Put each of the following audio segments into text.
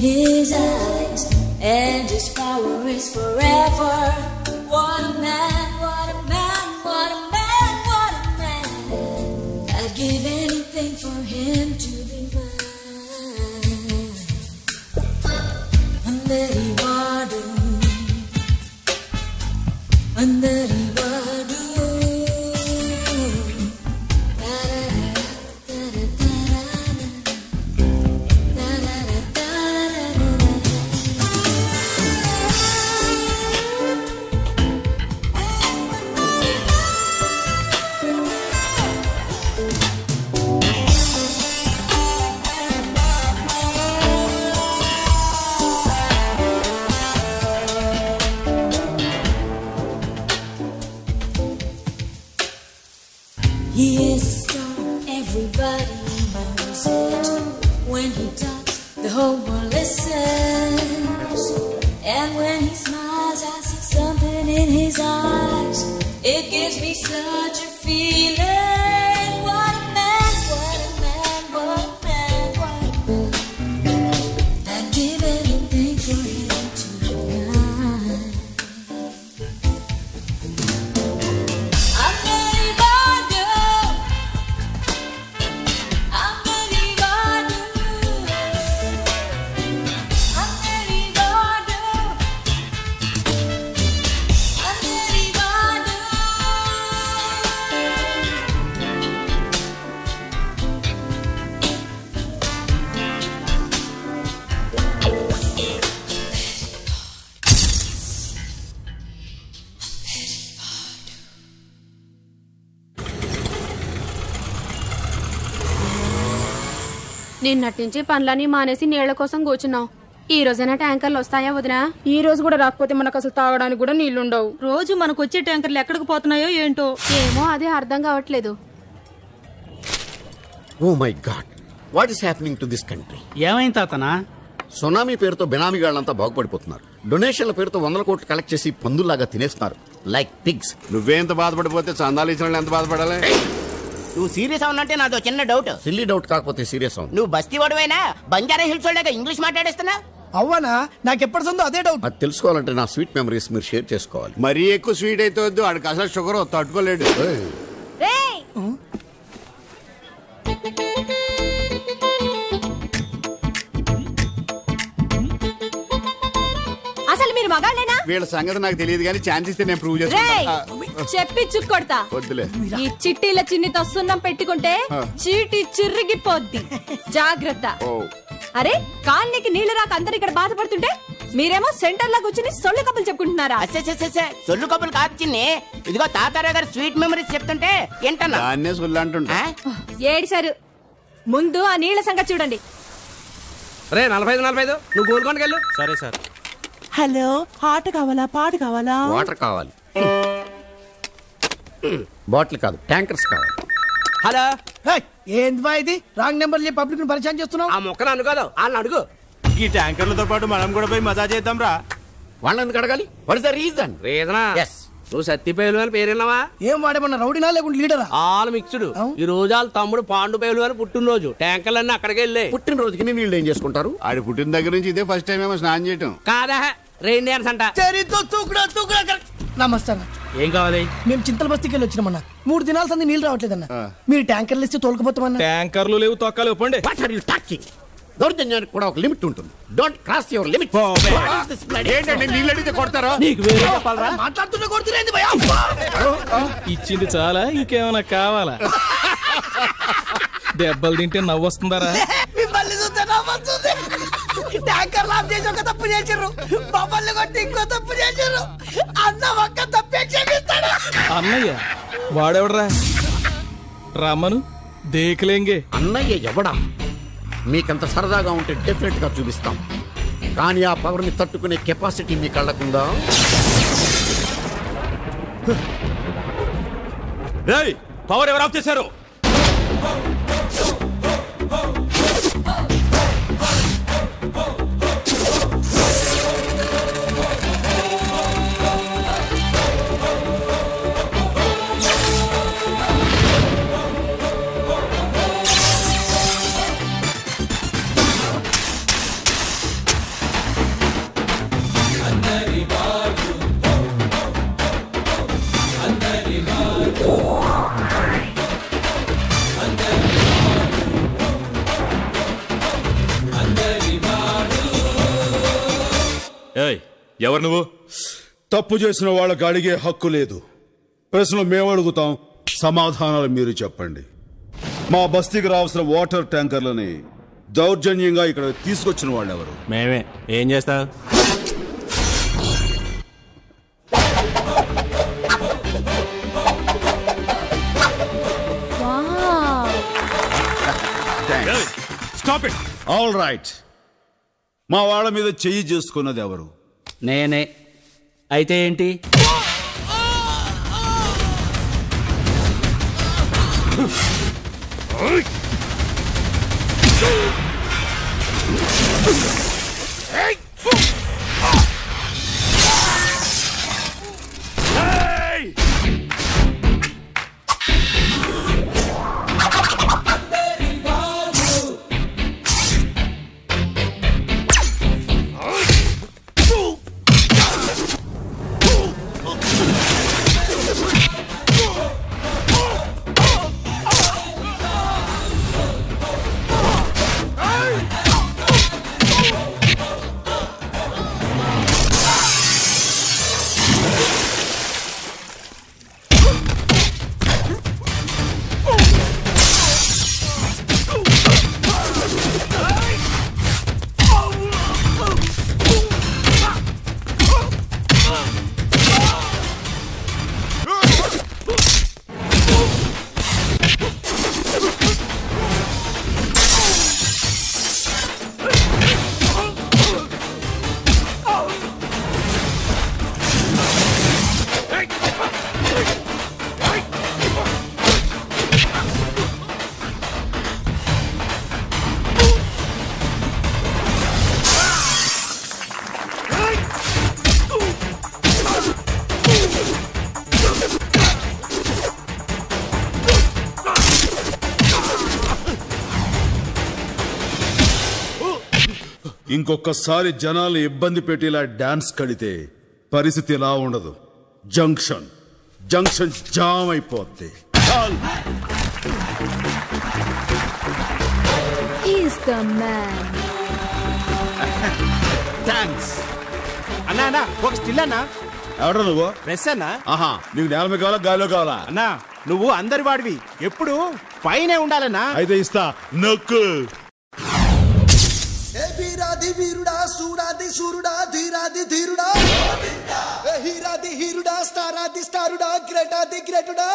his eyes, and his power is forever. What a man, what a man, what a man, what a man. I'd give anything for him to be mine. Andari wadu, andari wadu. He is a star, everybody knows it. When he talks, the whole world listens. And when he smiles, I see something in his eyes. It gives me such a feeling. What a man, what a man, what a man, what a man. I'd give anything for him to be mine. I'm ready for you. I'm ready for you. I'm ready for you. I'm ready for you. నిన్నటి నుంచి పనులన్నీ మానేసి నీళ్ల కోసం కూర్చున్నాం ఈ రోజైనా ట్యాంకర్లు వస్తాయా వదినా ఈ రోజు కూడా రాకపోతే మనకు అసలు తాగడానికి కూడా నీళ్లుండవు రోజు మనకు వచ్చే ట్యాంకర్లు ఎక్కడికి పోతున్నాయో ఏంటో ఏమో అదే అర్థం కావట్లేదు oh my god what is happening to this country ఏమైంది తాతనా సునామీ పేరుతో బినామీగాళ్ళంతా బాగుపడిపోతున్నారు డొనేషన్ల పేరుతో వందల కోట్లు కలెక్ట్ చేసి పందుల్లాగా తినేస్తున్నారు లైక్ పిగ్స్ నువ్వేంత బాధపడిపోతే చందాలు ఇచ్చిన వాళ్ళు ఎంత బాధపడాలి నువ్వు సీరియస్ అవునంటే నాదో చిన్న డౌట్ సిల్లీ డౌట్ కాకపోతే సీరియస్ అవును నువ్వు బస్తీ వాడువైనా బంజారా హిల్స్ వాళ్ళగా ఇంగ్లీష్ మాట్లాడేస్తున్నా అవ్వనా నాకెప్పటి సందో అదే డౌట్ అది తెలుసుకోవాలంటే నా స్వీట్ మెమరీస్ మీరు షేర్ చేసుకోవాలి మరీ ఎక్కువ స్వీట్ అయితే వద్దు ఆడికి అసలు షుగర్ తట్టుకోలేడు అసలు మీరు మగాళ్ళేనా వీళ్ళ సంగతి నాకు తెలియదు కానీ ఛాన్స్ ఇస్తే నేను ప్రూవ్ రేయ్ చేసుకుంటా చెప్పి చుక్కొడతా వద్దులే ఈ చిట్టీల చిన్నితో సున్నం పెట్టుకుంటే ఆ. చీటి చిర్రిగిపోద్ది జాగ్రత్త ఓ అరే కాలనీకి నీళ్లు రాక అందరు ఇక్కడ బాధపడుతుంటే మీరేమో సెంటర్ లో కూర్చుని సొల్లు కప్పులు చెప్పుకుంటున్నారా అస్సెస్సెస్సె, సొల్లు కబులు కాదు చిన్ని ఇదిగో తాతారావు గారు స్వీట్ మెమరీస్ చెప్తుంటే ఏంటన్నా దాన్నే సొల్లు అంటుంటా ఏడిసారు ముందు ఆ నీళ్ల సంగతి చూడండి రే నలభై ఐదు నలభై ఐదు నువ్వు గోల్కొండకి వెళ్ళు సరే సార్ హలో హాట్ కావాలా పాటు కావాలా వాటర్ కావాలి బాటిల్ కాదు ట్యాంకర్స్ కావాలి హలో ఏంది బా ఇది రాంగ్ నెంబర్ చెప్పి పబ్లిక్ ని పరిచయం చేస్తున్నావు ఆ మొక్కను అనుకోదు వాళ్ళని అడుగు ఈ ట్యాంకర్లతో పాటు మనం కూడా పోయి మజా చేద్దాం రా వాళ్ళని ఎందుకు అడగాలి వాట్ ఇస్ ద రీజన్ రీజనా నువ్వు సత్తిపేలు అని పేరున్నావా ఏం వాడేమన్నా రౌడీనా లేకుంటే లీడరా ఆల్ మిక్స్డ్ ఈ రోజు వాళ్ళ తమ్ముడు పాండు పేలు అని పుట్టినరోజు ట్యాంకర్లన్నీ అక్కడికి వెళ్ళి పుట్టినరోజుకి నీళ్ళు ఏం చేసుకుంటారు ఆడి పుట్టిన దగ్గర నుంచి ఇదే ఫస్ట్ టైం ఏమో స్నానం చేయటం కాదా రెయిన్ డాన్స్ అంట చరితో తూకుడా తూకుడా కరెక్ట్. నమస్తే అన్న ఏం కావాలి మేము చింతల బస్తీకి వెళ్ళి వచ్చినామన్నా మూడు దినాల సంది నీళ్ళు రావట్లేదన్న మీరు ట్యాంకర్లు ఇస్తే తోలుకుపోతామన్నా ట్యాంకర్లు లేవు తొక్కలు పోండి వాట్ ఆర్ యు టాకింగ్ దౌర్జన్యానికి కూడా ఒక లిమిట్ ఉంటుంది డోంట్ క్రాస్ యువర్ లిమిట్ ఏంటండి నీళ్ళు అడిగితే కొడతారా నీకు వేరే చెప్పాలరా మాట్లాడుతున్నా కొడుతురేంది భయ ఇచ్చింది చాలా ఇంకేమైనా కావాలా దెబ్బలు తింటే నవ్వు వస్తుందరా మిమ్మల్ని చూస్తే నవ్వొస్తుంది ట్యాంకర్ లాప్ చేసి ఒక తప్పు చేసిర్రు మమ్మల్ని కొట్టి ఇంకో తప్పు చేసిర్రు అన్న ఒక్క తప్పే క్షమిస్తాడు అన్నయ్య వాడెవడరా రమ్మను దేకలేంగే అన్నయ్య ఎవడా మీకంత సరదాగా ఉంటే డెఫినెట్ గా చూపిస్తాం కానీ ఆ పవర్ ని తట్టుకునే కెపాసిటీ మీ కళ్ళకుందా పవర్ ఎవరు ఆఫ్ చేశారు ఏయ్ ఎవరు నువ్వు తప్పు చేసిన వాళ్ళకి అడిగే హక్కు లేదు ప్రశ్నలు మేము అడుగుతాం సమాధానాలు మీరు చెప్పండి మా బస్తీకి రావాల్సిన వాటర్ ట్యాంకర్లని దౌర్జన్యంగా ఇక్కడ తీసుకొచ్చిన వాళ్ళు ఎవరు మేమే ఏం చేస్తా స్టాప్ ఇట్ ఆల్ రైట్ మా వాళ్ళ మీద చెయ్యి చేసుకున్నది ఎవరు నేనే అయితే ఏంటి ఇంకొకసారి జనాలు ఇబ్బంది పెట్టేలా డాన్స్ కడితే పరిస్థితి ఎలా ఉండదు జంక్షన్ జంక్షన్ జామ్ అయిపోద్ది He's the man. థ్యాంక్స్ అన్నా అన్నా ఒక స్టిల్ అన్నా ఎవడ నువ్వు ప్రెస్ అన్నా ఆహా నీకు నేల మీద కావాలా గాలిలో కావాలా అన్నా నువ్వు అందరి వాడివి ఎప్పుడు పైనే ఉండాలన్నా అయితే ఇస్తా నొక్కు ఏ వీరాది వీరుడా సూరాది సూరుడా ధీరాది ధీరుడా ఏ హీరాది హీరుడా స్టారాది స్టారుడా గ్రేటాది గ్రేటుడా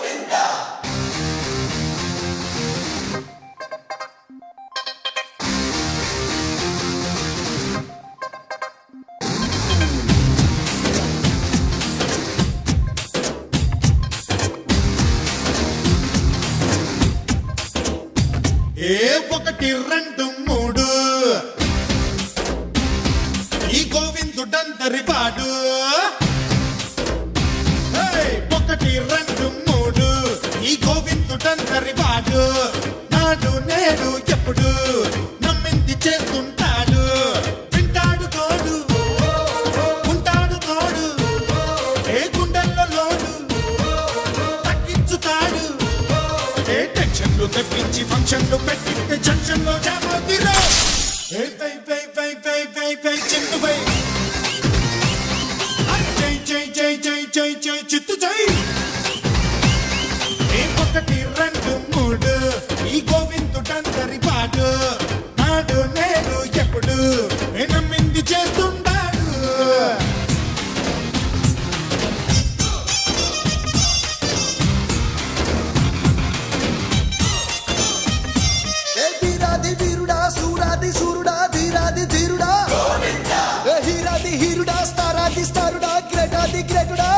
ఏ ఒకటి రెండు మూడు ఈ గోవిందుడందరి వాడు ఏయ్, ఒకటి రెండు మూడు ఈ గోవిందుడందరి వాడు నాడు నేడు ఎప్పుడు నమ్మింది చేస్తుంటాడు వింటాడు తోడు ఉంటాడు తోడు ఏ గుండెల్లో లోడు తగ్గించుతాడు ఏ టెన్షన్లు తెప్పించి ఫంక్షన్లు పెట్టిస్తే జంక్షన్లో జామ్ అవుతారు ఏ పై పై పై పై పై పై చిత్తుపై జై జై జై జై జై జై చిత్తు జై ఏ ఒకటి రెండు మూడు ఈ గోవిందుడందరి పాడు నాడు నేడు ఎప్పుడు ఏ నమ్మింది చేస్తుంటాడు ఏ వీరాది వీరుడా సూరాది సూరుడా ధీరాది ధీరుడా ఏ హీరాది హీరుడా స్టారాది స్టారుడా గ్రేటాది గ్రేటుడా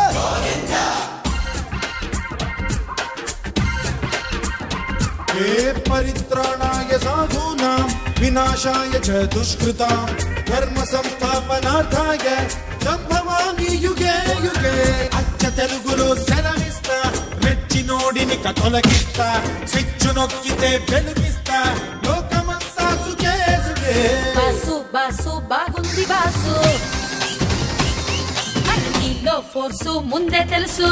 ఏ పరిత్రాణాయ సాధూనాం వినాశాయ చ దుష్కృతాం ధర్మ సంస్థాపనార్థాయ సంభవామి యుగే యుగే అచ్చ తెలుగులో సెలవిస్తా రెచ్చి నోడిని తొలగిస్తా స్విచ్ నొక్కితే వెలుగిస్తా లోకమంతా సుఖే సుఖే బాసు బాసు బాగుంది బాసు నీలో ఫోర్సు ముందే తెలుసు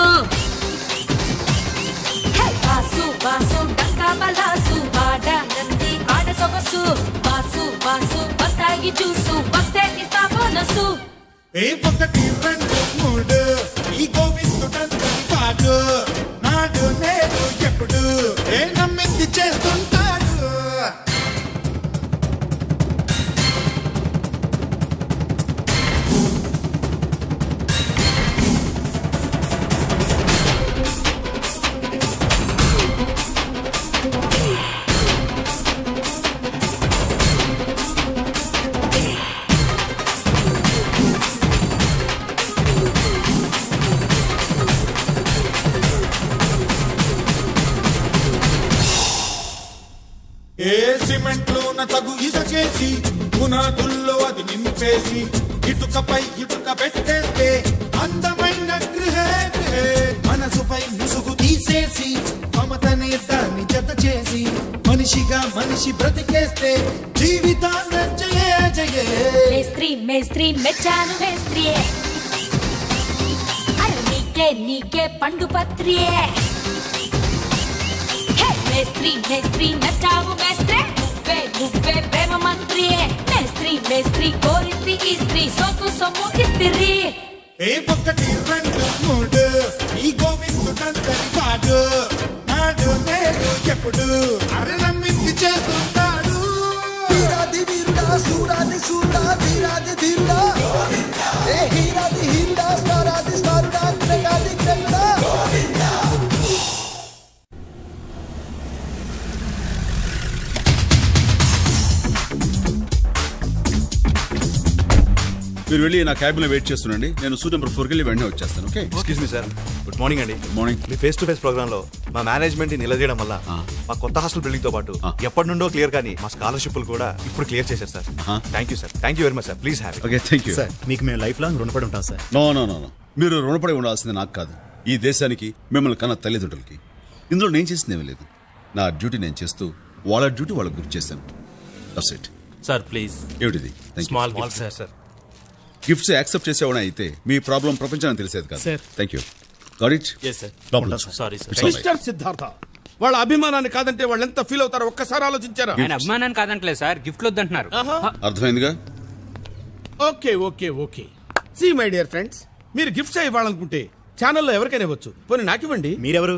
హే, బాసు బాసు డంకా బలాసు ఆడ నంది ఆడ సొగసు బాసు బాసు బత్తాగి చూసు వస్తే ఇస్తా బోనసు ఏ ఒకటి రెండు మూడు ఈ గోవిందుడంతటి వాడు నాడు నేడు ఎప్పుడు ఏ నమ్మింది చేస్తుంటాడు ఏ సిమెంట్ లోన తగు ఇసకేసి పునాదుల్లో అది నింపేసి ఇటుకపై ఇటుక పెట్టేస్తే అందమైన గృహే గృహే. మనసుపై ముసుగు తీసేసి మమతనే దాన్ని జత చేసి మనిషిగా మనిషి బ్రతికేస్తే జీవితాన్న జయే జయే మేస్త్రి మేస్త్రి మెచ్చాను మేస్త్రియే అరే నీకే నీకే పండు పత్రియే హే, మేస్త్రి మేస్త్రి నచ్చావు మేస్త్రే నువ్వే నువ్వే ప్రేమ మంత్రియే మేస్త్రి మేస్త్రి కోరింది ఈ స్త్రీ సొమ్ము సొమ్ము ఇస్తిరి ఏ ఒకటి రెండు మూడు ఈ గోవిందుడంతటి వాడు నాడు నేడు ఎప్పుడు అరే నమ్మింది చేస్తుంటాడు వీరాది వీరుడా సూరాది సూరుడా వీరాది ధీరుడా ఏ హీరాది హీరుడా స్టారాది స్టారుడా క్రయాది క్రయుడా మీరు వెళ్ళి నా క్యాబిన్ లో వెయిట్ చేస్తుండండి నేను సూట్ నెంబర్ ఫోర్కి వెళ్ళి వెంటనే వచ్చేస్తాను okay excuse me sir good morning అండి గుడ్ మార్నింగ్ మీ ఫేస్ టు ఫేస్ ప్రోగ్రామ్ లో మా మేనేజ్మెంట్ నిలదీయడం వల్ల మా కొత్త హాస్టల్ బిల్డింగ్ తో పాటు ఎప్పటి నుండో క్లియర్ కానీ మా స్కాలర్షిప్లు కూడా ఇప్పుడు క్లియర్ చేశారు sir thank you sir thank you very much sir please have okay thank you sir మీకు మేము లైఫ్ లాంగ్ రుణపడి ఉంటాం sir no no no no మీరు రుణపడి ఉండాల్సింది నాకు కాదు ఈ దేశానికి మిమ్మల్ని కన్న తల్లిదండ్రులకి ఇందులో నేను చేసింది ఏమీ లేదు నా డ్యూటీ నేను చేస్తూ వాళ్ళ డ్యూటీ వాళ్ళకి గుర్తు చేశాను దట్స్ ఇట్ సార్ ప్లీజ్ ఏమిటిది Small gift gift, sir gifts accept చేసేవాడే అయితే మీ ప్రాబ్లం ప్రపంచానికి తెలిసేది కాదు Sir. Thank you got it Yes, sir. లోపల Sorry, sir. It's all right. Mister Siddhartha వాళ్ళ అభిమానాన్ని కాదంటే వాళ్ళు ఎంత ఫీల్ అవుతారో ఒక్కసారి ఆలోచించారా ఆయన అభిమానాన్ని కాదంటలేదు సార్ గిఫ్ట్లు వద్దంటున్నారు అర్థమైందిగా okay okay okay see my dear friends మీరు గిఫ్ట్స్ ఇవ్వాలనుకుంటే ఛానల్లో ఎవరికైనా ఇవ్వచ్చు పోనీ నాకివ్వండి మీరెవరు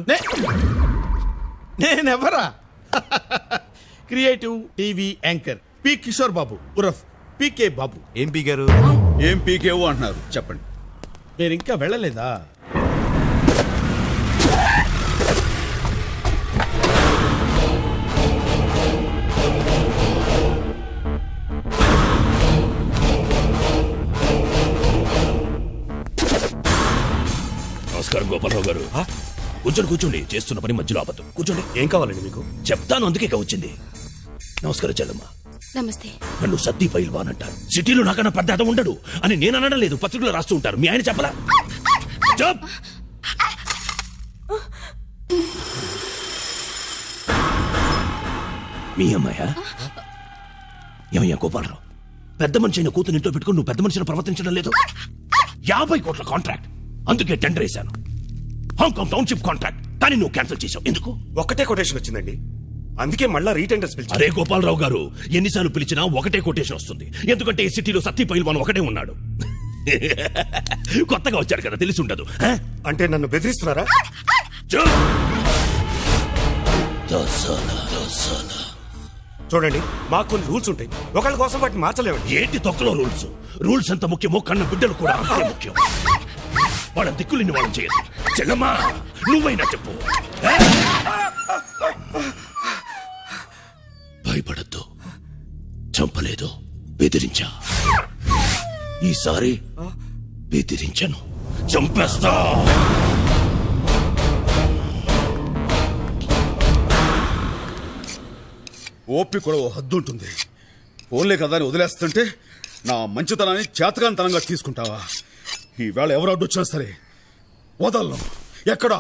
నేనెవరా creative TV anchor P Kishore Babu ఉరఫ్ పికే బాబు ఏం పీకారు ఏం పీకేవు అంటున్నారు చెప్పండి మీరు ఇంకా వెళ్ళలేదా నమస్కారం గోపాలరావు గారు కూర్చోండి కూర్చోండి చేస్తున్న పని మధ్యలో ఆపద్దు కూర్చోండి ఏం కావాలండి మీకు చెప్తాను అందుకే ఇక వచ్చింది నమస్కారం చెల్లమ్మ నమస్తే నన్ను సత్తి పైల్వాన్ అంటారు సిటీలో నాకన్నా పెద్ద అతను ఉండడు అని నేను అనడం లేదు పత్రికలో రాస్తూ ఉంటారు మీ ఆయన చెప్పలా చెప్ మీ అమ్మాయ ఏమయ్యా గోపాలరావు పెద్ద మనిషి అయిన కూతురు ఇంట్లో పెట్టుకుని నువ్వు పెద్ద మనిషిని ప్రవర్తించడం లేదు యాభై కోట్ల కాంట్రాక్ట్ అందుకే టెండర్ వేశాను హాంకాంగ్ టౌన్షిప్ కాంట్రాక్ట్ కానీ నువ్వు క్యాన్సిల్ చేశావు ఎందుకు ఒక్కటే కొటేషన్ వచ్చిందండి అందుకే మళ్ళా రీటెండర్స్ పిలిచారు అరే గోపాలరావు గారు ఎన్నిసార్లు పిలిచినా ఒకటే కొటేషన్ వస్తుంది ఎందుకంటే ఈ సిటీలో సత్తి పైల్వాన్ ఒకటే ఉన్నాడు కొత్తగా వచ్చాడు కదా తెలిసి ఉండదు ఆ? అంటే నన్ను బెదిరిస్తున్నారా చూ- దొసల, దొసల. చూడండి మాకు కొన్ని రూల్స్ ఉంటాయి ఒకళ్ళ కోసం వాటిని మార్చలేమండి ఏంటి తొక్కలో రూల్స్ రూల్స్ ఎంత ముఖ్యమో కన్న బిడ్డలు కూడా అంతే ముఖ్యం వాళ్ళ దిక్కులిని వాళ్ళని చేయదు చెల్లమ్మా నువ్వైనా చెప్పు ఆ? భయపడద్దు చంపలేదు బెదిరించా ఈసారి బెదిరించను చంపేస్తా ఓపిక కూడా ఓ హద్దు ఉంటుంది ఓన్లే కదా అని వదిలేస్తుంటే నా మంచితనాన్ని చేతకాంతనంగా తీసుకుంటావా ఈవేళ ఎవరు అడ్డొచ్చినా సరే వదలను ఎక్కడా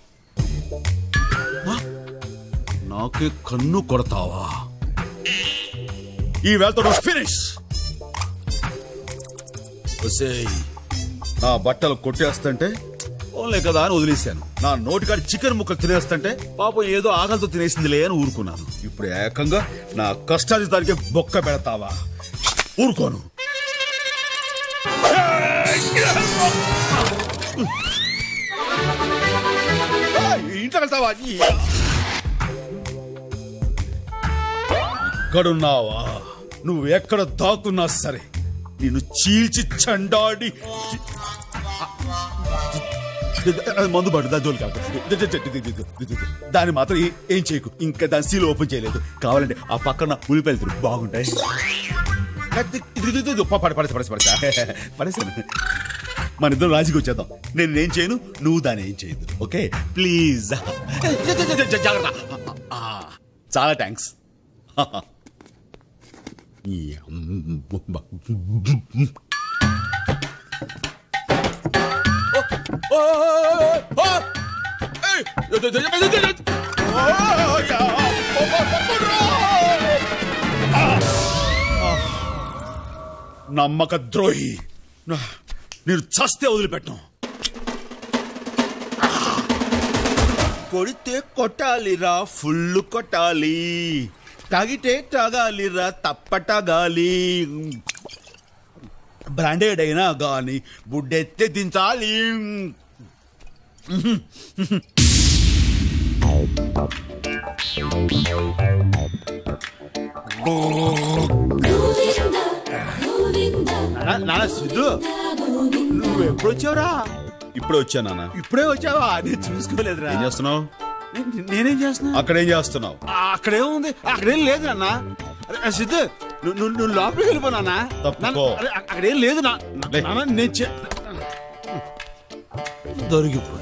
ఆ? నాకే కన్ను కొడతావా ఈ వేళతో ఫినిష్ నా బట్టలు కొట్టేస్తుంటే ఓన్లే కదా అని వదిలేశాను నా నోటికాడి చికెన్ ముక్కలు తినేస్తుంటే పాపం ఏదో ఆకలితో తినేసిందిలే అని ఊరుకున్నాను ఇప్పుడు ఏకంగా నా కష్టాజితానికి బొక్క పెడతావా ఊరుకోను ఇంట్లో వెళ్తావా ఇక్కడున్నావా నువ్వు ఎక్కడ దాక్కున్నా సరే నిన్ను చీల్చి చండాడి అది మందు పడు దాని జోలికి కాకు. దాన్ని మాత్రం ఏ- ఏం చేయకు ఇంకా దాని సీల్ ఓపెన్ చేయలేదు కావాలంటే ఆ పక్కన ఉలిపెళ్తురు బాగుంటాయి పడి పడేసి పడేసి పడేసా పడేసాను మన ఇద్దరం రాజీకి వచ్చేద్దాం నేను ఏం చేయను నువ్వు దాన్ని ఏం చేయదు ఓకే ప్లీజ్ జాగ్రత్త ఆ, చాలా థ్యాంక్స్ నమ్మక ద్రోహి నా- నేను చస్తే వదిలిపెట్టను కొడితే కొట్టాలిరా ఫుల్ కొట్టాలి తాగితే తాగాలిరా తప్పటగాలి బ్రాండెడ్ అయినా గాని బుడ్డెత్తే దించాలి నాన్న సిద్ధు నువ్వు ఎప్పుడు వచ్చావురా ఇప్పుడే వచ్చా నాన్న ఇప్పుడే వచ్చావా నేను చూసుకోలేదురా ఏం చేస్తున్నావు నేనేం చేస్తున్నా అక్కడ ఏం చేస్తున్నావు అక్కడేముంది అక్కడేం లేదు నాన్న అరే, సిద్ధు నువ్వు నువ్వు- నువ్వు లోపలికి వెళ్ళిపోనా తప్పుకో. అక్కడేం లేదు నా నాన్న, నేను చే- దొరికిపోయి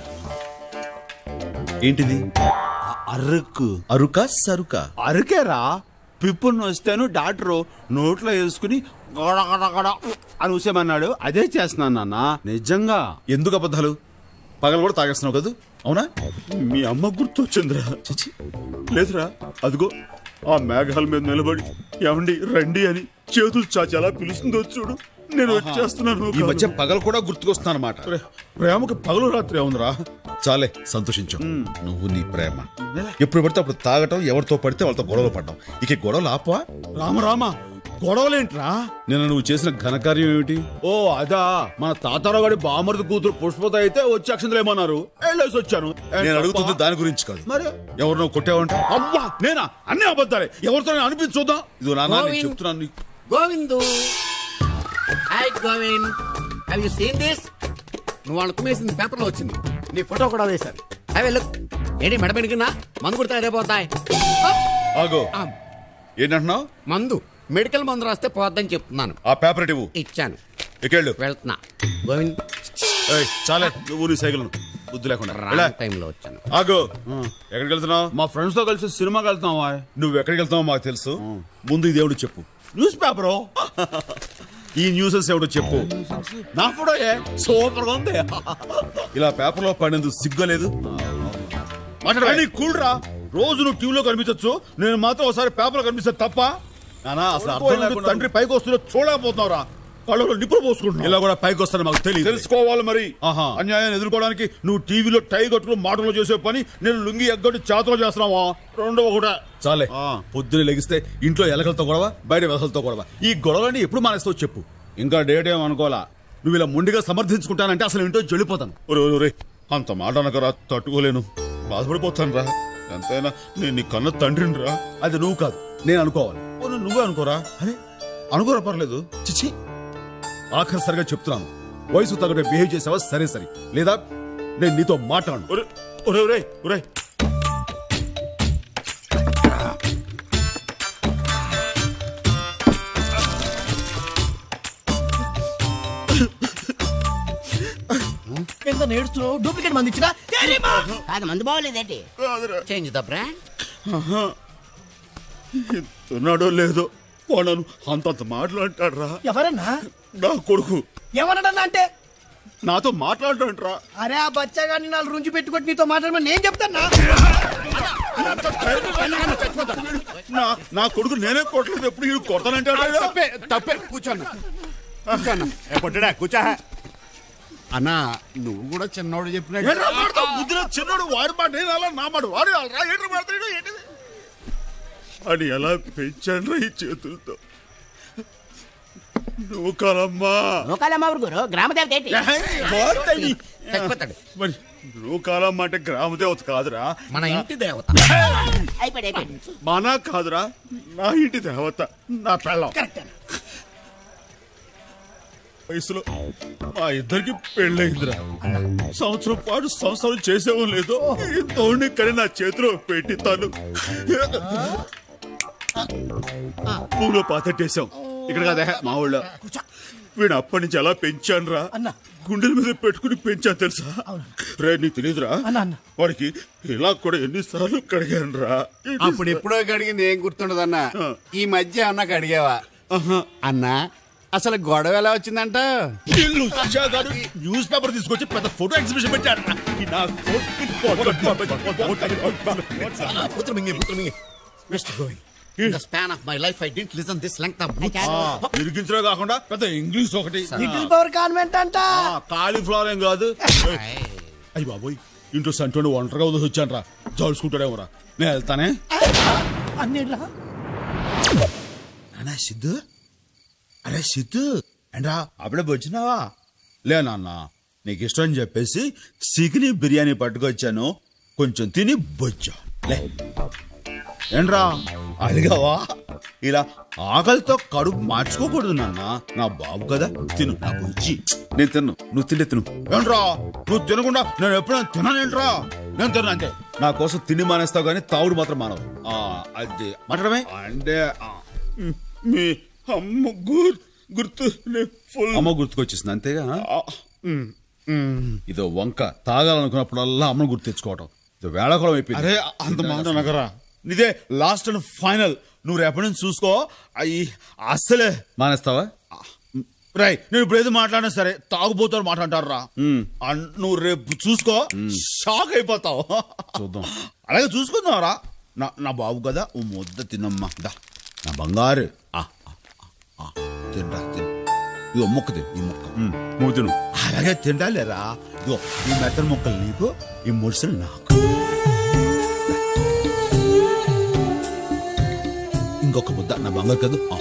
ఏంటిది అరుకు అరుక సరుక అరుకేరా పిప్పును వస్తేను డాక్టరు నోట్లో వేసుకుని గడ గడ గడ అని ఊసేమన్నాడు అదే చేస్తున్నాను నాన్న నిజంగా ఎందుకు అబద్ధాలు పగలు కూడా తాగేస్తున్నావు కదా అవునా మీ అమ్మ గుర్తొచ్చిందిరా చిచి లేదురా అదిగో ఆ మేఘాల మీద నిలబడి ఏమండి రండి అని చేతులు చాచి అలా పిలుస్తుందో చూడు నేను వచ్చేస్తున్నాను ఈ మధ్య పగలు కూడా గుర్తుకొస్తున్నాను అనమాట ప్రేమకు పగలు రాత్రి ఉందిరా చాలే సంతోషించు నువ్వు నీ ప్రేమ ఎప్పుడు పడితే అప్పుడు తాగటం ఎవరితో పడితే వాళ్ళతో గొడవలు పడ్డాం ఇక ఈ గొడవలు ఆపవా రామ రామ గొడవలేంట్రా నేను నువ్వు చేసిన ఘనకార్యం ఏమిటి ఓ అదా మన తాతారావు గారి బామర్ది కూతురు పుష్పత అయితే వచ్చి అక్షంతలు ఏమన్నారు వెళ్ళేసి వచ్చాను నేను అడుగుతుంది దాని గురించి కాదు మరి ఎవరినో కొట్టావంట అవ్వా నేనా అన్ని అబద్ధాలే ఎవరితో అనిపించుద్దాం ఇది నాన్న నేను గోవింద్. చెప్తున్నాను నీకు. Govind hi Govind have you seen this నువ్వు వాళ్ళు కుమేసింది పేపర్లో వచ్చింది నీ ఫోటో కూడా వేశారు అవి వెళ్ళు ఏంటి మెడ పెనుకున్నా మందు కుడితే అదే పోతాయి ఆగో ఏంటంటున్నావు మందు మెడికల్ మందు రాస్తే పోద్దని చెప్తున్నాను ఆ పేపర్ ఇవ్వు ఇచ్చాను ఇకెళ్ళు వెళ్తున్నా గోవింద్ ఏయ్, చాలే నువ్వు నీ సైకిల్ బుద్ధి లేకుండా వెళ్ళే. రాంగ్ టైంలో వచ్చాను ఆగు ఎక్కడికి వెళ్తున్నావు మా ఫ్రెండ్స్ తో కలిసి సినిమాకి వెళ్తున్నావా నువ్వు ఎక్కడికి వెళ్తున్నావు మాకు తెలుసు ముందు ఇది ఎవడు చెప్పు న్యూస్ పేపర్ ఈ న్యూసెస్ ఎవడో చెప్పు నా ఫోటో సూపర్ గా ఉంది ఇలా పేపర్ లో పడినందుకు సిగ్గలేదు మాట్లాడి కూల్ రా రోజు నువ్వు టీవీలో కనిపించచ్చు నేను మాత్రం ఒకసారి పేపర్ లో కనిపిస్తే తప్ప నానా అసలు అర్థం లేకుండా తండ్రి పైకి వస్తున్నా చూడకపోతున్నావురా కళ్ళలో నిప్పులు పోసుకుంటున్నావు ఇలా కూడా పైకి వస్తాను మాకు తెలియదు తెలుసుకోవాలి మరి అన్యాయాన్ని ఎదుర్కోవడానికి నువ్వు టీవీలో టై కట్టుకుని మాటలు చేసే పని నేను లుంగి ఎగ్గొట్టి చేతలో చేస్తున్నావా రెండవ కూడా చాలే పొద్దున లెగిస్తే ఇంట్లో ఎలకలతో గొడవ బయట వెసలతో గొడవ ఈ గొడవని ఎప్పుడు మానేస్తావు చెప్పు ఇంకా డేట్ ఏం అనుకోవాలా నువ్వు ఇలా మొండిగా సమర్థించుకుంటానంటే అసలు ఏంటో చెడిపోతాను ఒరే ఒరే, ఒరే అంత మాట అనకరా తట్టుకోలేను బాధపడిపోతాను రా ఎంతైనా నేను నీ కన్న తండ్రిని రా అది నువ్వు కాదు నేను అనుకోవాలి పోనీ నువ్వే అనుకోరా అరే అనుకోరా పర్లేదు చిచి ఆఖరిసరిగా చెప్తున్నాను వయసు తగ్గట్టు బిహేవ్ చేసావా సరే సరే లేదా నేను నీతో మాట్లాడు ఒరే ఒరే ఒరే ఒరే ఎంత నేడుస్తున్నావు డూప్లికేట్ మంది ఇచ్చినా కాదు మందు బాగోలేదేంటి చేంజ్ ద బ్రాండ్ ఉన్నాడో లేదో వాడను అంతంత మాట్లాంటాడు రా ఎవరన్నా నా కొడుకు ఎవరన్నా అంటే నాతో మాట్లాడటంట్రా అరే ఆ బచ్చగాన్ని నాలుగు రుంచి పెట్టుకొని నీతో మాట్లాడమని నేను చెప్తానా నా నా కొడుకు నేనే కొట్టలేదు ఎప్పుడు వీడు కొడతానంటాడు తప్పే తప్పే కూర్చోన్నా కూర్చోన్నా కొట్టడా కూర్చో అన్నా నువ్వు కూడా చిన్నోడు ఏంట్రా కొడతావు? చెప్పినట్టు బుద్ధిలో చిన్నోడు వాడి మాట నేను అలా నా మాట వాడు అలా రా ఏంట్రా మాట్లాడు ఏంటిది అని ఎలా పెంచాను ఈ చేతులతో నూకాలమ్మా నూకాలమ్మ ఊరు గురు గ్రామ దేవత ఏంటి చచ్చిపోతాడు మరి నూకాలమ్మ అంటే గ్రామ దేవత కాదురా మన ఇంటి దేవత అయిపోయాడు అయిపోయాడు మన కాదురా నా ఇంటి దేవత నా పెళ్ళం వయసులో మా ఇద్దరికి పెళ్ళయిందిరా సంవత్సరం పాటు సంవత్సరం చేసేవో లేదో ఈ తోడిని కని నా చేతిలో పెట్టి తాను పూలో పాతట్టేశాం ఇక్కడ కాదే మా ఊళ్ళో వీడు అప్పటి నుంచి ఎలా పెంచాను రా గుండెల మీద పెట్టుకుని పెంచాను తెలుసా రే నీకు తెలియదురా వాడికి ఇలా కూడా ఎన్నిసార్లు కడిగాను రా అప్పుడు ఎప్పుడో కడిగింది ఏం గుర్తుండదన్నా ఈ మధ్య అన్నకు అడిగావా అన్నా అసలు గొడవ ఎలా వచ్చిందంట ఇల్లు గారు న్యూస్ పేపర్ తీసుకొచ్చి పెద్ద ఫోటో ఎగ్జిబిషన్ పెట్టాడు ఈ నా mister Govind in the span of my life I didn't listen this length of ఇరికించడం కాకుండా పెద్ద ఇంగ్లీష్ ఒకటి లిటిల్ పవర్ కాన్వెంట్ అంట కాలీఫ్లవర్ ఏం కాదు అయ్యి బాబోయ్ ఇంట్లో సంటోని ఒంటరిగా వదిలేసి వచ్చాను రా జోడుచుకుంటాడేమో రా నేను వెళ్తానే అన్నిట్లా అన్నా సిద్ధు అరే సిద్ధు ఏంట్రా అప్పుడే వచ్చినావా లే నాన్న నీకు ఇష్టం అని చెప్పేసి సిగిని బిర్యానీ పట్టుకొచ్చాను కొంచెం తిని బొచ్చా లే ఏంట్రా అడిగావా ఇలా ఆకలితో కడుపు మార్చుకోకూడదు నాన్న నా బాబు కదా తిను నా బుజ్జి నేను తిన్ను నువ్వు తింటే తిను ఏంట్రా నువ్వు తినకుండా నేను ఎప్పుడైనా తిననేంట్రా నేను తిన్నా అంతే నా కోసం తిండి మానేస్తావు కానీ తావుడు మాత్రం మానవు ఆ, అది మాట్లాడమే అంటే ఆ, మ్, మీ అమ్మ గుర్ గుర్తు ఫుల్ అమ్మ గుర్తుకొచ్చేసింది అంతేగా ఇదో వంక తాగాలనుకున్నప్పుడల్లా అమ్మను గుర్తు తెచ్చుకోవటం ఇది వేళకోళం అయిపోయింది అరే అంత మాట నగరా ఇదే లాస్ట్ అండ్ ఫైనల్ నువ్వు రేపటి నుంచి చూసుకో అయ్యి అస్సలే మానేస్తావా రై నేను ఇప్పుడు ఏది మాట్లాడినా సరే తాగుబోతారు మాట అంటారు రా అన్- నువ్వు రేపు చూసుకో షాక్ అయిపోతావు చూద్దాం అలాగే చూసుకుందాం రా నా నా బాబు కదా ఓ ముద్ద తినమ్మా దా నా బంగారు ఆ, ఆ, ఆ, ఆ, తినరా తిను ఇదిగో ముక్క తిను ఈ ముక్క నువ్వు తిను అలాగే తింటాలేరా ఇదిగో ఈ మెత్తన ముక్కలు నీకు ఈ ముడుసులు నాకు ఇంకొక ముద్ద నా బంగారు కదా ఆ.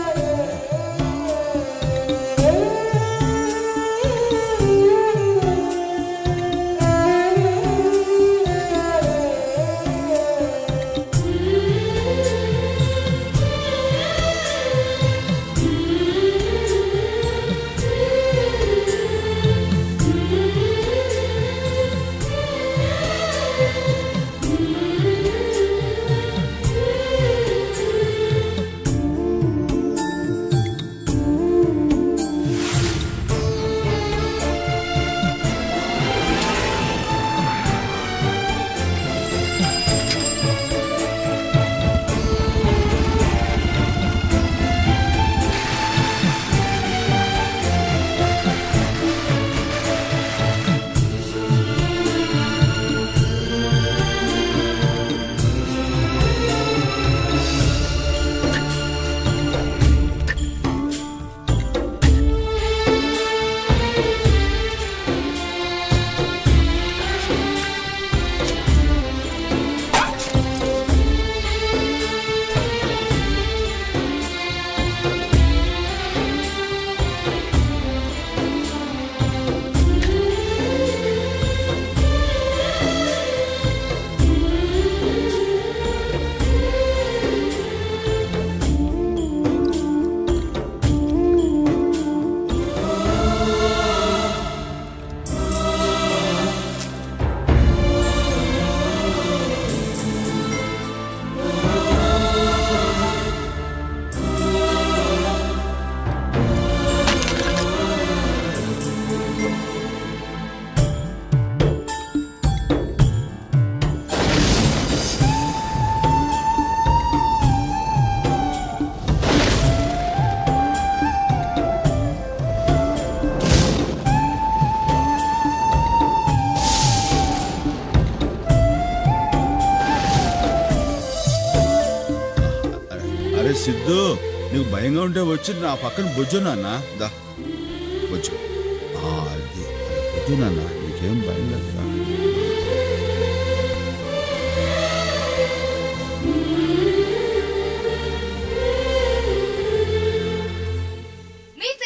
అరే సిద్ధు నీకు భయంగా ఉంటే వచ్చి నా పక్కన బొజ్జు నాన్న దా బొజ్జు ఆ, అది బొజ్జు నాన్న నీకేం భయం లేదురా మీ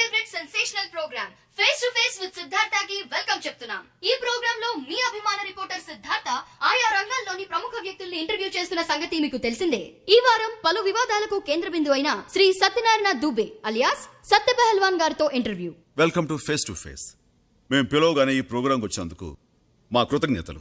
పాలిటిక్స్ విత్ సిద్ధార్థకి వెల్కమ్ చెప్తున్నాం ఈ ప్రోగ్రామ్ లో మీ అభిమాన రిపోర్టర్ సిద్ధార్థ ఆయా రంగాల్లోని ప్రముఖ వ్యక్తుల్ని ఇంటర్వ్యూ చేస్తున్న సంగతి మీకు తెలిసిందే ఈ వారం పలు వివాదాలకు కేంద్ర బిందు అయిన శ్రీ సత్యనారాయణ దుబే అలియాస్ సత్య పహల్వాన్ గారితో interview welcome to face to face మేము పిలవగానే ఈ ప్రోగ్రాంకి వచ్చినందుకు మా కృతజ్ఞతలు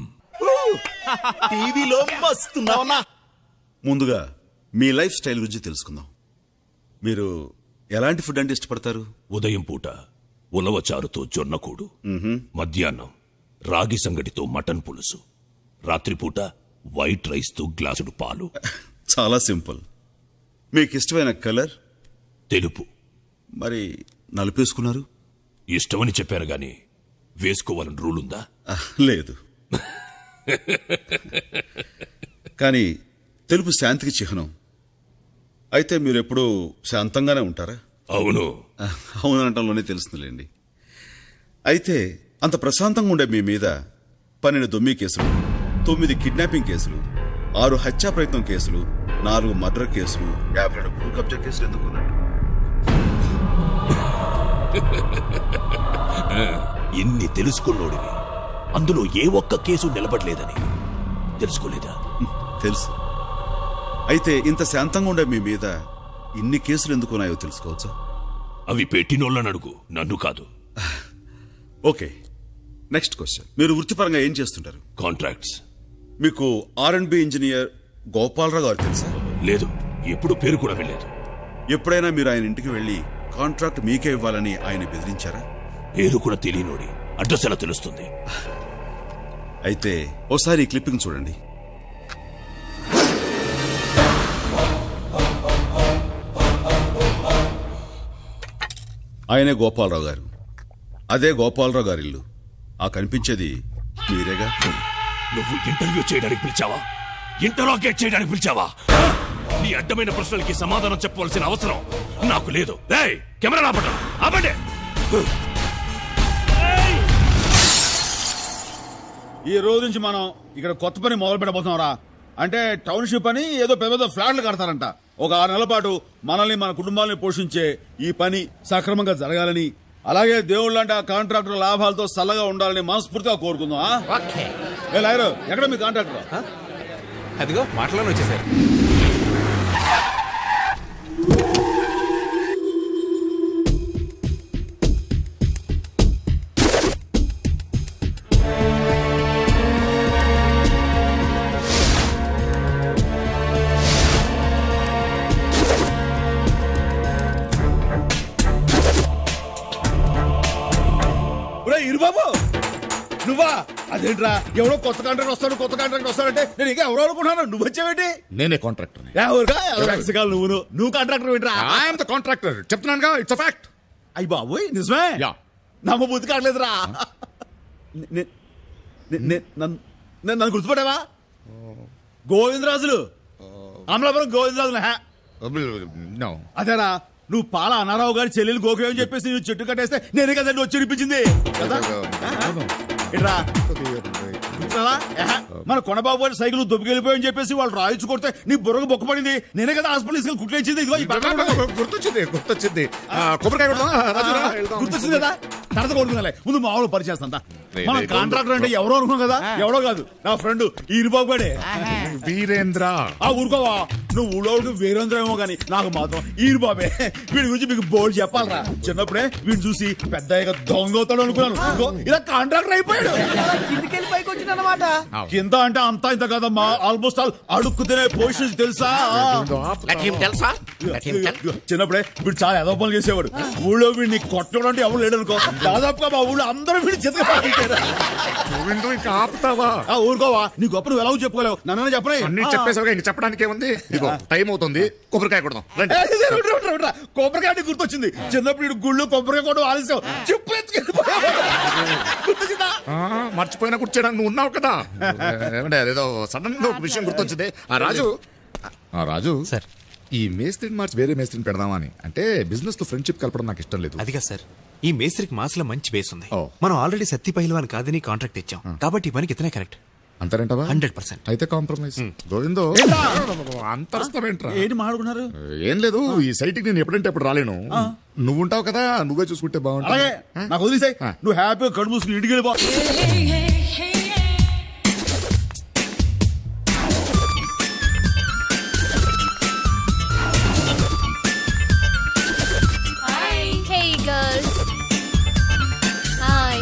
టీవీలో మస్తున్నావన్నా ముందుగా మీ లైఫ్ స్టైల్ గురించి తెలుసుకుందాం మీరు ఎలాంటి ఫుడ్ అంటే ఇష్టపడతారు ఉదయం పూట ఉలవచారుతో జొన్నకూడు మధ్యాహ్నం రాగి సంగటితో మటన్ పులుసు రాత్రిపూట వైట్ రైస్తో గ్లాసుడు పాలు చాలా సింపుల్ మీకు ఇష్టమైన కలర్ తెలుపు మరి నలుపేసుకున్నారు ఇష్టమని చెప్పారు గాని వేసుకోవాలని రూల్ ఉందా లేదు కానీ తెలుపు శాంతికి చిహ్నం అయితే మీరు ఎప్పుడూ శాంతంగానే ఉంటారా అవును అవునటంలోనే తెలుస్తుందిలేండి అయితే అంత ప్రశాంతంగా ఉండే మీ మీద పన్నెండు దొమ్మి కేసులు తొమ్మిది కిడ్నాపింగ్ కేసులు ఆరు హత్యా ప్రయత్నం కేసులు నాలుగు మర్డర్ కేసులు యాభై రెండు భూ కబ్జా కేసులు ఎందుకు ఉన్నట్టు ఇన్ని తెలుసుకున్నోడివి అందులో ఏ ఒక్క కేసు నిలబడలేదని తెలుసుకోలేదా తెలుసు అయితే ఇంత శాంతంగా ఉండే మీ మీద ఇన్ని కేసులు ఎందుకు ఉన్నాయో తెలుసుకోవచ్చా అవి పెట్టినోళ్ళని అడుగు నన్ను కాదు ఓకే నెక్స్ట్ క్వశ్చన్ మీరు వృత్తిపరంగా ఏం చేస్తుంటారు కాంట్రాక్ట్స్ మీకు R and B engineer Gopalarao garu తెలుసా లేదు ఎప్పుడు పేరు కూడా వెళ్ళలేదు ఎప్పుడైనా మీరు ఆయన ఇంటికి వెళ్ళి కాంట్రాక్ట్ మీకే ఇవ్వాలని ఆయన బెదిరించారా పేరు కూడా తెలియనోడి అడ్రస్ ఎలా తెలుస్తుంది అయితే ఓసారి ఈ క్లిప్పింగ్ చూడండి ఆయనే గోపాలరావు గారు అదే గోపాలరావు గారి ఇల్లు ఆ కనిపించేది మీరేగా నువ్వు ఇంటర్వ్యూ చేయడానికి పిలిచావా ఇంటరాగేట్ చేయడానికి పిలిచావా నీ అడ్డమైన ప్రశ్నలకి సమాధానం చెప్పవలసిన అవసరం నాకు లేదు ఏయ్ కెమెరా ఆపండి ఆపండి ఈ రోజు నుంచి మనం ఇక్కడ కొత్త పని మొదలు పెట్టబోతున్నారా అంటే టౌన్షిప్ అని ఏదో పెద్ద పెద్ద ఫ్లాట్లు కడతారంట ఒక ఆరు నెలల పాటు మనల్ని మన కుటుంబాలని పోషించే ఈ పని సక్రమంగా జరగాలని అలాగే దేవుళ్ళు అంటే ఆ కాంట్రాక్టర్ లాభాలతో చల్లగా ఉండాలని మనస్ఫూర్తిగా కోరుకుందాం ఆ? ఏ లాయరు ఎక్కడ మీ కాంట్రాక్టర్ అదిగో మాటలోనే వచ్చేసారు ఒరే ఇరుబాబు నువ్వా అదేంట్రా ఎవడో కొత్త కాంట్రాక్టర్ వస్తాడు కొత్త కాంట్రాక్టర్ వస్తాడంటే నేను ఇంకా ఎవరో అనుకున్నాను నువ్వు వచ్చావేంటి నేనే కాంట్రాక్టర్ ఎవరుగా ఎవరు నువ్వు నువ్వు కాంట్రాక్టర్ ఏంట్రా ఐఎమ్ ద కాంట్రాక్టర్ చెప్తున్నానుగా ఇట్స్ ఫ్యాక్ట్ అయ్యి బాబోయ్ నిజమే నమ్మ బుద్ధి కావట్లేదురా నే- నే- నే- నన్ను నేను నన్ను గుర్తుపట్టావా గోవిందరాజులు అమలాపురం గోవిందరాజులు హే నో అదేరా నువ్వు పాల అనారావు గారి చెల్లెలు గోకులు అని చెప్పేసి నువ్వు చెట్టు కట్టేస్తే నేనే కదండి వచ్చి వినిపించింది కదా ఇట్రా గుర్తున్నావా? ఏహ, మన కొనబాబు గారి సైకిల్ దొబ్బికెళ్ళిపోయని చెప్పేసి వాళ్ళు రాయించు కొడితే నీ బుర్రకు బొక్కపడింది నేనే కదా హాస్పిటల్ తీసుకెళ్ళి కుట్లేసింది ఇదిగో ఈ పక్కన పక్కన. గుర్తొచ్చింది గుర్తొచ్చింది ఆ, కొబ్బరికాయ కొడదాం రాజు రా, వెళ్దాం. గుర్తొచ్చింది కదా తర్వాత కొడుకున్నా ముందు మామూలు పరిచేస్తా రే, మన రే, కాంట్రాక్టర్ అంటే ఎవరో అనుకున్నాం కదా ఎవరో కాదు నా ఫ్రెండ్ ఈరిబాబు గడే వీరేంద్ర ఆ ఊరుకోవా నువ్వు ఊళ్ళోకి వీరేంద్ర ఏమో గానీ నాకు మాత్రం ఈరిబాబే వీడి గురించి మీకు బోర్డు చెప్పాలరా చిన్నప్పుడే వీడిని చూసి పెద్ద దొంగ అవుతాడు అనుకున్నాను ఇదిగో, ఇలా కాంట్రాక్టర్ అయిపోయాడు కిందికెళ్ళి పైకి వచ్చిందన్నమాట కింద అంటే అంతా ఇంత కదమ్మా ఆల్మోస్ట్ ఆల్ అడుక్కు తినే పొజిషన్ తెలుసా తెలుసా చిన్నప్పుడే వీడు చాలా ఎదో పనులు చేసేవాడు ఊళ్ళో వీడిని కొట్టడం అంటే ఎవరు లేడు అనుకో దాదాపుగా మా ఊళ్ళో అందరూ వీడి చితక ఇంకా ఆపుతావా ఆ ఊరుకోవా నీ గొప్ప నువ్వు ఎలా చెప్పలేవు నన్ను చెప్పలే అన్ని చెప్పేసావుగా ఇంక చెప్పడానికి ఏముంది ఇదిగో టైం అవుతుంది కొబ్బరికాయ కొడదాం రండి కొబ్బరికాయ అంటే గుర్తొచ్చింది చిన్నప్పుడు వీడు గుళ్ళు కొబ్బరికాయ కూడా ఆలస్యం చెప్పు ఎత్తుకెళ్ళిపోయావు. గుర్తొచ్చిందా ఆ, మర్చిపోయినా కూర్చోడానికి నువ్వు ఉన్నావు కదా ఏమంటే అదేదో సడన్ గా ఒక విషయం గుర్తొచ్చింది ఆ రాజు ఆ రాజు సార్ ఈ మేస్త్రిని మార్చి వేరే మేస్త్రిని పెడదామని అంటే బిజినెస్ తో ఫ్రెండ్షిప్ కలపడం నాకు ఇష్టం లేదు అదిగా సార్ ఈ మేస్త్రికి మాసులో మంచి బేస్ ఉంది మనం ఆల్రెడీ సత్తి పైల్వాన్ కాదని కాంట్రాక్ట్ ఇచ్చాం కాబట్టి ఈ పనికి ఇతనే కరెక్ట్ అంటారేంటవా హండ్రెడ్ పర్సెంట్ అయితే కాంప్రమైజ్ గోవిందో అంతరస్తావేంట్రా ఏంటి మాట్లాడుకున్నారు ఏం లేదు ఈ సైట్ కి నేను ఎప్పుడంటే అప్పుడు రాలేను నువ్వు ఉంటావు కదా నువ్వే చూసుకుంటే బాగుంటుంది అలాగే నాకు వదిలేసాయి నువ్వు హ్యాపీగా కడుపు మూసుకుని ఇంటికి వెళ్ళిపో హే గర్ల్స్ హాయ్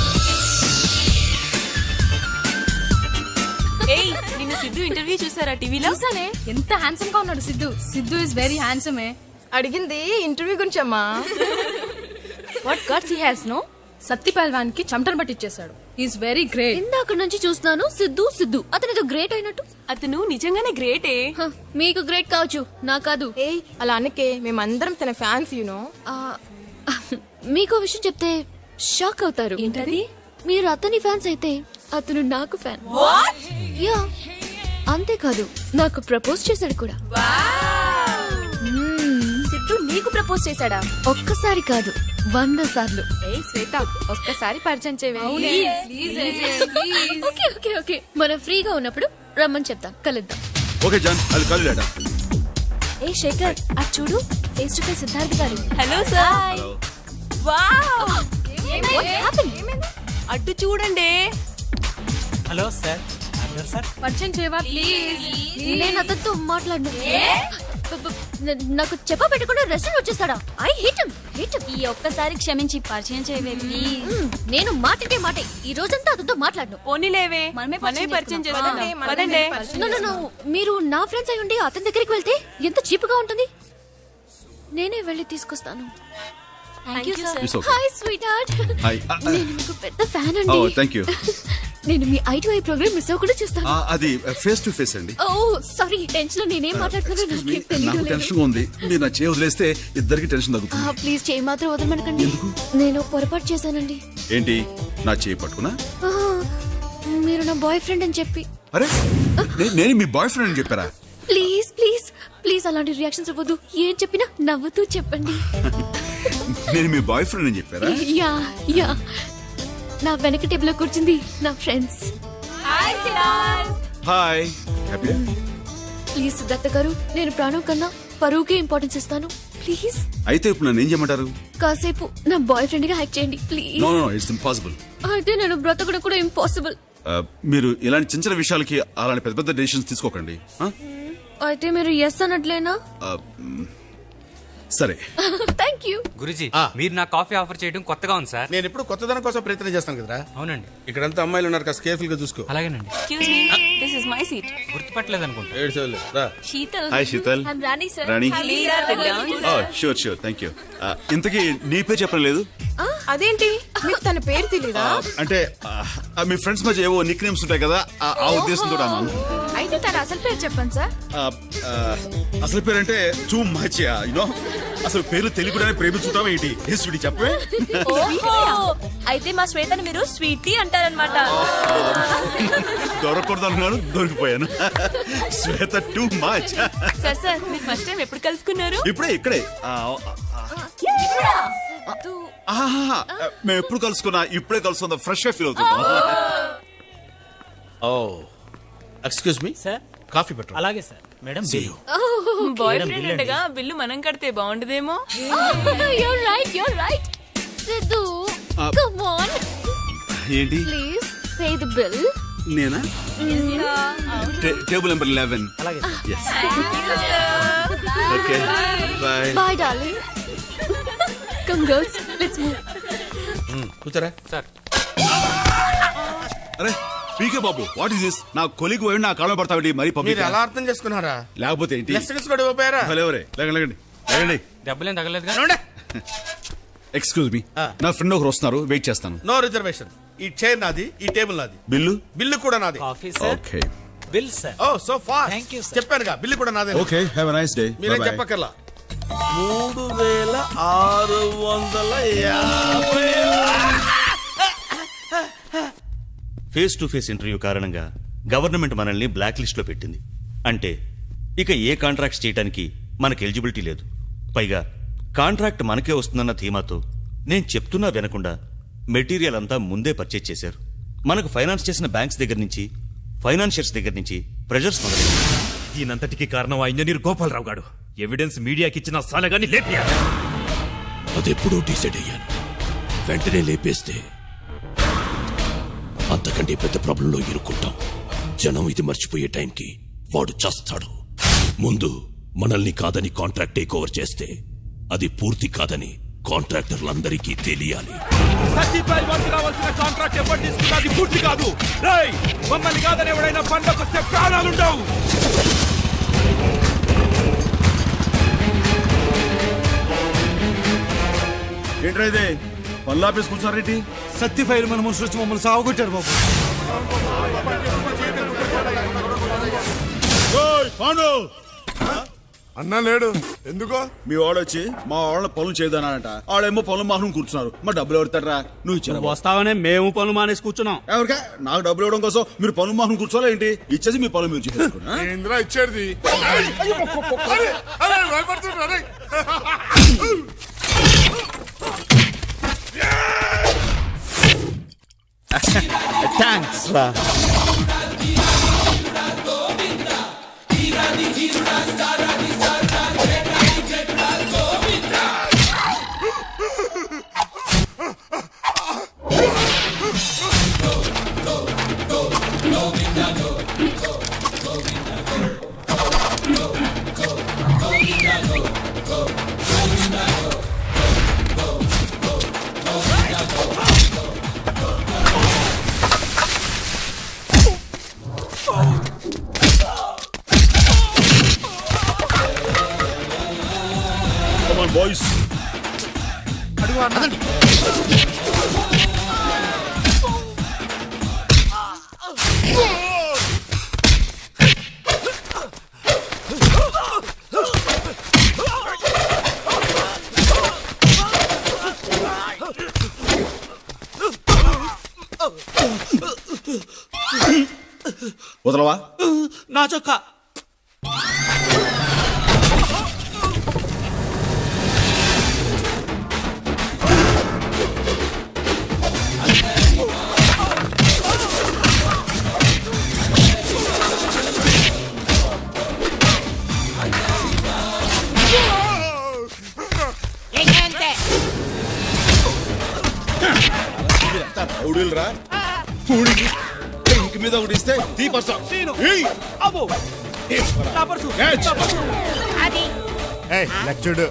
ఏయ్ నిన్ను సిద్ధు ఇంటర్వ్యూ చూసారా టీవీలో చూసానే ఎంత హ్యాండ్సమ్ గా ఉన్నాడు Siddhu Siddhu is very handsome ఏ అడిగింది ఇంటర్వ్యూ గురించి అమ్మా what guts he has no Satti Pahalwan కి చెమటలు పట్టించేశాడు ఈస్ వెరీ గ్రేట్ ఇందాక నుంచి చూస్తున్నాను సిద్ధు సిద్ధు అతను ఏదో గ్రేట్ అయినట్టు అతను నిజంగానే గ్రేటే మీకు గ్రేట్ కావచ్చు నా కాదు ఏ అలా అనకే మేమందరం తన ఫ్యాన్స్ యూనో మీకు విషయం చెప్తే షాక్ అవుతారు ఏంటది? మీరు అతని ఫ్యాన్స్ అయితే అతను నాకు ఫ్యాన్ యా అంతేకాదు నాకు ప్రపోజ్ చేశాడు కూడా సిద్ధు నీకు ప్రపోజ్ చేశాడా ఒక్కసారి కాదు వంద సార్లు ఏ శ్వేత ఒక్కసారి పరిచయం చేయవే ఓకే ఓకే ఓకే మనం ఫ్రీగా ఉన్నప్పుడు రమ్మని చెప్తాం కలుద్దాం ఓకే జాన్ అది కాదు లేడా ఏ శేఖర్ అది చూడు ఫేస్ టు ఫేస్ సిద్ధార్థ్ గారు హలో సార్ వావ్ అటు చూడండి హలో సార్ సార్ పరిచయం చేయవా ప్లీజ్ నేను అతనితో మాట్లాడను న- నాకు చెప్ప పెట్టకుండా రెస్టారెంట్ వచ్చేస్తాడా I hate him hate him ఈ ఒక్కసారి క్షమించి పరిచయం చేయవే ప్లీజ్ నేను మాటకే మాటే ఈ రోజంతా అతనితో మాట్లాడను పోనీలేవే మనమే పరిచయం చేసుకుందాం పదండి No, no, no. మీరు నా ఫ్రెండ్స్ అయి ఉండి అతని దగ్గరికి వెళ్తే ఎంత చీప్ గా ఉంటుంది నేనే వెళ్ళి తీసుకొస్తాను thank you sir It's okay. Hi sweetheart Hi. నేను మీకు పెద్ద ఫ్యాన్ ఓ అండి థ్యాంక్ యూ నేను మీ eye to eye programme miss అవ్వకుండా చూస్తాను అది ఫేస్ టు ఫేస్ అండి ఓ సారీ టెన్షన్ లో నేనేం మాట్లాడుతున్నానో నాకేం నాకు తెలియదు టెన్షన్ గా ఉంది మీరు నా చేయి వదిలేస్తే ఇద్దరికి టెన్షన్ తగ్గుతుంది ప్లీజ్ చేయి మాత్రం వదలమనకండి నేను పొరపాటు చేశానండి ఏంటి నా చేయి పట్టుకున్నా ఆ, మీరు నా బాయ్ ఫ్రెండ్ అని చెప్పి అరే నే- నేను మీ బాయ్ ఫ్రెండ్ అని చెప్పారా ప్లీజ్ ప్లీజ్ ప్లీజ్ అలాంటి రియాక్షన్స్ ఇవ్వద్దు ఏం చెప్పినా నవ్వుతూ చెప్పండి నేను మీ బాయ్ ఫ్రెండ్ అని చెప్పారా యా యా నా వెనక టేబుల్ లో కూర్చుంది నా friends hi Siddharth hi happy please Siddhartha garu నేను ప్రాణం కన్నా పరువుకే ఇంపార్టెన్స్ ఇస్తాను ప్లీజ్ అయితే ఇప్పుడు నన్ను ఏం చేయమంటారు కాసేపు నా బాయ్ ఫ్రెండ్ గా యాక్ట్ చేయండి please no no it's impossible అయితే నేను బ్రతకడం కూడా ఇంపాసిబుల్ మీరు ఇలాంటి చిన్న చిన్న విషయాలకి అలాంటి పెద్ద పెద్ద డెసిషన్స్ తీసుకోకండి ఆ? అయితే మీరు ఎస్ అన్నట్లేనా ఆ, మ్, సరే థ్యాంక్ యూ గురుజీ మీరు నా కాఫీ ఆఫర్ చేయడం కొత్తగా ఉంది సార్ నేను ఎప్పుడు కొత్తదనం కోసం ప్రయత్నం చేస్తాను కదరా అవునండి ఇక్కడంతా అమ్మాయిలు ఉన్నారు కాస్త కేర్ఫుల్ గా చూసుకో అలాగేనండి excuse me this is my seat గుర్తుపట్టలేదు అనుకుంటా ఏడు సేవలు రా Sheetal hi Sheetal I'm Rani sir Rani please sit down sure sure thank you ఇంతకీ నీ పేరు చెప్పడం లేదు అదేంటి మీకు తన పేరు తెలీదా అంటే ఆ, ఆ, మీ ఫ్రెండ్స్ మధ్య ఏవో నిక్ నేమ్స్ ఉంటాయి కదా ఆ ఆ ఉద్దేశంతో అన్నాను అయితే తన అసలు పేరు చెప్పండి సార్ ఆ, ఆ, అసలు పేరంటే టూ మచ్ యూనో అసలు పేరు తెలియకుండానే ప్రేమించుంటావా ఏంటి ఏ స్వీటీ చెప్పవే అయితే మా శ్వేతని మీరు స్వీటీ అంటారనమాట దొరకకూడదు అనుకున్నాను దొరికిపోయాను Shweta too much sir sir మీరు ఫస్ట్ టైం ఎప్పుడు కలుసుకున్నారు ఇప్పుడే ఇక్కడే ఆ, ఆ, ఆహాహా. మేము ఎప్పుడు కలుసుకున్నా ఇప్పుడే కలుసుకుందాం ఫ్రెష్ గా ఫీల్ అవుతుంటాం oh excuse me sir coffee పెట్టు అలాగే sir madam boy madam, friend bill ఉండగా బిల్లు మనం కడితే బాగుండదేమో you're right you're right Siddhu ఆ. కమ్ ఆన్ ఏంటి ప్లీజ్ పే ది బిల్ నేనా టే- టేబుల్ నెంబర్ లెవెన్ అలాగే yes okay bye bye darling come girls let's move కూర్చోరా సార్ అరే PK Babu what is this నా కొలికి పోయి నా కాళ్ళ పడతావిటి మరి మీరు పబ్లిక్ ఎలా అర్థం చేసుకున్నారా లేకపోతే ఏంటి లెసన్స్ కూడా ఇవ్వపోయారా లేవరే లేకండి లేకండి లేకండి దెబ్బలేం తగలేదుగా ఏమండే? ఎక్స్క్యూజ్ మీ నా ఫ్రెండ్ ఒకరు వస్తున్నారు వెయిట్ చేస్తాను నో రిజర్వేషన్ ఈ చైర్ నాది ఈ టేబుల్ నాది బిల్లు బిల్లు కూడా నాది coffee sir okay bill sir oh so fast Thank you, sir. చెప్పానుగా బిల్లు కూడా నాదే okay have a nice day మీరేం చెప్పక్కర్లా మూడు వేల ఆరు వందల యాభై ఫేస్ టు ఫేస్ ఇంటర్వ్యూ కారణంగా గవర్నమెంట్ మనల్ని బ్లాక్ లిస్ట్ లో పెట్టింది అంటే ఇక ఏ కాంట్రాక్ట్స్ చేయడానికి మనకు ఎలిజిబిలిటీ లేదు పైగా కాంట్రాక్ట్ మనకే వస్తుందన్న ధీమాతో నేను చెప్తున్నా వినకుండా మెటీరియల్ అంతా ముందే పర్చేజ్ చేశారు మనకు ఫైనాన్స్ చేసిన బ్యాంక్స్ దగ్గర నుంచి ఫైనాన్షియర్స్ దగ్గర నుంచి ప్రెజర్స్ మొదలైంది దీనంతటికి కారణం ఆ ఇంజనీర్ గోపాలరావు గాడు ఎవిడెన్స్ మీడియాకి ఇచ్చిన సాలగాని లేపియాలి అదెప్పుడో డిసైడ్ అయ్యాను వెంటనే లేపేస్తే అంతకంటే పెద్ద ప్రాబ్లంలో ఇరుక్కుంటాం జనం ఇది మర్చిపోయే టైంకి వాడు చస్తాడు ముందు మనల్ని కాదని కాంట్రాక్ట్ టేక్ ఓవర్ చేస్తే అది పూర్తి కాదని కాంట్రాక్టర్లందరికీ తెలియాలి సత్యపై వంతు రావాల్సిన కాంట్రాక్ట్ ఎవరు తీసుకున్నా అది పూర్తి కాదు రేయ్ మమ్మల్ని కాదని ఎవడైనా పండకొస్తే ప్రాణాలుండవు ఏంట్రా ఇదే పల్లాపేసి కూర్చున్నారేంటి సత్య ఫైల్ మన మనుషులు వచ్చి మమ్మల్ని సాగుకొట్టారు బాబు పాండు అన్నా లేడు ఎందుకో మీ వాడు వచ్చి మా వాళ్ళ పనులు చేయదన్నాడట ఆడేమో పనులు మాత్రం కూర్చున్నారు మా డబ్బులు ఎవరుతారా నువ్వు ఇచ్చారు వస్తావనే మేము పనులు మానేసి కూర్చున్నాం ఎవరికా నాకు డబ్బులు ఇవ్వడం కోసం మీరు పనులు మాత్రం కూర్చోలే ఏంటి ఇచ్చేసి మీ పనులు మీరు చేసుకోండి ఆ? ఏంద్రా ఇచ్చేది అరే, అరే, భయపడుతున్నా, అరే. థ్యాంక్స్ రా Come on, boys. వదలవా నా చొక్కా రౌడీలు రా పూడికి ఇంక మీద ఒకటి ఇస్తే తీ పర్సా ఏయ్! అబ్బో నా పర్సు Catch. నా పర్సు ఏయ్, లెక్క చూడు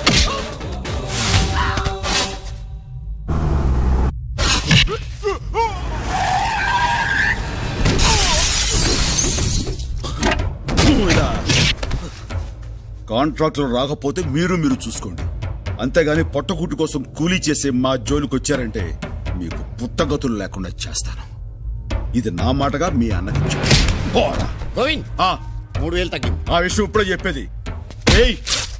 కాంట్రాక్టర్ రాకపోతే మీరు మీరు చూసుకోండి అంతేగాని పొట్టకూటి కోసం కూలీ చేసే మా జోలికి వచ్చారంటే మీకు పుట్టగతులు లేకుండా చేస్తాను ఇది నా మాటగా మీ అన్నకి చెప్పు. పోరా. గోవింద్ ఆ, మూడు వేలు తగ్గింది ఆ విషయం ఇప్పుడే చెప్పేది ఏయ్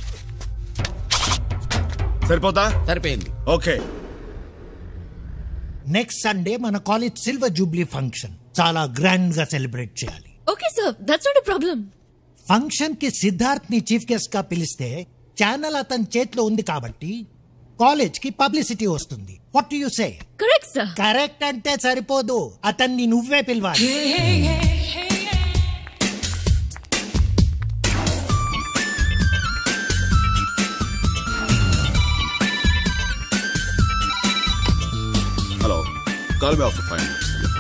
సరిపోతా సరిపోయింది ఓకే నెక్స్ట్ సండే మన కాలేజ్ సిల్వర్ జూబ్లీ ఫంక్షన్ చాలా గ్రాండ్ గా సెలబ్రేట్ చేయాలి okay sir that's not problem function కి సిద్ధార్థ్ ని చీఫ్ గెస్ట్ గా పిలిస్తే ఛానల్ అతని చేతిలో ఉంది కాబట్టి కాలేజ్ కి పబ్లిసిటీ వస్తుంది what you say correct sir correct అంటే సరిపోదు అతన్ని నువ్వే పిలవాలి hello call me after five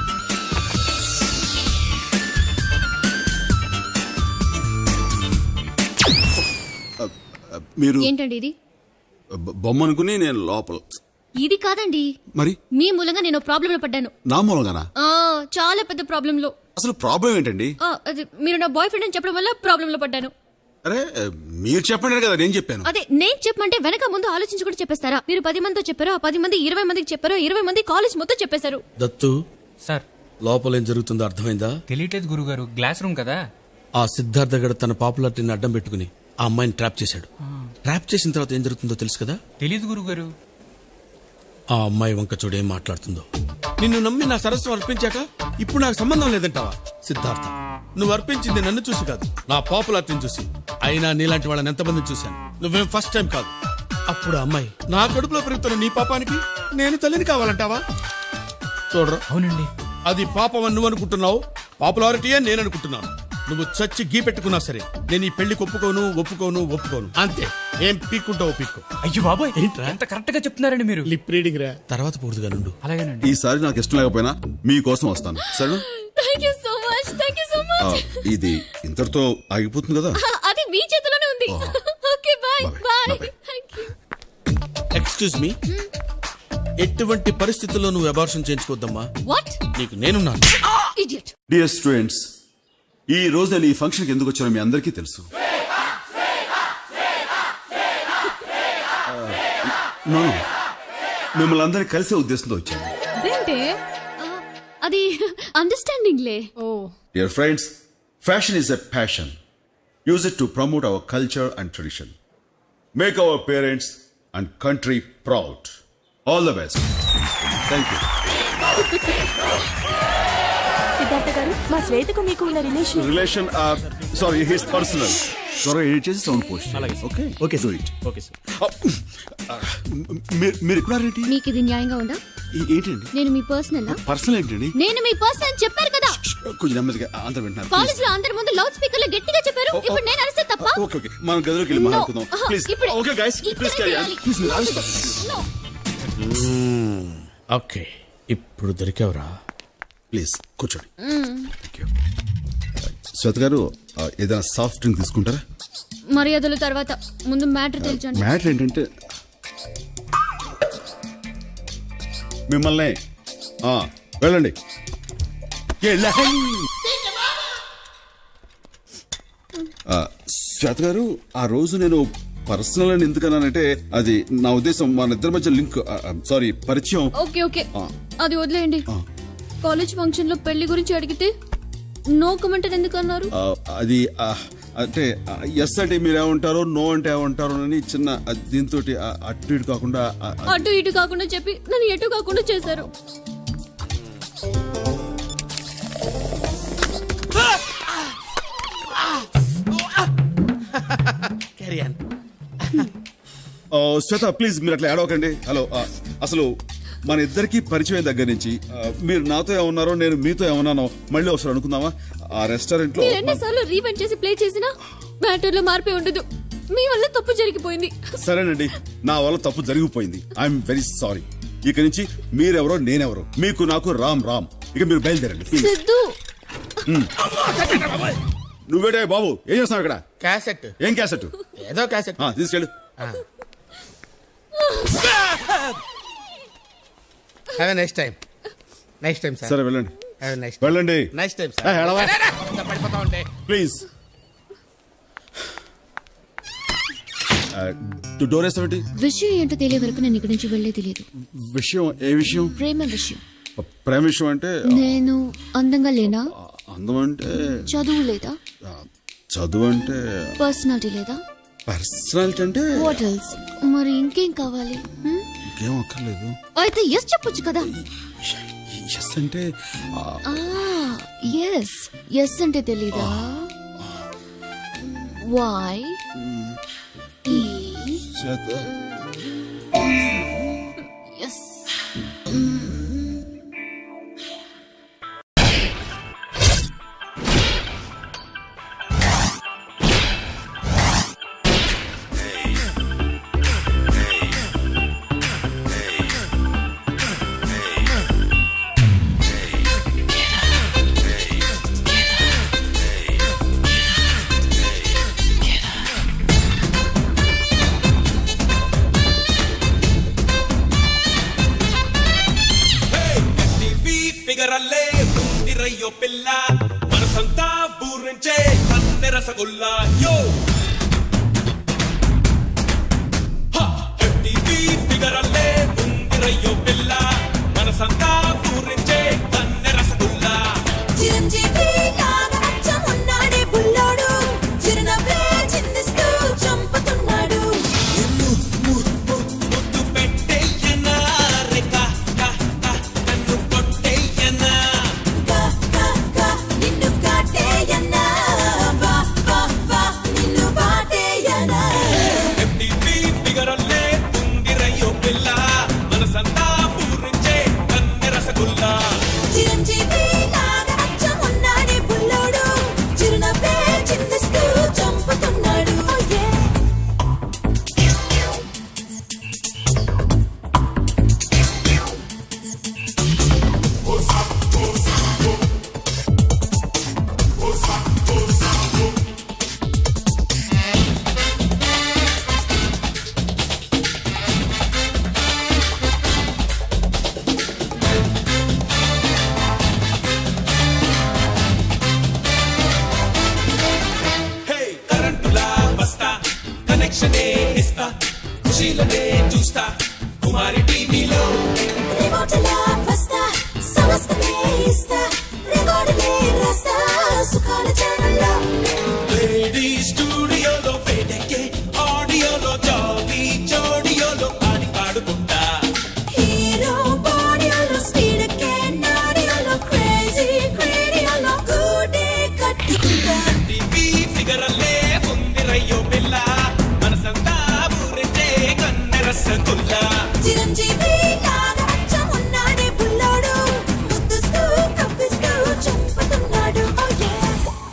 మీరు ఏంటండి ఇది బ- బొమ్మ అనుకుని నేను లోపల ఇది కాదండి మరి మీ మూలంగా నేను ప్రాబ్లం లో పడ్డాను నా మూలంగానా ఆ, చాలా పెద్ద ప్రాబ్లం లో అసలు ప్రాబ్లం ఏంటండి ఆ, అది మీరు నా బాయ్ ఫ్రెండ్ అని చెప్పడం వల్ల ప్రాబ్లం లో పడ్డాను అరే మీరు చెప్పండి కదా నేను చెప్పాను అదే నేను చెప్పమంటే వెనక ముందు ఆలోచించి కూడా చెప్పేస్తారా మీరు పది మందితో చెప్పారు ఆ పది మంది ఇరవై మందికి చెప్పారు ఇరవై మంది కాలేజ్ మొత్తం చెప్పేశారు దత్తు సార్ లోపల ఏం జరుగుతుందో అర్థమైందా తెలియట్లేదు గురుగారు గ్లాస్ రూమ్ కదా ఆ సిద్ధార్థ గడ తన పాపులారిటీని అడ్డం పెట్టుకుని ఆ అమ్మాయిని ట్రాప్ చేశాడు ట్రాప్ చేసిన తర్వాత ఏం జరుగుతుందో తెలుసు కదా తెలియదు గురుగారు ఆ అమ్మాయి వంక చూడేం మాట్లాడుతుందో నిన్ను నమ్మి నా సరస్సు అర్పించాక ఇప్పుడు నాకు సంబంధం లేదంటావా సిద్ధార్థ నువ్వు అర్పించింది నన్ను చూసి కాదు నా పాపులారిటీని చూసి అయినా నీలాంటి వాళ్ళని ఎంతమంది చూశాను నువ్వేం ఫస్ట్ టైం కాదు అప్పుడు ఆ అమ్మాయి నా కడుపులో పెరుగుతున్న నీ పాపానికి నేను తల్లిని కావాలంటావా చూడరా అవునండి అది పాపం అని నువ్వు అనుకుంటున్నావు పాపులారిటీయే నేను అనుకుంటున్నాను నువ్వు చచ్చి గీ పెట్టుకున్నా సరే నేను ఈ పెళ్లికి ఒప్పుకోను ఒప్పుకోను ఒప్పుకోను అంతే ఏం పీక్కుంటావు పీక్కు అయ్యో బాబాయ్ ఎంత కరెక్ట్ గా చెప్తున్నారండి మీరు లిప్ రీడింగ్ రా తర్వాత పూర్తిగా నుండు అలాగేనండి ఈసారి నాకు ఇష్టం లేకపోయినా మీకోసం వస్తాను సరే thank you so much thank you so ఆ, మచ్ ఇది ఇంతటితో ఆగిపోతుంది కదా అది మీ చేతిలోనే ఉంది okay bye bye thank you excuse me ఎటువంటి పరిస్థితుల్లో నువ్వు అబార్షన్ చేయించుకోద్దమ్మా వాట్ నీకు నేనున్నాను ఇడియట్ డియర్ స్టూడెంట్స్ ఈ రోజు నేను ఈ ఫంక్షన్కి ఎందుకు వచ్చానో మీ అందరికీ తెలుసు ఆ, no, no. మిమ్మల్ని అందరినీ కలిసే ఉద్దేశంతో వచ్చాను అదేంటి అది అండర్స్టాండింగ్ లే ఓ Dear friends, fashion is a passion. Use it to promote our culture and tradition. Make our parents and country proud. All the best. Thank you. Siddhartha గారు మా శ్వేతకు మీకు ఉన్న relation Relation, uh, sorry, his personal. త్వరగా edit చేసి sound post okay okay so it okay sir మీరు ఎక్కడ ఏంటి మీకు ఇది న్యాయంగా ఉందా ఈ- ఏంటండి నేను మీ పర్సనల్ పర్సనల్ ఏంటండి నేను మీ పర్సనల్ అని చెప్పారు కదా కొంచెం నెమ్మదిగా అందరూ వింటున్నారు కాలేజ్ లో అందరి ముందు లౌడ్ స్పీకర్ లో గట్టిగా చెప్పారు ఓ, ఓ. ఇప్పుడు నేను అరిస్తే తప్ప ఓకే ఓకే మనం గదిలోకి వెళ్ళి No. మాట్లాడుకుందాం ఆహా, ప్లీజ్ ఇప్పుడే. ఓకే గైస్ ప్లీజ్ ఇక్కడే క్యారీ చేయాలి. Please No. ఓకే ఇప్పుడు దొరికావురా ప్లీజ్ కూర్చోండి మ్మ్. శ్వేత గారు ఆ, ఏదైనా సాఫ్ట్ డ్రింక్ తీసుకుంటారా మర్యాదలు తర్వాత ముందు మ్యాటర్ తెలియచండి మ్యాటర్ ఏంటంటే మిమ్మల్ని ఆ, వెళ్ళండి ఆ, శ్వేత గారు ఆ రోజు నేను పర్సనల్ అని ఎందుకన్నానంటే అది నా ఉద్దేశం మన ఇద్దరి మధ్య లింక్ సారీ పరిచయం ఓకే ఓకే ఆ. అది వదిలేయండి ఆ. కాలేజ్ ఫంక్షన్ లో పెళ్లి గురించి అడిగితే నో కమెంట్ ఎందుకు అన్నారు ఆ, అది ఆ, అంటే ఎస్ అంటే మీరు ఏమంటారో నో అంటే ఏమంటారో అని చిన్న దీంతో అటు ఇటు కాకుండా ఆ, ఆ, అటు ఇటు కాకుండా చెప్పి నన్ను ఎటు కాకుండా చేశారు క్యారియన్ ఆ, శ్వేత ప్లీజ్ మీరు అట్లా ఏడవకండి హలో ఆ, అసలు మన ఇద్దరికి పరిచయం దగ్గర నుంచి ఆ, మీరు నాతో ఏమన్నారో నేను మీతో ఏమన్నానో మళ్ళీ ఒకసారి అనుకుందామా ఆ రెస్టారెంట్ లో మీరు ఎన్నిసార్లు రీవెంట్ చేసి ప్లే చేసినా మ్యాటర్ లో మార్పే ఉండదు మీ వల్ల తప్పు జరిగిపోయింది సరేనండి నా వల్ల తప్పు జరిగిపోయింది ఐఎమ్ వెరీ సారీ ఇక నుంచి మీరెవరో నేనెవరో మీకు నాకు రామ్ రామ్ ఇక మీరు బయలుదేరండి ప్లీజ్ సిద్ధు నువ్వేటే బాబు ఏం చేస్తున్నావు ఇక్కడ క్యాసెట్ ఏం క్యాసెట్ ఏదో క్యాసెట్ ఆ, తీసుకెళ్ళు have next time next time sir సరే వెళ్ళండి హ్యావ్ నెక్స్ట్ వెళ్ళండి నెక్స్ట్ టైం ఏ, ఎడవ. సార్ పడిపోతా ఉంటే ప్లీజ్ డోర్ వేస్తావేంటి విషయం ఏంటో తెలియ వరకు నేను ఇక్కడి నుంచి వెళ్లే తెలియదు విషయం ఏ విషయం ప్రేమ విషయం ప్రేమ విషయం అంటే నేను అందంగా లేనా అందం అంటే చదువు లేదా చదువు అంటే పర్సనాలిటీ లేదా పర్సనాలిటీ అంటే వాట్ ఎల్స్ మరి ఇంకేం కావాలి హ్మ్? ఇంకేం అక్కర్లేదు అయితే ఎస్ చెప్పొచ్చు కదా ఎస్ అంటే ఆ, ఎస్ ఎస్ అంటే తెలీదా వై చేత ఎస్ టీవీ ఫిగర్ అల్లే ఉందిరయ్యో పిల్ల మనసంతా ఊరించే కన్నె రసగుల్లా యో టీవీ ఫిగర్ అల్లే ఉందిరయ్యో పిల్ల మనసంతా ఊరించే కన్నె రసగుల్లా చిరంజీవి లాగా అచ్చం ఉన్నాడే బుల్లోడు చిరునవ్వే చిందిస్తూ చంపుతున్నాడు ముద్దు పెట్టేయనా రేఖ క, క, నన్ను కొట్టేయనా కా, కా, కా, నిన్ను కాటేయన్నా వా, వా, వా, నిన్ను శీలనే చూస్తా కుమారి టీవీలో రిమోట్లా వస్తా సమస్తమే ఇస్తా రికార్డులే రాస్తా సుఖాల ఛానల్లో లేడీ స్టూడియోలో వేడెక్కే ఆడియోలో జాబీ జోడియోలో ఆడి పాడుకుంటా హీరో బాడీలో స్పీడ్ కే నాడియోలో క్రేజీ క్రేడియోలో గూడే కట్టుకుంటా టీవీ ఫిగర్ అల్లే ఉంది రయ్యో పిల్ల మనసంతా ఊరించే కన్నె రసగుల్లా చిరంజీవి లాగా అచ్చం ఉన్నాడే బుల్లోడు ముద్దుస్తూ కప్పిస్తూ చంపుతున్నాడు Oh yeah.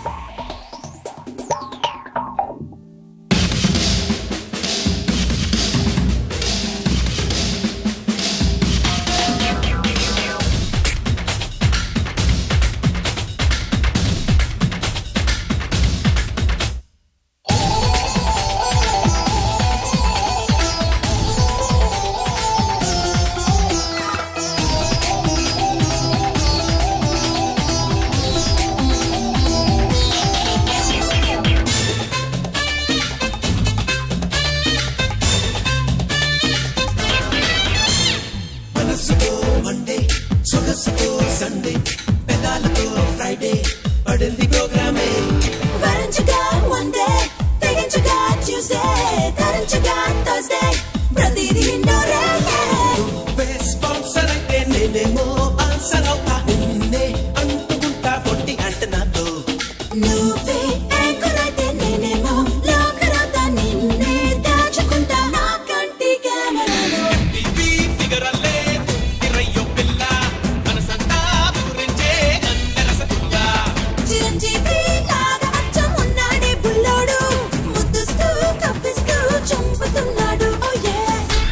మనసుతో మండే సొగసుతో సండే పెదాలతో ఫ్రైడే పడింది ప్రోగ్రామే వరించగా Monday, తెగించగా Tuesday, తరించగా Thursday, ప్రతిదీ ఇండోరే నువ్వే స్పాన్సర్ అయితే నేనేమో ఆన్సర్ అవుతా నిన్నే అంటుకుంటా పొట్టి అంటనాతో నువ్వే యాంకర్ అయితే నేనేమో లాకర్ అవుతా నిన్నే దాచుకుంటా నా కంటి కెమెరాలో టీవీ ఫిగర్ అల్లే ఉంది రయ్యో పిల్ల మనసంతా ఊరించే కన్నె రసగుల్లా చిరంజీవి లాగా అచ్చం ఉన్నాడే బుల్లోడు ముద్దుస్తూ కప్పిస్తూ చంపుతున్నాడు Oh yeah.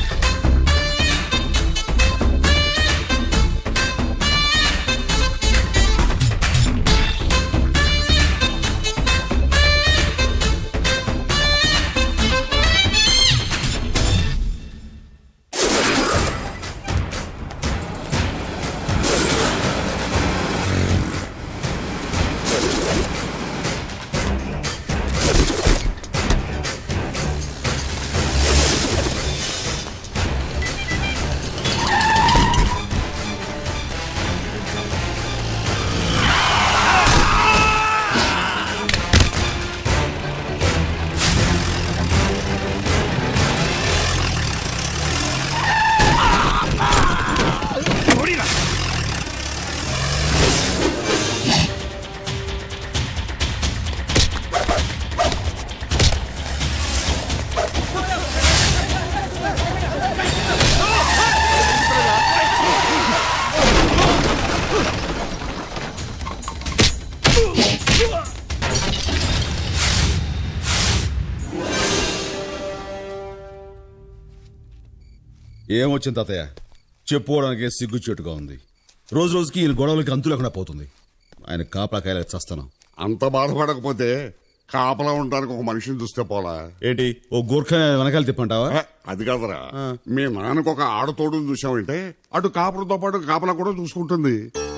ఏమొచ్చింది తాతయ్య చెప్పుకోవడానికి సిగ్గుచేటుగా ఉంది రోజు రోజుకి ఈయన గొడవలకి అంతు లేకుండా పోతుంది ఆయన కాపలాకాయలు చస్తాను అంత బాధపడకపోతే కాపలా ఉండడానికి ఒక మనిషిని చూస్తే పోలా ఏంటి ఓ గూర్ఖ వెనకాల తిప్పంటావా అది కాదురా మీ నాన్నకు ఒక ఆడతోడు చూసామంటే అటు కాపులతో పాటు కాపలా కూడా చూసుకుంటుంది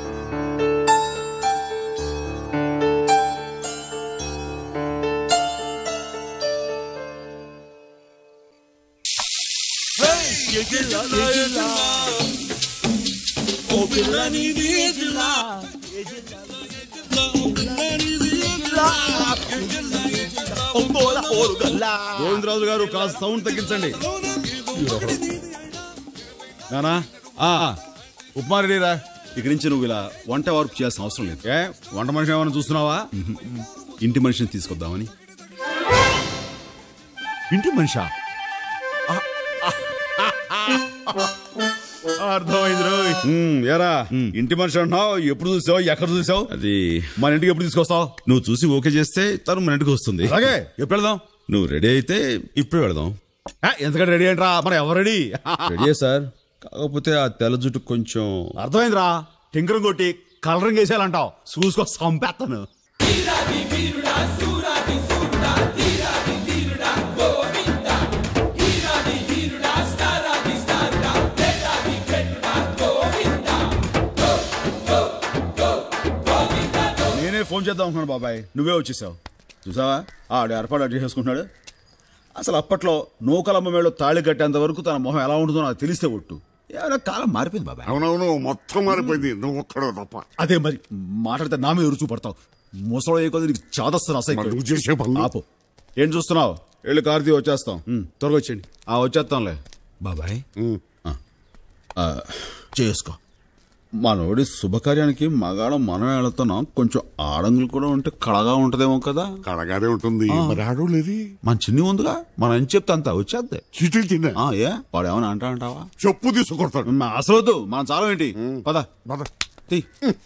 గోవిందరాజు గారు కాస్త సౌండ్ తగ్గించండి నానా ఆ, ఉప్మా రెడీరా ఇక్కడి నుంచి నువ్వు ఇలా వంట వార్పు చేయాల్సిన అవసరం లేదు ఏ వంట మనిషి ఏమైనా చూస్తున్నావా ఇంటి మనిషిని తీసుకొద్దామని ఇంటి మనిషా అర్థమైంది రోయ్. ఉమ్, ఏరా ఇంటి మనిషి అంటున్నావు ఎప్పుడు చూసావు ఎక్కడ చూసావు అది మన ఇంటికి ఎప్పుడు తీసుకొస్తావు నువ్వు చూసి ఓకే చేస్తే తను మన ఇంటికి వస్తుంది అలాగే ఎప్పుడు వెళ్దాం నువ్వు రెడీ అయితే ఇప్పుడే వెళదాం ఎంతకంటే రెడీ ఏంట్రా మరి ఎవరు రెడీ రెడీ సార్ కాకపోతే ఆ తెల్ల జుట్టు కొంచెం అర్థమైందిరా టింకరం కొట్టి కలరింగ్ వేసేయాలంటావు చూసుకో సంపేస్తాను నేనే ఫోన్ చేద్దాం అనుకున్నాను బాబాయ్ నువ్వే వచ్చేసావు చూసావా ఆడు ఏర్పాటు అడ్జస్ట్ చేసుకుంటున్నాడు అసలు అప్పట్లో నూకలమ్మ మేళ తాళి కట్టేంత వరకు తన మొహం ఎలా ఉంటుందో నాకు తెలిస్తే ఒట్టు ఏమైనా కాలం మారిపోయింది బాబాయ్ అవునవును మొత్తం మారిపోయింది నువ్వు ఒక్కడో తప్ప అదే మరి మాట్లాడితే నా మీద రుచి పడతావు ముసలో ఏ కొద్ది నీకు చాదస్తాను అసలు నువ్వు చేసే పనులు ఆపు ఏం చూస్తున్నావు వెళ్ళి కార్తీ వచ్చేస్తాం ఉమ్, త్వరగా వచ్చేయండి ఆ వచ్చేస్తాంలే బాబాయ్ ఆ, ఆ, చేసుకో మనోడి శుభకార్యానికి మగాళం మనం వెళుతున్నాం కొంచెం ఆడంగులు కూడా ఉంటే కళగా ఉంటదేమో కదా కళగానే ఉంటుంది మరి ఆడోళ్ళేది మన చిన్ని ఉందిగా మనం ఏం చెప్తే అంత వచ్చేద్దే చీటీలు తిన్నా ఆ, ఏ వాడు ఏమైనా అంటా అంటావా చెప్పు తీసుకొడతాడు అసలు వద్దు మనం చాలా ఏంటి పద పద తీ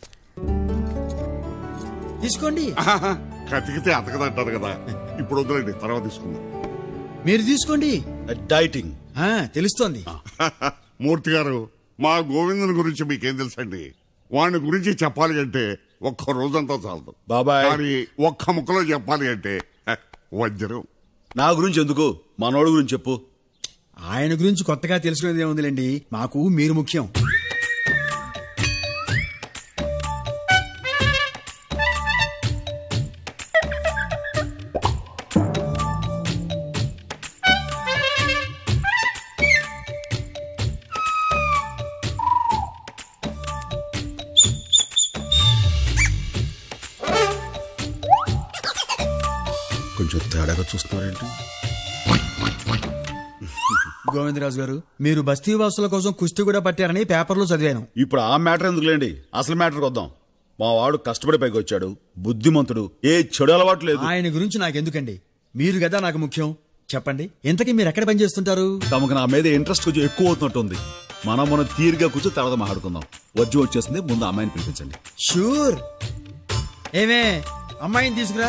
తీసుకోండి కతికితే అతకదంటారు కదా ఇప్పుడు వద్దులేండి తర్వాత తీసుకుందాం మీరు తీసుకోండి డైటింగ్ తెలుస్తోంది మూర్తి గారు మా గోవిందుని గురించి మీకేం తెలుసండి వాడి గురించి చెప్పాలి అంటే ఒక్క రోజంతా చాలదు బాబాయ్. కానీ ఒక్క ముక్కలో చెప్పాలి అంటే హ, వజ్రం నా గురించి ఎందుకు మనోడి గురించి చెప్పు ఆయన గురించి కొత్తగా తెలుసుకునేది ఏముందిలేండి మాకు మీరు ముఖ్యం కొంచెం తేడాగా చూస్తున్నారేంటి గోవిందరాజు గారు మీరు బస్తీ వాసుల కోసం కుస్తీ కూడా పట్టారని పేపర్లో చదివాను ఇప్పుడు ఆ మ్యాటర్ ఎందుకులేండి అసలు మ్యాటర్కి వద్దాం మా వాడు కష్టపడి పైకి వచ్చాడు బుద్ధిమంతుడు ఏ చెడు అలవాటు లేదు ఆయన గురించి నాకు ఎందుకండి మీరు కదా నాకు ముఖ్యం చెప్పండి ఇంతకీ మీరు ఎక్కడ పని చేస్తుంటారు తమకు నా మీద ఇంట్రెస్ట్ కొంచెం ఎక్కువ అవుతున్నట్టుంది మనం మనం తీరిగా కూర్చొని తర్వాత మాట్లాడుకుందాం వజ్జు వచ్చేసింది ముందు అమ్మాయిని పిలిపించండి షూర్ ఏమే అమ్మాయిని తీసుకురా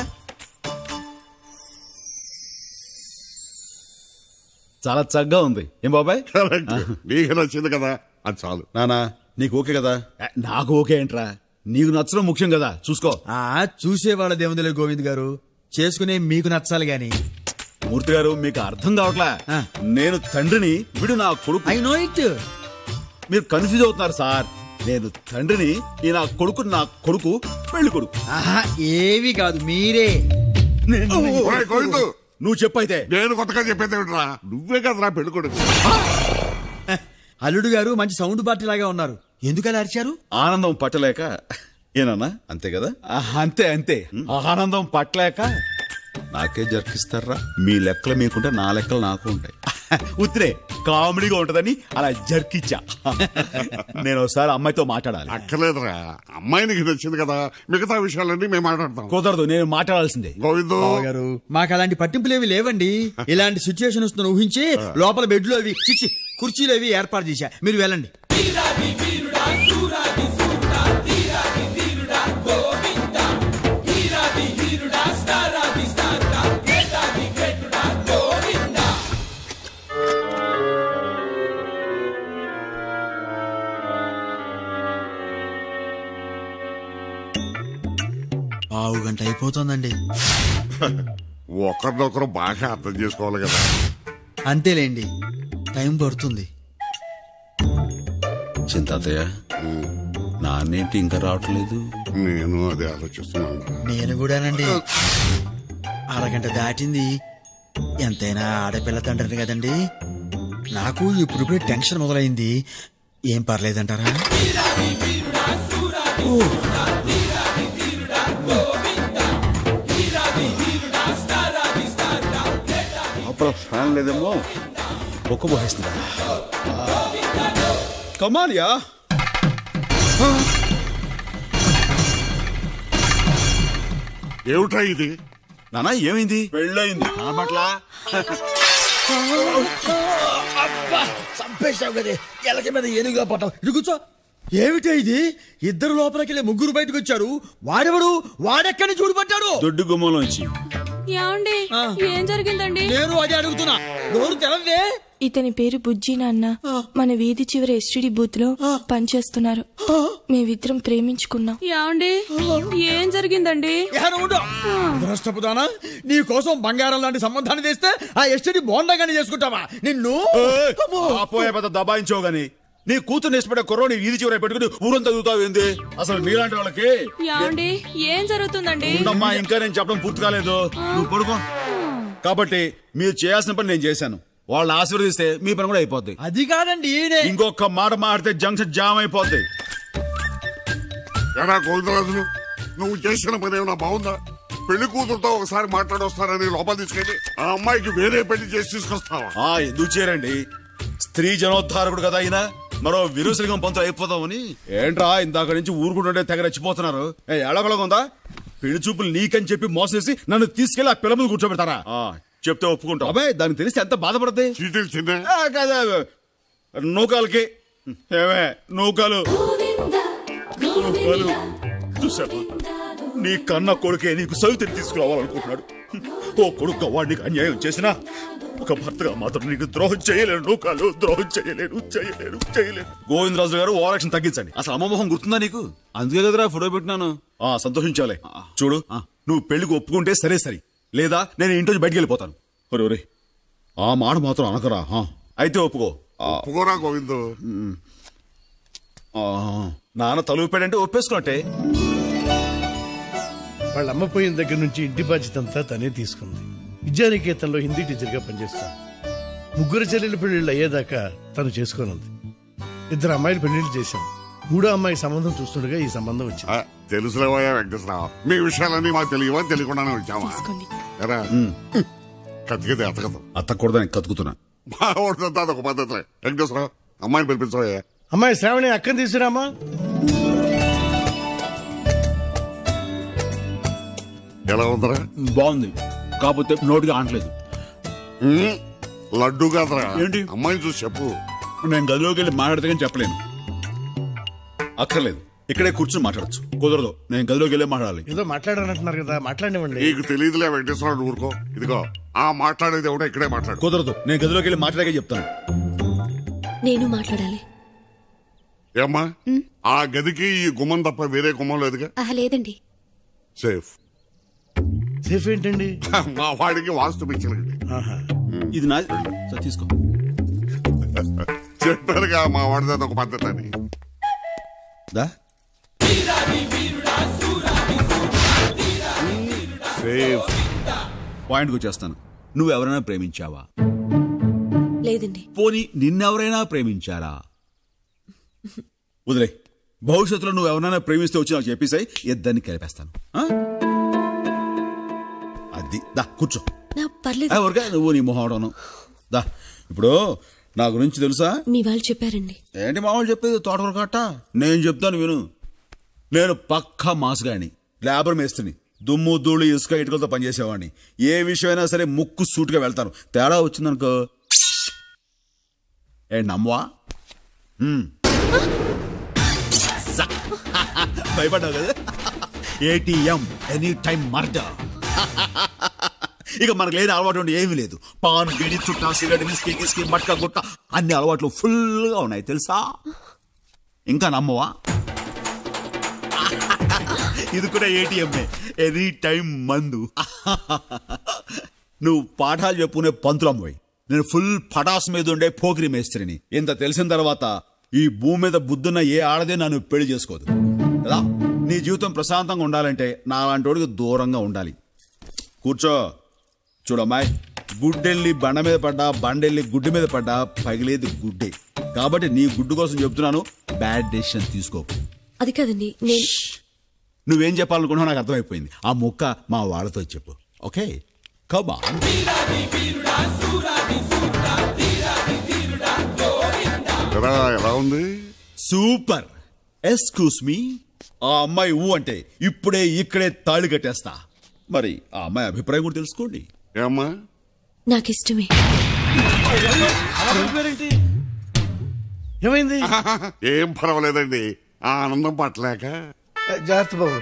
చాలా చక్కగా ఉంది ఏం బాబాయ్ నీకు నచ్చింది కదా అది చాలు నానా నీకు ఓకే కదా ఏ, నాకు ఓకే ఏంట్రా నీకు నచ్చడం ముఖ్యం కదా చూసుకో ఆ చూసేవాళ్ళ దేవుందులే గోవింద్ గారు చేసుకునే మీకు నచ్చాలి గాని మూర్తి గారు మీకు అర్థం కావట్లా నేను తండ్రిని వీడు నా కొడుకు ఐ నో ఇట్ మీరు కన్ఫ్యూజ్ అవుతున్నారు సార్ నేను తండ్రిని ఈ నా కొడుకు నా కొడుకు పెళ్లి కొడుకు ఆహా ఏవి కాదు మీరే ఓయ్ గోవిందు నువ్వు చెప్పైతే నేను కొత్తగా చెప్పేది ఏమిట్రా నువ్వే కదరా పెళ్లి కొడుకు అల్లుడు గారు మంచి సౌండ్ పార్టీ లాగా ఉన్నారు ఎందుకలా అరిచారు ఆనందం పట్టలేక ఏనన్నా అంతే కదా అంతే అంతే ఆనందం పట్టలేక నాకే జర్కిస్తారా మీ లెక్కలు మీకుంటే నా లెక్కలు నాకు ఉంటాయి ఉత్తిరే కామెడీగా ఉంటదని అలా జర్కిచ్చా నేను ఒకసారి అమ్మాయితో మాట్లాడాలి అక్కర్లేదురా అమ్మాయి నీకు నచ్చింది కదా మిగతా విషయాలన్నీ మేము మాట్లాడతాం కుదరదు నేను మాట్లాడాల్సిందే గోవిందు గారు మాకు అలాంటి పట్టింపులు ఏవి లేవండి ఇలాంటి సిచ్యువేషన్ వస్తున్న ఊహించి లోపల బెడ్లు అవి చిచ్చి కుర్చీలు అవి ఏర్పాటు చేశా మీరు వెళ్ళండి పావు గంట అయిపోతుందండి ఒకరినొకరు బాగా అర్థం చేసుకోవాలి కదా అంతేలేండి టైం పడుతుంది చింతాతయ్య నాన్నేంటి ఇంకా రావట్లేదు నేను అదే ఆలోచిస్తున్నాను నేను కూడానండి అరగంట దాటింది ఎంతైనా ఆడపిల్ల తండ్రిని కదండి నాకు ఇప్పుడిప్పుడే టెన్షన్ మొదలైంది ఏం పర్లేదంటారా ఓ, లోపల ఫ్యాన్ లేదేమో ఒక్క పోసేస్తుందా కమాలియా ఏమిటా ఇది నానా ఏమైంది పెళ్ళయింది కనబట్లా అబ్బా చంపేశావు కదే ఎలక మీద ఏనుగులా పట్టావు ఇది కూర్చో ఏమిటే ఇది ఇద్దరు లోపలికి వెళ్ళి ముగ్గురు బయటకు వచ్చారు వాడెవడు వాడెక్కడి నుంచి ఊడిపడ్డాడు దొడ్డు గుమ్మంలోంచి ఏమండి ఏం జరిగిందండి నేను అదే అడుగుతున్నా నోరు తెలవే ఇతని పేరు బుజ్జి నాన్న మన వీధి చివరి ఎస్టీడీ బూత్ లో పనిచేస్తున్నారు మేమిద్దరం ప్రేమించుకున్నాం ఏమండి ఏం జరిగిందండి భ్రష్టపుదానా నీ కోసం బంగారం లాంటి సంబంధాన్ని తెస్తే ఆ ఎస్టీడీ బోండాగానే చేసుకుంటావా నిన్ను పోయే పెద్ద దబాయించావు గాని నీ కూతురు ఇష్టపడే కుర్రోని వీధి చివర పెట్టుకుని ఊరంతా చదువుతావు ఏంది అసలు నీలాంటి వాళ్ళకి ఏమండి ఏం జరుగుతుందండి ఉండమ్మా ఇంకా నేను చెప్పడం పూర్తి కాలేదు నువ్వు పడుకో కాబట్టి మీరు చేయాల్సిన పని నేను చేశాను వాళ్ళని ఆశీర్వదిస్తే మీ పని కూడా అయిపోద్ది అది కాదండి ఈయనే ఇంకొక మాట మాడితే జంక్షన్ జామ్ అయిపోద్ది ఎరా గోవిందరాజులు నువ్వు చేసిన పని ఏమైనా బాగుందా పెళ్లి కూతురుతో ఒకసారి మాట్లాడొస్తానని లోపల తీసుకెళ్ళి ఆ అమ్మాయికి వేరే పెళ్లి చేసి తీసుకొస్తావా ఆ ఎందుకు చేరండి స్త్రీ జనోద్ధారకుడు కదా ఆయన మరో విరుసలిగం పంతులు అయిపోతామని ఏంట్రా ఇందాక నుంచి ఊరుకుంటుంటే తెగ రెచ్చిపోతున్నారు ఏ ఎలాగొలగా ఉందా పెళ్లి చూపులు నీకని చెప్పి మోసేసి నన్ను తీసుకెళ్లి ఆ పిల్ల మీద కూర్చోబెడతారా ఆ, చెప్తే ఒప్పుకుంటా అబ్బాయి దానికి తెలిస్తే ఎంత బాధపడద్ది చీటీలు చిన్న నూకాలకి ఏమే నూకాలు నూకాలు చూసావా నీ కన్న కొడుకే నీకు సవితిని తీసుకురావాలనుకుంటున్నాడు ఓ కొడుకు వాడికి అన్యాయం చేసినా ఒక భర్తగా మాత్రం నీకు ద్రోహం చేయలేను నూకాలు ద్రోహం చేయలేను చేయలేను చేయలేను గోవిందరాజు గారు ఓరక్షణ తగ్గించండి అసలు అమ్మమోహం గుర్తుందా నీకు అందుకే కదరా ఫోటో పెట్టినాను ఆ సంతోషించాలి చూడు నువ్వు పెళ్లికి ఒప్పుకుంటే సరే సరే లేదా నేను ఇంటి నుంచి బయటికి వెళ్ళిపోతాను ఒరే ఒరే ఆ మాట మాత్రం అనకరా ఆ. అయితే ఒప్పుకో ఆ, ఒప్పుకోరా గోవిందు ఆ, నాన్న తలుపుపాడంటే ఒప్పేసుకున్నట్టే వాళ్ళ అమ్మ పోయిన దగ్గర నుంచి ఇంటి బాధ్యత అంతా తనే తీసుకుంది విద్యానికేతన్లో హిందీ టీచర్గా పనిచేస్తాను ముగ్గురు చెల్లెల పెళ్లిళ్ళు అయ్యేదాకా తను చేసుకోనుంది ఇద్దరు అమ్మాయిలు పెళ్లిళ్ళు చేశాం మూడో అమ్మాయి సంబంధం చూస్తుండగా ఈ సంబంధం వచ్చింది తెలుసులేవయ్యా వెంకటేశ్వరరావు మీ విషయాలన్నీ మాకు తెలియవా తెలియకుండానే వచ్చావా ఎరా కతికితే అతకదు అత్తకూడదని కతుకుతున్నా మా ఊళ్ళంతా అదొక పద్ధతి వెంకటేశ్వరరావు అమ్మాయిని పిలిపించవయ్యా అమ్మాయి శ్రావణి అక్కని తీసుకురామా ఎలా ఉందరా బాగుంది కాకపోతే నోటిగా ఆనట్లేదు లడ్డు కాదరా ఏంటి అమ్మాయిని చూసి చెప్పు నేను గదిలోకి వెళ్ళి మాట్లాడితే కానీ చెప్పలేను అక్కర్లేదు ఇక్కడే కూర్చొని మాట్లాడచ్చు కుదరదు నేను గదిలోకి వెళ్ళి మాట్లాడాలి ఏదో మాట్లాడారంటున్నారు కదా మాట్లాడివ్వండి నీకు తెలియదులే వెంకటేశ్వరరావు ఊరుకో ఇదిగో ఆ మాట్లాడేది ఎవడో ఇక్కడే మాట్లాడు కుదరదు నేను గదిలోకి వెళ్ళి మాట్లాడాకే చెప్తాను నేను మాట్లాడాలి ఏమ్మా ఆ గదికి ఈ గుమ్మం తప్ప వేరే గుమ్మం లేదుగా ఆహా లేదండి సేఫ్ సేఫ్ ఏంటండి మా వాడికి వాస్తు పిచ్చిలండి ఇది నా సరే, తీసుకో చెప్పారుగా మా వాడిది ఒక పద్ధతి అని దా సేఫ్ పాయింట్కి వచ్చేస్తాను నువ్వు ఎవరైనా ప్రేమించావా లేదండి పోనీ నిన్నెవరైనా ప్రేమించారా వదిలే భవిష్యత్తులో నువ్వు ఎవరైనా ప్రేమిస్తే వచ్చి నాకు చెప్పేసాయి ఇద్దరిని కలిపేస్తాను ఆ? అది దా కూర్చో నా పర్లేదు ఆ, ఊరికే నువ్వు నీ మొహం దా ఇప్పుడు నా గురించి తెలుసా మీ వాళ్ళు చెప్పారండి ఏంటి మామూలు చెప్పేది తోటకూర కట్ట నేను చెప్తాను విను నేను పక్కా మాసుగాని లేబర్ మేస్త్రిని దుమ్ము ధూళి ఇసుక ఇటుకలతో పనిచేసేవాడిని ఏ విషయమైనా సరే ముక్కు సూటుగా వెళ్తాను తేడా వచ్చిందనుకో ఏ నమ్మవా హ్మ్. స- భయపడ్డావు కదా ఏటీఎం ఎనీ టైం మర్డర్ ఇక మనకు లేని అలవాటు ఉండి ఏమీ లేదు పాన్ బిడి చుట్టా సిగరెట్ విస్కీ కిస్కీ మట్కా గుట్ట అన్ని అలవాట్లు ఫుల్గా ఉన్నాయి తెలుసా ఇంకా నమ్మవా ఇది కూడా ఏటీఎంఏ ఎనీ టైం మందు నువ్వు పాఠాలు చెప్పుకునే పంతులమ్మవి నేను ఫుల్ పటాస్ మీద ఉండే పోకిరి మేస్త్రిని ఇంత తెలిసిన తర్వాత ఈ భూమి మీద బుద్ధున్న ఏ ఆడదే నన్ను పెళ్లి చేసుకోదు కదా నీ జీవితం ప్రశాంతంగా ఉండాలంటే నా అలాంటి వాడికి దూరంగా ఉండాలి కూర్చో చూడమ్మాయి గుడ్డెళ్ళి బండ మీద పడ్డా బండెళ్ళి గుడ్డు మీద పడ్డా పగిలేది గుడ్డే కాబట్టి నీ గుడ్డు కోసం చెప్తున్నాను బ్యాడ్ డెసిషన్ తీసుకోకు అది కాదండి నేను నువ్వేం చెప్పాలనుకున్నావు నాకు అర్థమైపోయింది ఆ ముక్క మా వాళ్ళతో చెప్పు ఓకే కబా ఎలా ఎలా ఉంది సూపర్ ఎస్క్యూస్ మీ ఆ అమ్మాయి ఊ అంటే ఇప్పుడే ఇక్కడే తాళి కట్టేస్తా మరి ఆ అమ్మాయి అభిప్రాయం కూడా తెలుసుకోండి ఏమ్మా నాకు ఇష్టమే ఏమైంది ఏం పర్వాలేదండి ఆ ఆనందం పట్టలేక జాగ్రత్త బాబు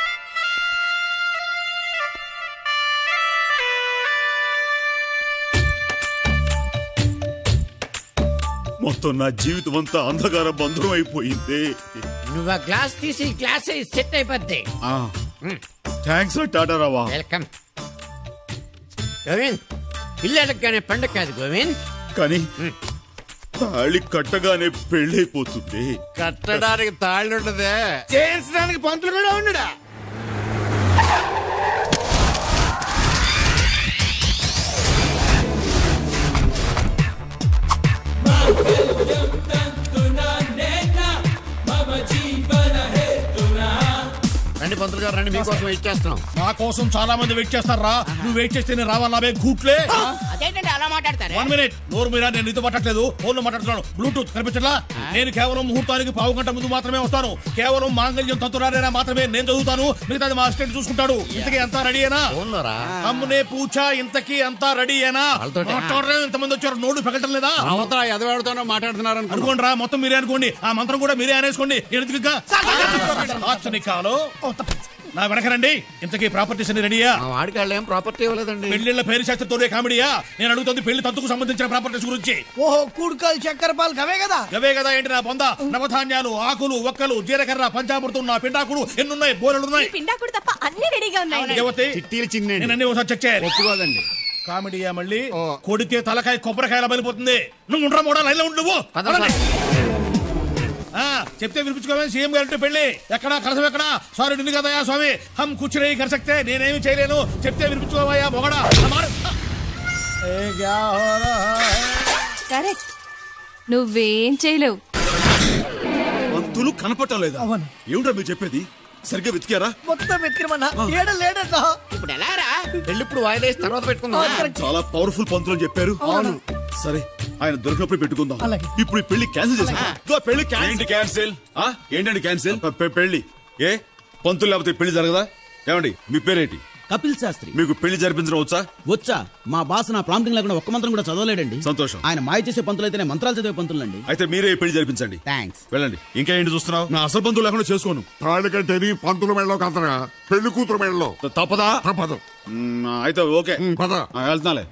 మొత్తం నా జీవితం అంతా అంధకార బంధురం అయిపోయింది నువ్వు ఆ గ్లాస్ తీసి గ్లాస్ సెట్ అయిపోద్ది థ్యాంక్స్ టాటా రావా వెల్కమ్ గోవింద్ ఇల్లు అడగగానే పండుగ కాదు గోవింద్ కానీ తాళి కట్టగానే పెళ్ళైపోతుంది కట్టడానికి తాళ్ళు ఉండదే చేయించడానికి పంతులు కూడా ఉండడా రండి పంతులు గారు రండి మీకోసం వెయిట్ చేస్తున్నాం మా కోసం చాలా మంది వెయిట్ చేస్తారా నువ్వు వెయిట్ చేస్తే నేను రావాలా బే కూట్లే అదేంటండి అలా మాట్లాడతారు వన్ మినిట్ నోరు మీరా నేను నీతో మాట్లాడలేదు ఫోన్ లో మాట్లాడుతున్నాను బ్లూటూత్ కనిపించట్లా నేను కేవలం ముహూర్తానికి పావు గంట ముందు మాత్రమే వస్తాను కేవలం మాంగళ్యం తంతురారేనా మాత్రమే నేను చదువుతాను మిగతాది మా అసిస్టెంట్ చూసుకుంటాడు ఇంతకీ అంతా రెడీయేనా అమ్మునే పూచా ఇంతకీ అంతా రెడీయేనా వాళ్ళతోటే. మాట్లాడలేదు ఇంతమంది వచ్చారు నోడు పెగటం లేదా అవతల ఎదవాడుతోనో మాట్లాడుతున్నారు అనుకోండి రా మొత్తం మీరే అనుకోండి ఆ మంత్రం కూడా మీరే అనేసుకోండి ఎందుకు ఇంకా? ఆచనికాలో నా వెనకరండి ఇంతకీ ప్రాపర్టీస్ అన్ని రెడీయా వాడికి వాళ్ళు ఏం ప్రాపర్టీ ఇవ్వలేదండి పెళ్లిళ్ళ పేరు శాస్త్రంతోనే కామెడీయా నేను అడుగుతుంది పెళ్లి తంతుకు సంబంధించిన ప్రాపర్టీస్ గురించి ఓహో కూడుకాలు చక్కెర పాలు అవే కదా అవే కదా ఏంటి నా బొంద నవధాన్యాలు ఆకులు ఒక్కలు జీలకర్ర పంచామృతం నా పిండాకుడు ఎన్నున్నాయి బోలెడున్నాయి పిండాకుడు తప్ప అన్ని రెడీగా ఉన్నాయి యువతి చిట్టీలు చిన్న నేను అన్ని ఒకసారి చెక్ చేయాలి ఒప్పుకోదండి కామెడీయా మళ్ళీ కొడితే తలకాయ కొబ్బరికాయల బలిపోతుంది నువ్వు ఉండరా మూడా లైన్లో ఉండు నువ్వు ఆ, చెప్తే వినిపించుకోవాలి సీఎం గారి పెళ్లి ఎక్కడా కలసం ఎక్కడా సారీ నిన్ను కదయా స్వామి హమ్ కుచ్ నీ కరసక్తే నేనేమి చేయలేను చెప్తే వినిపించుకోవయ్యా మొగడా అమారు. ఏ క్యా హో రహా హై? కరెక్ట్ నువ్వేం చేయలేవు పంతులు కనపడటం లేదా ఏమిటో మీరు చెప్పేది సరిగ్గా వెతికారా మొత్తం వెతికిరమన్నా ఏడ లేడన్నా ఇప్పుడు ఎలా రా పెళ్ళిప్పుడు వాయిదేసి తర్వాత పెట్టుకుందాం చాలా పవర్ఫుల్ పంతులు అని చెప్పారు అవును. సరే ఆయన దొరికినప్పుడు పెట్టుకుందాం ఇప్పుడు ఈ పెళ్లి క్యాన్సిల్ చేశారు ఇదిగో పెళ్లి ఏంటి క్యాన్సిల్ ఏంటండి క్యాన్సిల్ పెళ్లి ఏ పంతులు లేకపోతే పెళ్లి జరగదా ఏమండి మీ పేరేంటి కపిల్ శాస్త్రి మీకు పెళ్లి జరిపించడం వచ్చా వచ్చా మా బాస్ నా ప్రాంప్టింగ్ లేకుండా ఒక్క మంత్రం కూడా చదవలేడండి సంతోషం ఆయన మాయ చేసే పంతులు అయితేనే మంత్రాలు చదివే పంతులండి అయితే మీరే ఈ పెళ్లి జరిపించండి థ్యాంక్స్ వెళ్ళండి ఇంకా ఏంటి చూస్తున్నావు నా అసలు పంతులు లేకుండా చేసుకోను తాళి కట్టేది పంతుల మెడలో కాదరా పెళ్లి కూతురు మెడలో తప్పదా తప్పదు మ్, అయితే ఓకే పద ఆ, వెళ్తున్నాలే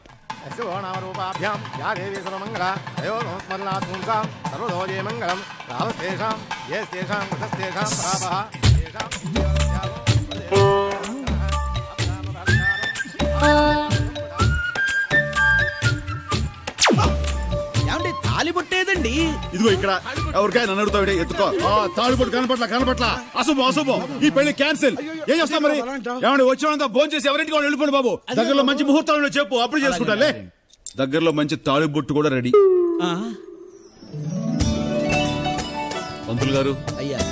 ఏమండి తాలి పుట్టేదండి ఇదిగో ఇక్కడ ఎవరికైనా నన్ను అడుగుతావు ఎత్తుకో ఆ, తాళిబొట్టు కనపట్ల కనపట్ల అశుభం అశుభం ఈ పెళ్లి క్యాన్సిల్ ఏం చేస్తాం మరి ఏమండి వచ్చినంత ఫోన్ చేసి ఎవరింటికి వాళ్ళు వెళ్ళిపోండి బాబు దగ్గరలో మంచి ముహూర్తాలు చెప్పు అప్పుడు చేసుకుంటాలే దగ్గరలో మంచి తాళిబొట్టు కూడా రెడీ పంతులు గారు అయ్యా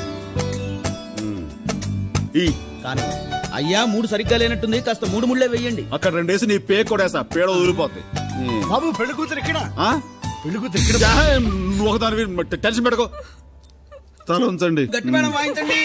ఈ కానీ అయ్యా మూడు సరిగ్గా లేనట్టుంది కాస్త మూడు ముళ్ళే వెయ్యండి అక్కడ రెండేసి నీ పే కొడేసా పేడ వదిలిపోతాయి బాబు పెళ్లి కూతురు ఇక్కడ ఆ? పెళ్లి కూతురు ఇక్కడ యా, నువ్వు ఒకదాని టెన్షన్ పెట్టుకో తల ఉంచండి గట్టి మేడం వాయించండి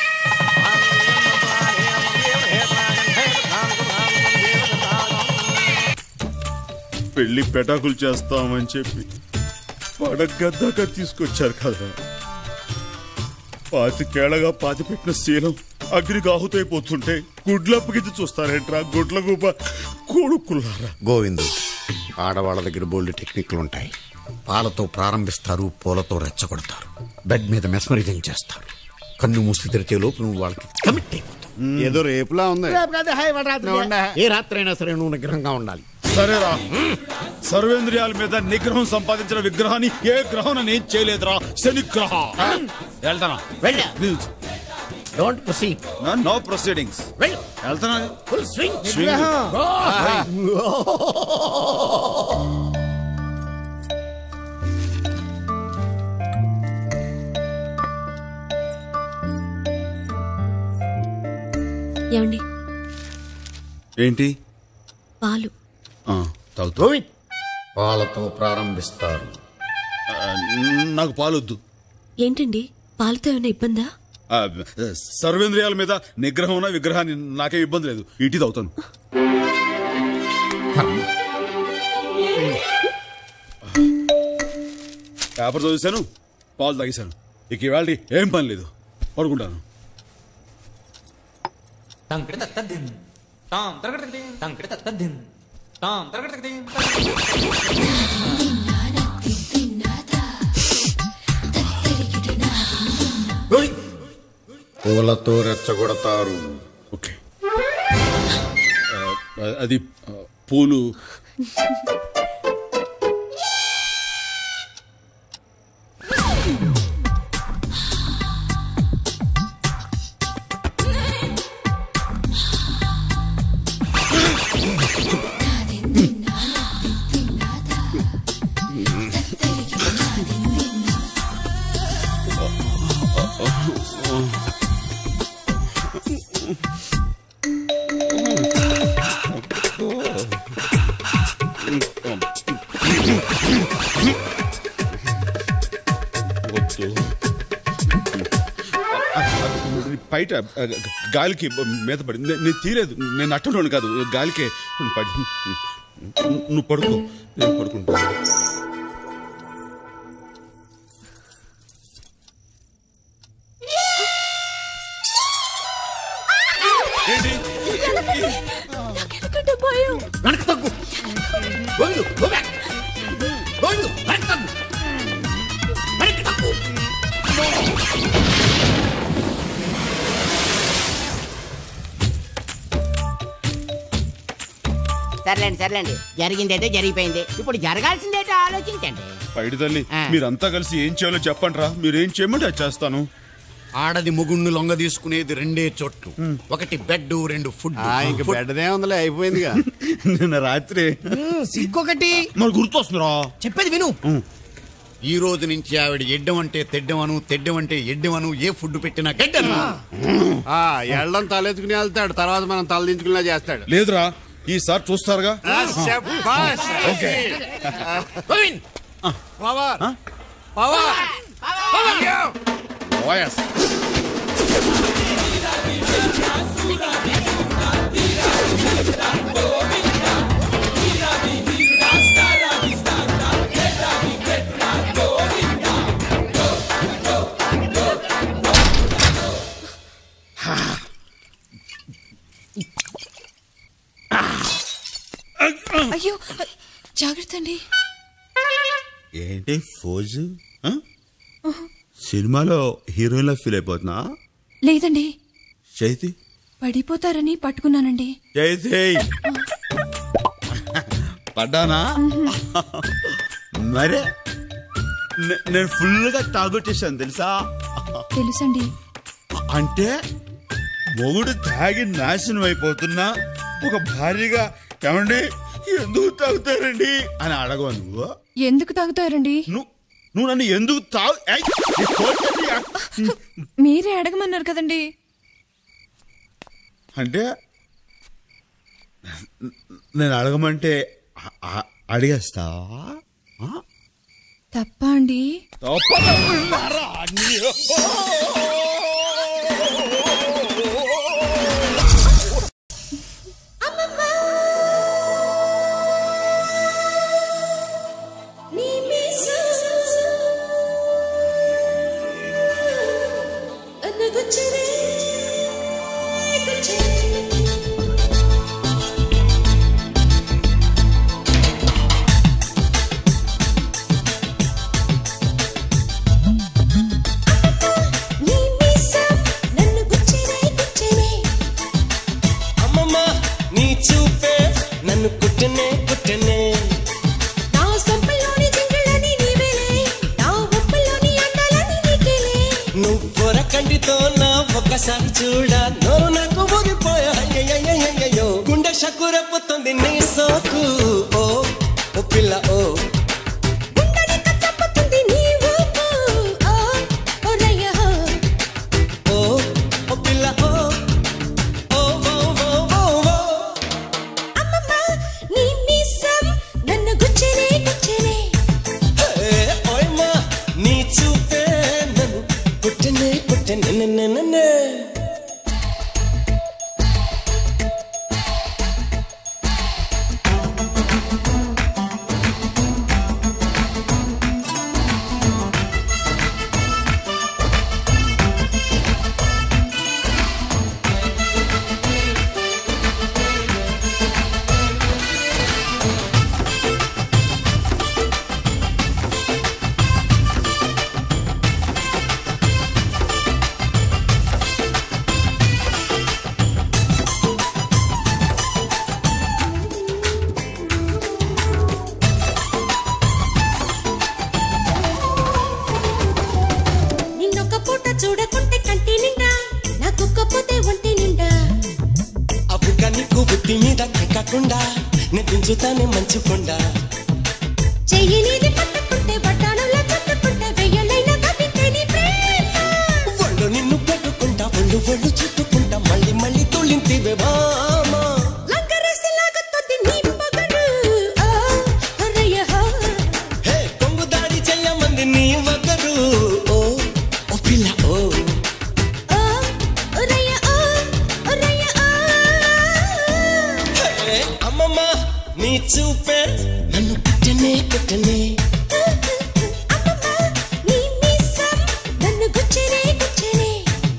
పెళ్లి పెటాకులు చేస్తామని చెప్పి పడగద్దాక తీసుకొచ్చారు కదా పాతికేళ్లగా పాతి పెట్టిన శీలం అగ్నికి ఆహుతైపోతుంటే గుడ్లప్పగిచ్చి చూస్తారేంట్రా గుడ్ల గుబ కొడుకులారా గోవిందు ఆడవాళ్ళ దగ్గర బోల్డ్ టెక్నిక్లు ఉంటాయి పాలతో ప్రారంభిస్తారు పూలతో రెచ్చగొడతారు బెడ్ మీద మెస్మరైజింగ్ చేస్తారు కన్ను మూసి తెరిచే లోపు నువ్వు వాళ్ళకి కమిట్ అయిపోతావు ఏదో రేపులా ఉంది ఏ రాత్రి అయినా సరే నువ్వు నిగ్రహంగా ఉండాలి సరేరా సర్వేంద్రియాల మీద నిగ్రహం సంపాదించిన విగ్రహాన్ని ఏ గ్రహం నేను చేయలేదురా శనిగ్రహ వెళ్తానా వెళ్ళా డోంట్ ప్రొసీడ్ నో ప్రొసీడింగ్స్ వెళ్ళు వెళ్తానా ఫుల్ స్వింగ్ Swing. ఏమండి ఏంటి పాలు ఆ, తాగుతా గోవింద్ పాలతో ప్రారంభిస్తారు ఆ, నాకు పాలొద్దు ఏంటండి పాలతో ఏమైనా ఇబ్బందా ఆ, సర్వేంద్రియాల మీద నిగ్రహం ఉన్న విగ్రహాన్ని నాకే ఇబ్బంది లేదు ఇటీ తాగుతాను పేపర్ చదివాను పాలు తాగేశాను ఇక ఇవాళ ఏం పని లేదు పడుకుంటాను పూలతో రెచ్చగొడతారు ఓకే ఆ, అది ఆ, పూలు బయట ఆ, గాలికి మీద పడి నే- నేను తీలేదు నేను అట్టలోను కాదు గాలికే పడి నువ్వు పడుకో నేను పడుకుంటా నాకెందుకంటే భయం వెనక్కి తగ్గు గోవిందు go back. గోవిందు వెనక్కి తగ్గు వెనక్కి తగ్గు సర్లేండి సర్లేండి జరిగిందైతే జరిగిపోయింది ఇప్పుడు జరగాల్సిందేటో ఆలోచించండి పైడి తల్లి మీరంతా కలిసి ఏం చేయాలో చెప్పండి రా మీరు ఏం చేయమంటే అది చేస్తాను ఆడది ముగుణ్ణి లొంగ తీసుకునేది రెండే చోట్లు ఒకటి బెడ్ రెండు ఫుడ్ ఇంక బెడ్దే ఉందిలే అయిపోయిందిగా నిన్న రాత్రి ఇంకొకటి మరి గుర్తొస్తుందిరా చెప్పేది విను ఈ రోజు నుంచి ఆవిడ ఎడ్డం అంటే తెడ్డమను తెడ్డం అంటే ఎడ్డమను ఏ ఫుడ్ పెట్టినా గడ్డను ఆ ఎళ్ళం తలెత్తుకుని వెళ్తాడు తర్వాత మనం తల దించుకునేలా చేస్తాడు లేదురా ఈసారి చూస్తారుగా ఆ, శభాష్. ఓకే గోవింద్ పవర్ పవర్ ఓయస్ అయ్యో జాగ్రత్త అండి ఏంటి ఫోజు ఆ? సినిమాలో హీరోయిన్ ఫీల్ అయిపోతున్నా లేదండి చైతి పడిపోతారని పట్టుకున్నానండి చైతి పడ్డానా మరే నే- నేను ఫుల్గా తాగొట్టేశాను తెలుసా తెలుసండి అంటే మొగుడు తాగి నాశనం అయిపోతున్నా ఒక భార్యగా ఏమండి ఎందుకు తాగుతారండి అని అడగవు నువ్వు ఎందుకు తాగుతారండి నువ్వు నన్ను ఎందుకు తాగు ఏయ్, నీ కోరికని అ- మీరే అడగమన్నారు కదండి అంటే నేను అడగమంటే అ- అ- అడిగేస్తావా ఆ? తప్ప అండి తప్పదనుకున్నారా? నీ- నీ మీసు అన్నగొచ్చరే గుచ్చరే నీ మీసు నన్ను గుచ్చరే గుచ్చరే అమ్మమ్మ నీ చూపే నన్ను కుట్టనే కుట్టనే నా సొంపలోని జింగళని నీవేలే నా ఒప్పలోని అందాలని నీకేలే నువ్వు కంటితో నా ఒక్కసారి చూడ నోరు నాకు ఊగిపోయా అయ్యయ్యయ్యయ్యయ్యో. గుండె షక్కు రెప్పుతుంది నీ సోకు ఓ ఓ పిల్ల ఓ తప్పుతుంది నీ ఊపు ఓ ఓ రయ్య హో ఓ ఓ పిల్ల ఓ ఓ ఓ ఓ ఓ ఓ అమ్మమ్మ నీ మీసం నన్ను గుచ్చరే గుచ్చరే ఏ, ఓయమ్మా నీ చూపే నన్ను కుట్టనే కుట్టనే నన్ను నిన్నొక్క పూట చూడకుంటే కంటి నిండా నాకొక్క పోతే ఒంటి నిండా అప్పుగా నీకు బుద్ధి మీద ఎక్కకుండా నేను పెంచుతానే మంచుకుండా చెయ్యి నీది పట్టుకుంటే బట్టానులా చుట్టుకుంటే వెయ్యలైన కవితే నీ ప్రేమ ఒళ్ళు నిన్ను పెట్టుకుంటా ఒళ్ళు ఒళ్ళు చుట్టుకుంటా మళ్ళీ మళ్ళీ తొలింతివే బామా లంకరేసి లాగుతుంది నీ మగడు ఓ హరయ్య హో హే కొంగు దాడి చెయ్యమంది నీ ఒకరు ఓ ఓ పిల్ల ఓ ఓ నీ చూపే నన్ను కుట్టనే కుట్టనే నీ మీసం నన్ను గుచ్చనే గుచ్చనే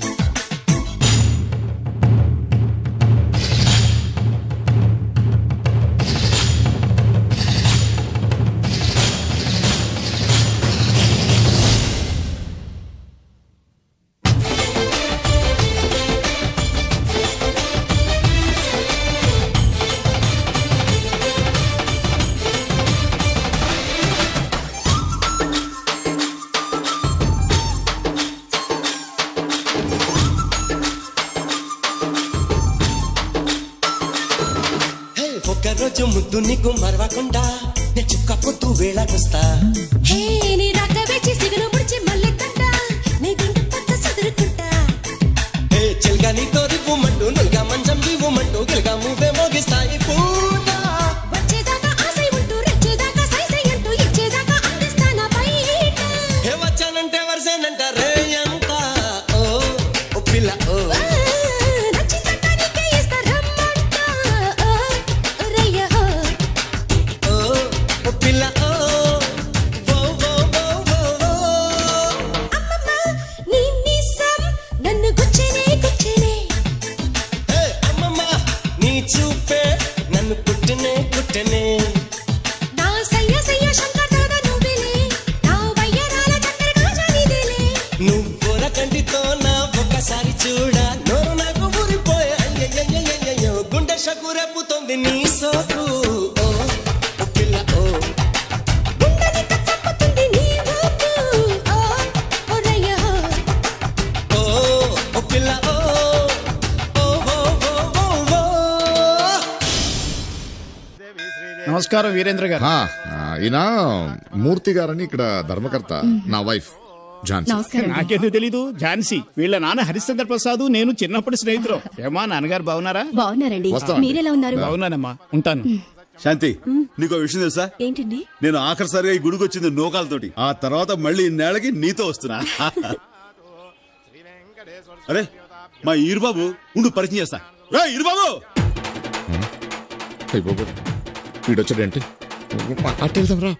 హే ఒక్కరోజు ముద్దు నీకు మరవకుండా నేను చుక్క పొద్దు వేళకొస్తా హే నీ రాక వేచి సిగను ముడిచి మల్లె తంట నీ గుండె పక్క సదురుకుంటా హే చిల్గా నీతో రివ్వుమంటూ నుల్గా మంచం దివ్వుమంటూ గిల్గా మూవే మోగిస్తాయి పూట వచ్చేదాకా ఆశై ఉంటూ రెచ్చేదాకా సైసై అంటూ ఇచ్చేదాకా అందిస్తానా బయట హే వచ్చానంటే వరసేనంట రే ఎంత ఓ ఓ పిల్ల ఓ నచ్చిందంట నీకే ఇస్తా రమ్మంట ఓ రయ్య ఓ ఓ ఓ పిల్ల ఓ ఓ ఓ ఓ ఓ ఓ నీ మీసం నన్ను గుచ్చనే గుచ్చనే హే అమ్మమ్మ నీ చూపే నన్ను కుట్టనే కుట్టనే నా సయ్య సయ్య శంకర్ దాదా నువ్వేలే నా వయ్యరాల చక్కెర కాజా నీదేలే నువ్వుల కంటితో నా ఒక్కసారి చూడ నోరు నాకు ఊరిపోయే అయ్యయ్యయ్యయ్యయ్యో గుండె షకు రేపుతోంది నీ సోకు ఓ ఓ పిల్ల ఓ చప్పుతుంది నీ ఊపు ఓ ఓ రయ్య ఓ ఓ ఓ పిల్ల ఓ ఓ ఓ ఓ ఓ ఓ నమస్కారం వీరేంద్ర గారు ఈయన మూర్తి గారని ఇక్కడ ధర్మకర్త నా వైఫ్ ఝాన్సీ నాకెందుకు తెలీదు ఝాన్సీ వీళ్ళ నాన్న హరిశ్చంద్ర ప్రసాద్ నేను చిన్నప్పటి స్నేహితులు ఏమా నాన్నగారు బాగున్నారా బాగున్నారండి మీరెలా ఉన్నారు బాగున్నానమ్మా ఉంటాను శాంతి నీకో విషయం తెలుసా ఏంటండి నేను ఆఖరిసారిగా ఈ గుడికి వచ్చింది నోకాలతోటి ఆ తర్వాత మళ్ళీ ఇన్నేళ్ళకి నీతో వస్తున్నా అరే మా ఈరుబాబు ఉండు పరిచయం చేస్తా రా ఈరుబాబు వీడొచ్చాడేంటి అట్టు వెళ్దాం రా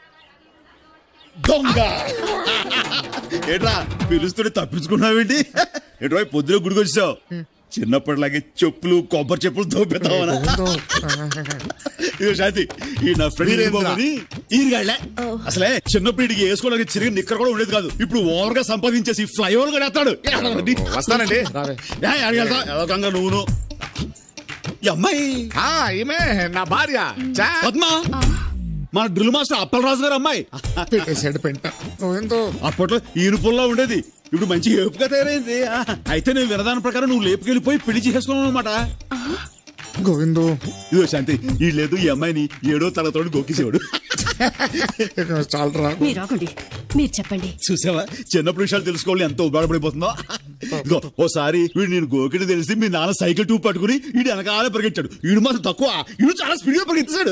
దొంగ ఏట్రా పిలుస్తుంటే తప్పించుకున్నావేంటి ఏట్రా పొద్దున గుడికి వచ్చావు చిన్నప్పటిలాగే చెప్పులు కొబ్బరి చెప్పులు తోపేద్దామనా ఇదిగో శాంతి ఈ నా ఫ్రెండ్ వీరేంద్ర. ఈరుబాబుని ఈరుగాళ్ళే అసలే చిన్నప్పుడు ఇడికి వేసుకోవడానికి చిరిగి నిక్కర కూడా ఉండేది కాదు ఇప్పుడు ఓవర్ గా సంపాదించేసి ఫ్లైఓవర్ కూడా వేస్తాడు వస్తానండి రావే. ఏ, ఆడికి వెళ్తా ఎదకంగా నువ్వును ఈ అమ్మాయి ఆ, ఈమె నా భార్య చా. పద్మ మన డ్రిల్ మాస్టర్ అప్పలరాజు గారు అమ్మాయి పెట్టేశాడు పెంట నువ్వెంతో అప్పట్లో ఈనుపుల్లా ఉండేది ఇప్పుడు మంచి ఏపుగా తయారైంది ఆ, అయితే నేను వినదాని ప్రకారం నువ్వు లేపుకెళ్ళిపోయి పెళ్లి చేసుకున్నావు అనమాట గోవిందు ఇదో శాంతి ఈ లేదు ఈ అమ్మాయిని ఏడో తరగతి గోకిసేవాడు చాలరా మీరు ఆగండి మీరు చెప్పండి చూసావా చిన్నప్పుడు విషయాలు తెలుసుకోవాలి ఎంత ఉపయోగపడిపోతుందో ఇదిగో ఓసారి వీడు నేను గోకిడి తెలిసి మీ నాన్న సైకిల్ టూ పట్టుకుని వీడు వెనకాల పరిగెట్టాడు వీడు మాత్రం తక్కువ వీడు చాలా స్పీడ్ గా పరిగెత్తాడు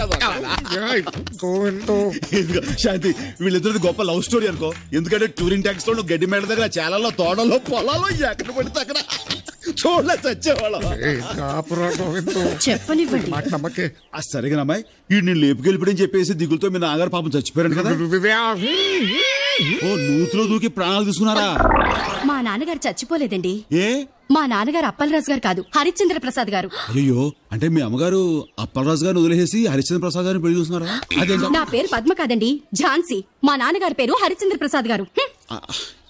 ఇదిగో శాంతి వీళ్ళిద్దరిది గొప్ప లవ్ స్టోరీ అనుకో ఎందుకంటే టూరింగ్ ట్యాక్స్ లో గడ్డి మేడ దగ్గర చాలలో తోటలో పొలాలో ఎక్కడ పడితే అక్కడ చూడలే చచ్చేవాళ్ళం చెప్పనివ్వండి మాట నమ్మకే ఆ సరేగా అమ్మాయి వీడు నేను లేపుకెళ్ళిపోయని చెప్పేసి దిగులతో మీ నాన్నగారు పాపం చచ్చిపోయారు కదా ఓ నూతిలో దూకి ప్రాణాలు తీసుకున్నారా మా నాన్నగారు చచ్చిపోలేదండి ఏ మా నాన్నగారు అప్పలరాజు గారు కాదు హరిశ్చంద్ర ప్రసాద్ గారు అయ్యో అంటే మీ అమ్మగారు అప్పలరాజు గారిని వదిలేసి హరిశ్చంద్ర ప్రసాద్ గారిని పెళ్లి చూస్తున్నారా అదేంటో నా పేరు పద్మ కాదండి ఝాన్సీ మా నాన్నగారి పేరు హరిశ్చంద్ర ప్రసాద్ గారు హ్మ్.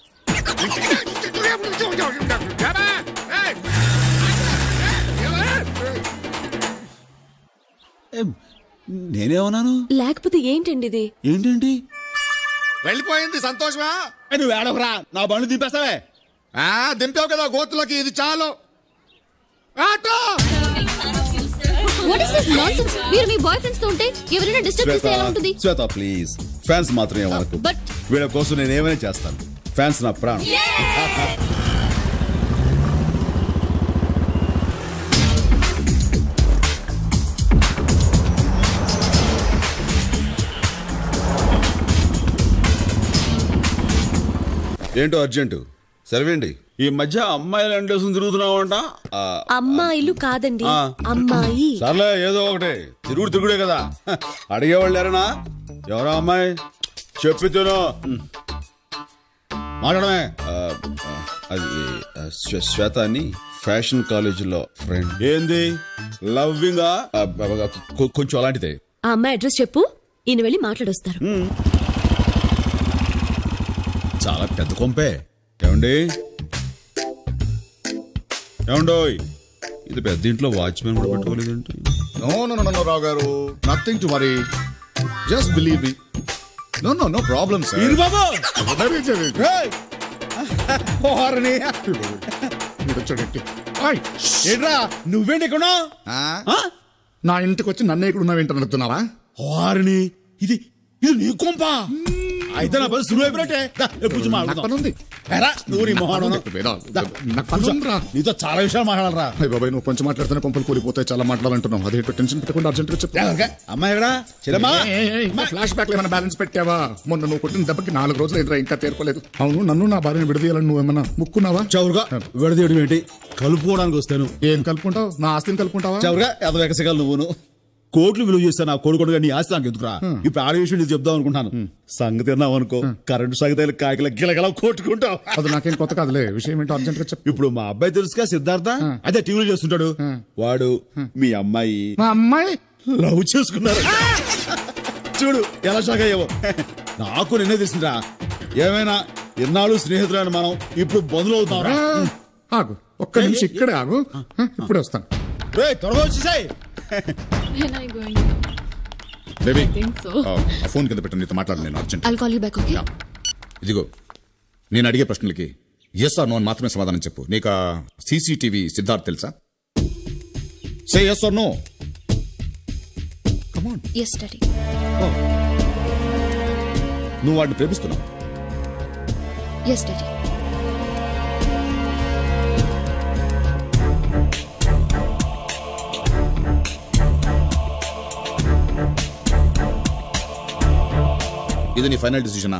ఏం, నేనేమన్నాను లేకపోతే ఏంటండి ఇది ఏంటండి వెళ్ళిపోయింది సంతోషమా ఏ, నువ్వు ఏడవరా నా బండి దింపేస్తావే ఆ దింపావు కదా గోతులకి ఇది చాలు auto what is this nonsense మీరు మీ బాయ్ ఫ్రెండ్స్ తో ఉంటే ఎవరైనా డిస్టర్బ్ చేస్తే ఎలా ఉంటుంది శ్వేత ప్లీజ్ ఫ్యాన్స్ మాత్రమే మనకు బట్ వీళ్ళ కోసం నేను ఏమైనా చేస్తాను ఫ్యాన్స్ నా ప్రాణం ఏంటో అర్జెంటు సెలవేండి ఈ మధ్య అమ్మాయిలు ఎండేసుకుని తిరుగుతున్నావంట ఆ, అమ్మాయిలు కాదండి ఆ. అమ్మాయి సర్లే ఏదో ఒకటి తిరుగుడు తిరుగుడే కదా హ, అడిగేవాళ్ళు ఎవరనా ఎవరా అమ్మాయి చెప్పితేనో మాట్లాడమే ఆ, ఆ, అది ఆ, శ్వే- శ్వేత అని ఫ్యాషన్ కాలేజీలో ఫ్రెండ్ ఏంది లవ్వింగ్ కొంచెం అలాంటిదే ఆ అమ్మాయి అడ్రస్ చెప్పు ఈయన వెళ్ళి మాట్లాడొస్తారు చాలా పెద్ద కొంపే ఏమండి ఏమండోయ్ ఇది పెద్ద ఇంట్లో వాచ్మెన్ కూడా పెట్టుకోలేదంటే no no no no Rao garu nothing to worry just believe me no no no problem sir Veeru Babu! ఏంట్రా నువ్వేంటి ఇక్కడ నా ఇంటికి వచ్చి నన్ను ఇక్కడ ఉన్నావేంటని అడుగుతున్నావా వారిని ఇది ఇది నీ కొంప అయితే నా పని సులువు అయిపోయినట్టే దా, ఏ కూర్చో మాట్లాడదాం. ఎరా, నువ్వు నీ మొహాడు ఉన్నావు. దా, కూర్చో. నీతో చాలా విషయాలు మాట్లాడాలరా అయ్య బాబాయ్ నువ్వు కొంచెం మాట్లాడితేనే కొంపలు కూలిపోతాయి చాలా మాట్లాడాలంటున్నావు అదే టెన్షన్ పెట్టకుండా అర్జెంట్ గా చెప్పు అమ్మాయి ఎక్కడా చెల్లమ్మా ఫ్లాష్ బ్యాక్ ఏమైనా బ్యాలెన్స్ పెట్టావా మొన్న నువ్వు కొట్టిన దెబ్బకి నాలుగు రోజులు ఎదురా ఇంకా తేరుకోలేదు అవును నన్ను నా భార్యను విడదీయాలని నువ్వు ఏమన్నా ముక్కున్నావా చౌరుగా విడదీయడం ఏంటి కలుపుకోవడానికి వస్తాను ఏం కలుపుకుంటావు నా ఆస్తిని కలుపుకుంటావా చౌరుగా ఎద వెకసగాలు నువ్వును కోట్లు విలువ చేస్తాను నా కొడుకుడుగా నీ ఆస్తి నాకు ఎందుకురా ఇప్పుడు ఆడ విషయం నీకు చెప్దాం అనుకుంటాను సంగతి అన్నావు అనుకో కరెంటు సంగతి కాయకల గిలగల కొట్టుకుంటావు అది నాకేం కొత్త కాదులే విషయం ఏంటో అర్జెంట్ గా చెప్పు ఇప్పుడు మా అబ్బాయి తెలుసుగా సిద్ధార్థ అదే టీవీలో చేస్తుంటాడు వాడు మీ అమ్మాయి మా అమ్మాయి లవ్ చేసుకున్నారు చూడు ఎలా షాక్ అయ్యావో నాకు నిన్నే తెలిసిందిరా ఏమైనా ఇన్నాళ్ళు స్నేహితులైన మనం ఇప్పుడు బంధువులు అవుతాం ఆగు ఒక్క నిమిషం ఇక్కడే ఆగు ఇప్పుడే వస్తాను త్వరగా వచ్చేసాయి బేబీ think so. ఆ ఫోన్ కింద పెట్టు నీతో మాట్లాడు నేను urgent I'll call you back, okay? ఇదిగో నేను అడిగే ప్రశ్నలకి ఎస్ ఆర్ నో అని మాత్రమే సమాధానం చెప్పు నీకు సీసీటీవీ సిద్ధార్థ్ తెలుసా say yes or no yes daddy నువ్వు వాడిని ప్రేమిస్తున్నావు ఎస్ డాడీ ఇది నీ ఫైనల్ డిసిషనా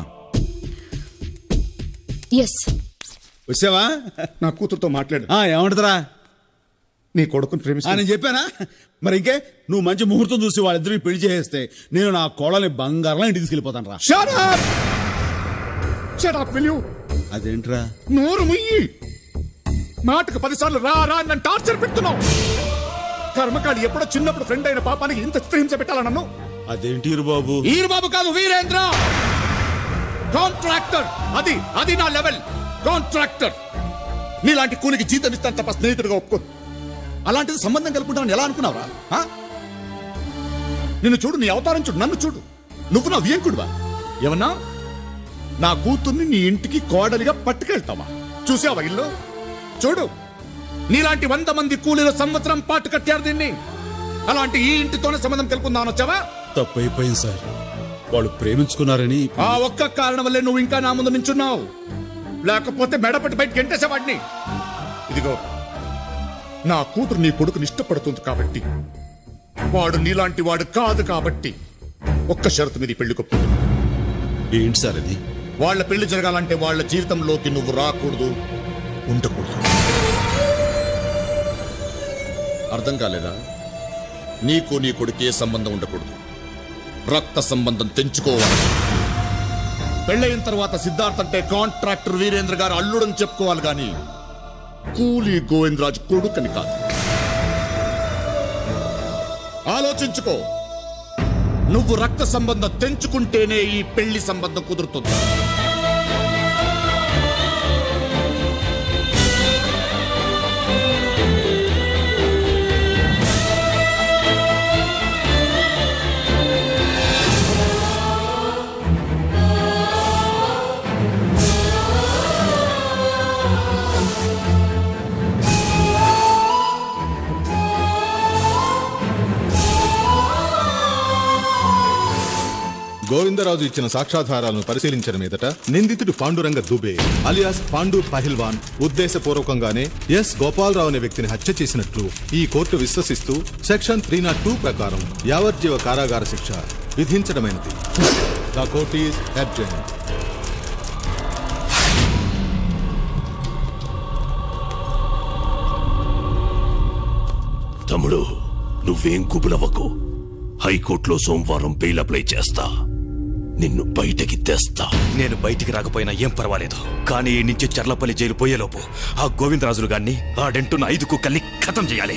ఎస్ వచ్చావా నా కూతురుతో మాట్లాడు ఏమంటరా నీ కొడుకుని ఆ, ప్రేమిస్తా నేను చెప్పానా మరి ఇంకే నువ్వు మంచి ముహూర్తం చూసి వాళ్ళిద్దరికి పెళ్లి చేసేస్తే నేను నా కోడల్ని బంగారం ఇంటికి తీసుకెళ్ళిపోతాను రా Shut up! Shut up, will you? అదేంట్రా నోరు ముయ్యి మాటకు పదిసార్లు రా రా అని నన్ను టార్చర్ పెడుతున్నావు కర్మకాడి ఎప్పుడో చిన్నప్పుడు ఫ్రెండ్ అయిన పాపానికి ఇంత చిత్రహింస పెట్టాలా నన్ను అదేంటి ఇరు బాబు ఈరుబాబు కాదు వీరేంద్ర కాంట్రాక్టర్ అది అది నా లెవెల్ కాంట్రాక్టర్ నీలాంటి కూలికి జీతం ఇస్తాను తప్ప స్నేహితుడిగా ఒప్పుకో అలాంటిది సంబంధం కలుపుకుంటానని ఎలా అనుకున్నావరా ఆ? నిన్ను చూడు నీ అవతారం చూడు నన్ను చూడు నువ్వు నా వియంకుడువా ఏమన్నా నా కూతుర్ని నీ ఇంటికి కోడలిగా పట్టుకెళ్తావా చూసావా ఇల్లు చూడు నీలాంటి వంద మంది కూలీల సంవత్సరం పాటు కట్టారు దీన్ని అలాంటి ఈ ఇంటితోనే సంబంధం కలుపుకుందామని వచ్చావా తప్పు అయిపోయింది సార్ వాళ్ళు ప్రేమించుకున్నారని ఆ ఒక్క కారణం వల్లే నువ్వు ఇంకా నా ముందు నించున్నావు లేకపోతే మెడపట్టి బయట గెంటేసేవాడిని ఇదిగో నా కూతురు నీ కొడుకుని ఇష్టపడుతుంది కాబట్టి వాడు నీలాంటి వాడు కాదు కాబట్టి ఒక్క షరతు మీద ఈ పెళ్లి కొప్పు ఏంటి సార్ అది వాళ్ళ పెళ్లి జరగాలంటే వాళ్ళ జీవితంలోకి నువ్వు రాకూడదు ఉండకూడదు అర్థం కాలేదా నీకు నీ కొడుకే సంబంధం ఉండకూడదు రక్త సంబంధం తెంచుకోవాలి పెళ్ళయిన తర్వాత సిద్ధార్థ్ అంటే కాంట్రాక్టర్ వీరేంద్ర గారు అల్లుడని చెప్పుకోవాలి గాని కూలీ గోవిందరాజు కొడుకని కాదు ఆలోచించుకో నువ్వు రక్త సంబంధం తెంచుకుంటేనే ఈ పెళ్లి సంబంధం కుదురుతుంది గోవిందరాజు ఇచ్చిన సాక్ష్యాధారాలను పరిశీలించిన మీదట నిందితుడు పాండురంగ దుబే అలియాస్ పాండు పహిల్వాన్ ఉద్దేశపూర్వకంగానే ఎస్ గోపాలరావు అనే వ్యక్తిని హత్య చేసినట్లు ఈ కోర్టు విశ్వసిస్తూ సెక్షన్ త్రీ నాట్ టూ ప్రకారం యావజ్జీవ కారాగార శిక్ష విధించడమైనది ద కోర్ట్ ఈస్ అడ్జెంట్ తమ్ముడు నువ్వేం కుబులవ్వకు హైకోర్టులో సోమవారం బెయిల్ అప్లై చేస్తా నిన్ను బయటకి తెస్తా నేను బయటికి రాకపోయినా ఏం పర్వాలేదు కానీ ఈ నుంచి చర్లపల్లి జైలు పోయేలోపు ఆ గోవిందరాజులు గాన్ని ఆడంటున్న ఐదు కుక్కల్ని ఖతం చేయాలి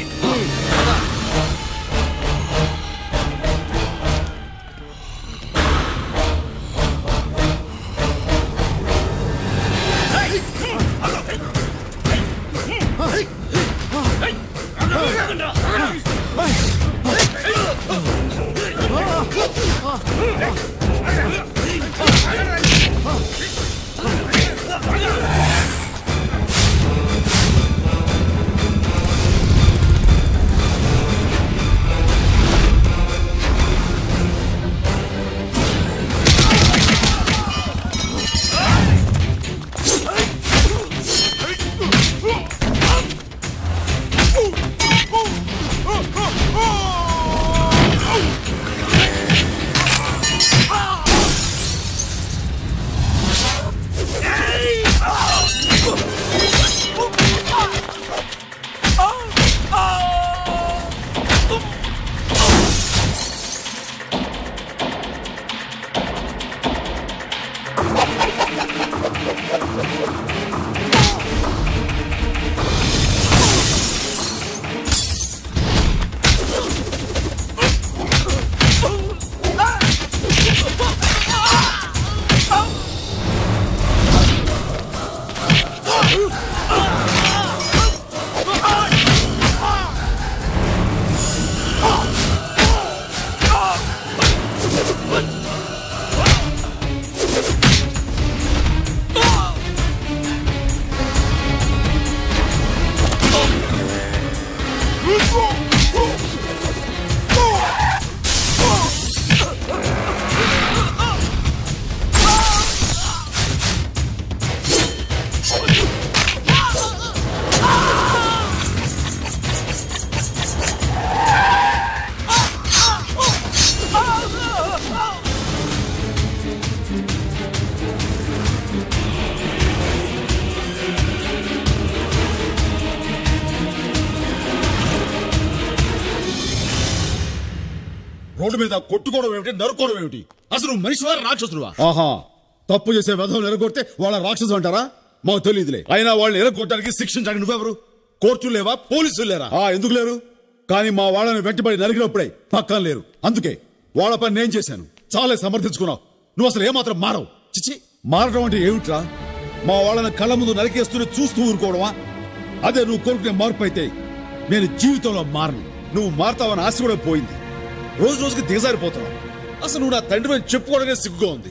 రోడ్డు మీద కొట్టుకోవడం ఏమిటి నరుకోవడం ఏమిటి అసలు మనిషివా రాక్షసుడువా ఆహా తప్పు చేసే విధం ఎరగొడితే వాళ్ళ రాక్షసు అంటారా మాకు తెలియదులే అయినా వాళ్ళని ఎరగొట్టడానికి శిక్షించడానికి నువ్వెవరు కోర్టులు లేవా పోలీసులు లేరా ఆ ఎందుకు లేరు కానీ మా వాళ్ళని వెంటబడి నరికినప్పుడే పక్కన లేరు అందుకే వాళ్ళ పని నేను చేశాను చాలే సమర్థించుకున్నావు నువ్వు అసలు ఏమాత్రం మారవు చిచి మారడం అంటే ఏమిట్రా మా వాళ్ళని కళ్ళ ముందు నరికేస్తూనే చూస్తూ ఊరుకోవడమా అదే నువ్వు కోరుకునే మార్పు అయితే నేను జీవితంలో మారను నువ్వు మారతావని ఆశ కూడా పోయింది రోజు రోజుకి దిగజారిపోతున్నావు అసలు నువ్వు నా తండ్రి అని చెప్పుకోవడమే సిగ్గుగా ఉంది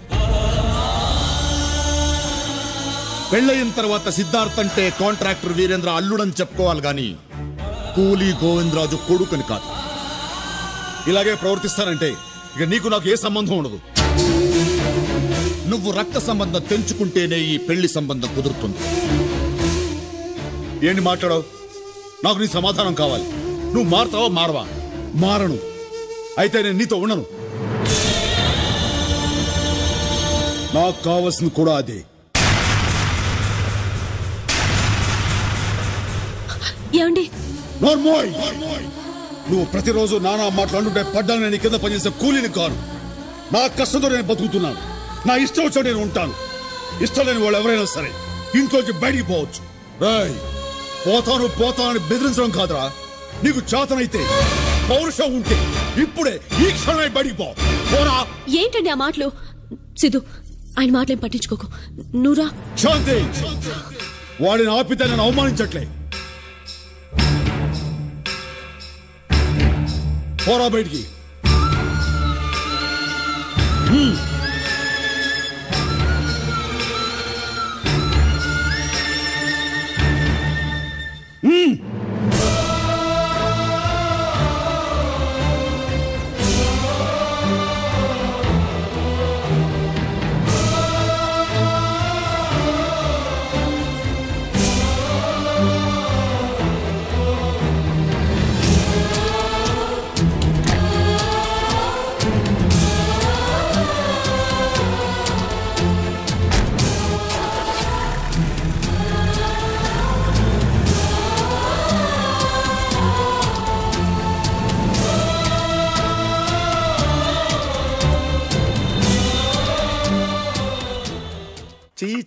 పెళ్ళయిన తర్వాత సిద్ధార్థ్ అంటే కాంట్రాక్టర్ వీరేంద్ర అల్లుడని చెప్పుకోవాలి గాని కూలీ గోవిందరాజు కొడుకుని కాదు ఇలాగే ప్రవర్తిస్తానంటే ఇక నీకు నాకు ఏ సంబంధం ఉండదు నువ్వు రక్త సంబంధం తెంచుకుంటేనే ఈ పెళ్లి సంబంధం కుదురుతుంది ఏంటి మాట్లాడావు నాకు నీ సమాధానం కావాలి నువ్వు మారతావా మారవా మారను అయితే నేను నీతో ఉండను నాకు కావాల్సింది కూడా అదే ఏమండి నోర్మోయ్ నువ్వు ప్రతిరోజు నానా మాట్లాడుంటే పడ్డాను నేను కింద పనిచేసే కూలీని కాను నా కష్టంతో నేను బతుకుతున్నాను నా ఇష్టం వచ్చా నేను ఉంటాను ఇష్టం లేని వాళ్ళు ఎవరైనా సరే ఇంట్లోంచి బయటికి పోవచ్చు రాయ్ పోతాను పోతానని బెదిరించడం కాదురా నీకు చేతనైతే పౌరుషం ఉంటే ఇప్పుడే ఈ క్షణమే బయటికి పో పోరా ఏంటండి ఆ మాటలు సిద్ధు ఆయన మాటలేం పట్టించుకోకు నువ్వురా శాంతి వాడిని ఆపితే నేను అవమానించట్లే పోరా బయటికి హ్మ్. హ్మ్.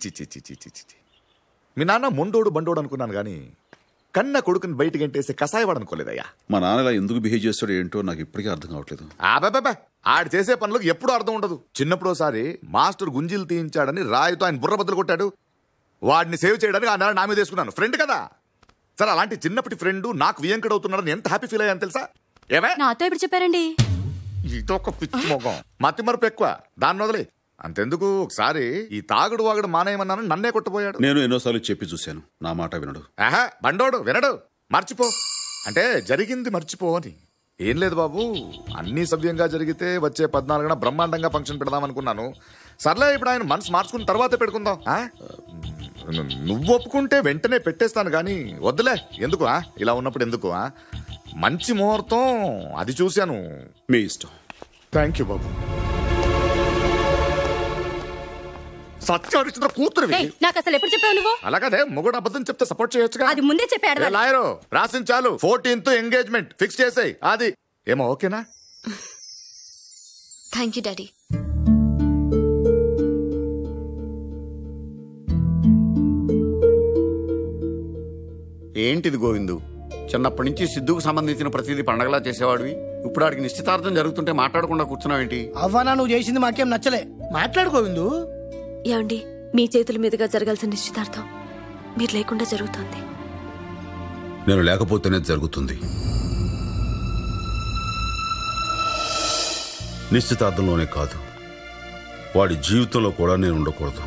చి చి చి చి చి మీ నాన్న మొండోడు బండోడు అనుకున్నాను కానీ కన్న కొడుకుని బయటికి ఎంటేసి కషాయవాడు అనుకోలేదయ్యా మా నాన్న ఇలా ఎందుకు బిహేవ్ చేస్తాడో ఏంటో నాకు ఇప్పటికీ అర్థం కావట్లేదు ఆబాబాబా ఆడు చేసే పనులకు ఎప్పుడూ అర్థం ఉండదు చిన్నప్పుడు ఒకసారి మాస్టర్ గుంజీలు తీయించాడని రాయితో ఆయన బుర్ర బద్దలు కొట్టాడు వాడిని సేవ్ చేయడానికి ఆ నెల నా మీద వేసుకున్నాను ఫ్రెండ్ కదా సరే అలాంటి చిన్నప్పటి ఫ్రెండ్ నాకు వియంకడ్ అవుతున్నాడని ఎంత హ్యాపీ ఫీల్ అయ్యాను తెలుసా ఏమే నాతో ఎప్పుడు చెప్పారండి ఇదొక పిచ్చి మొగం మతి మరపు ఎక్కువ దాన్ని వదిలే అంతెందుకు ఒకసారి ఈ తాగుడు వాగుడు మానేయమన్నాను నన్నే కొట్టబోయాడు నేను ఎన్నోసార్లు చెప్పి చూశాను నా మాట వినడు ఆహా బండోడు వినడు మర్చిపో అంటే జరిగింది మర్చిపో అని ఏం లేదు బాబు అన్ని సవ్యంగా జరిగితే వచ్చే పద్నాలుగున బ్రహ్మాండంగా ఫంక్షన్ పెడదాం అనుకున్నాను సర్లే ఇప్పుడు ఆయన మనసు మార్చుకున్న తర్వాతే పెట్టుకుందాం ఆ? ను- నువ్వు ఒప్పుకుంటే వెంటనే పెట్టేస్తాను కానీ వద్దులే ఎందుకు ఆ? ఇలా ఉన్నప్పుడు ఎందుకు ఆ? మంచి ముహూర్తం అది చూశాను మీ ఇష్టం థ్యాంక్ యూ బాబు సత్యహరిచంద్ర కూతురువి ఏయ్, నాకు అసలు ఎప్పుడు చెప్పావు నువ్వు అలాగదే మొగుడు అబద్ధం చెప్తే సపోర్ట్ చేయొచ్చుగా అది ముందే చెప్పాడు ఏ లాయరు రాసించాలు ఫోర్టీన్త్ ఎంగేజ్మెంట్ ఫిక్స్ చేసేయ్ అది ఏమో ఓకేనా థ్యాంక్ యూ డాడీ ఏంటిది గోవిందు చిన్నప్పటి నుంచి సిద్ధుకు సంబంధించిన ప్రతిదీ పండగలా చేసేవాడివి ఇప్పుడు ఆడికి నిశ్చితార్థం జరుగుతుంటే మాట్లాడకుండా కూర్చున్నావేంటి అవ్వనా నువ్వు చేసింది మాకేం నచ్చలే మాట్లాడుకోవిందు ఏమండి మీ చేతుల మీదుగా జరగాల్సిన నిశ్చితార్థం మీరు లేకుండా జరుగుతోంది నేను లేకపోతేనే జరుగుతుంది నిశ్చితార్థంలోనే కాదు వాడి జీవితంలో కూడా నేను ఉండకూడదు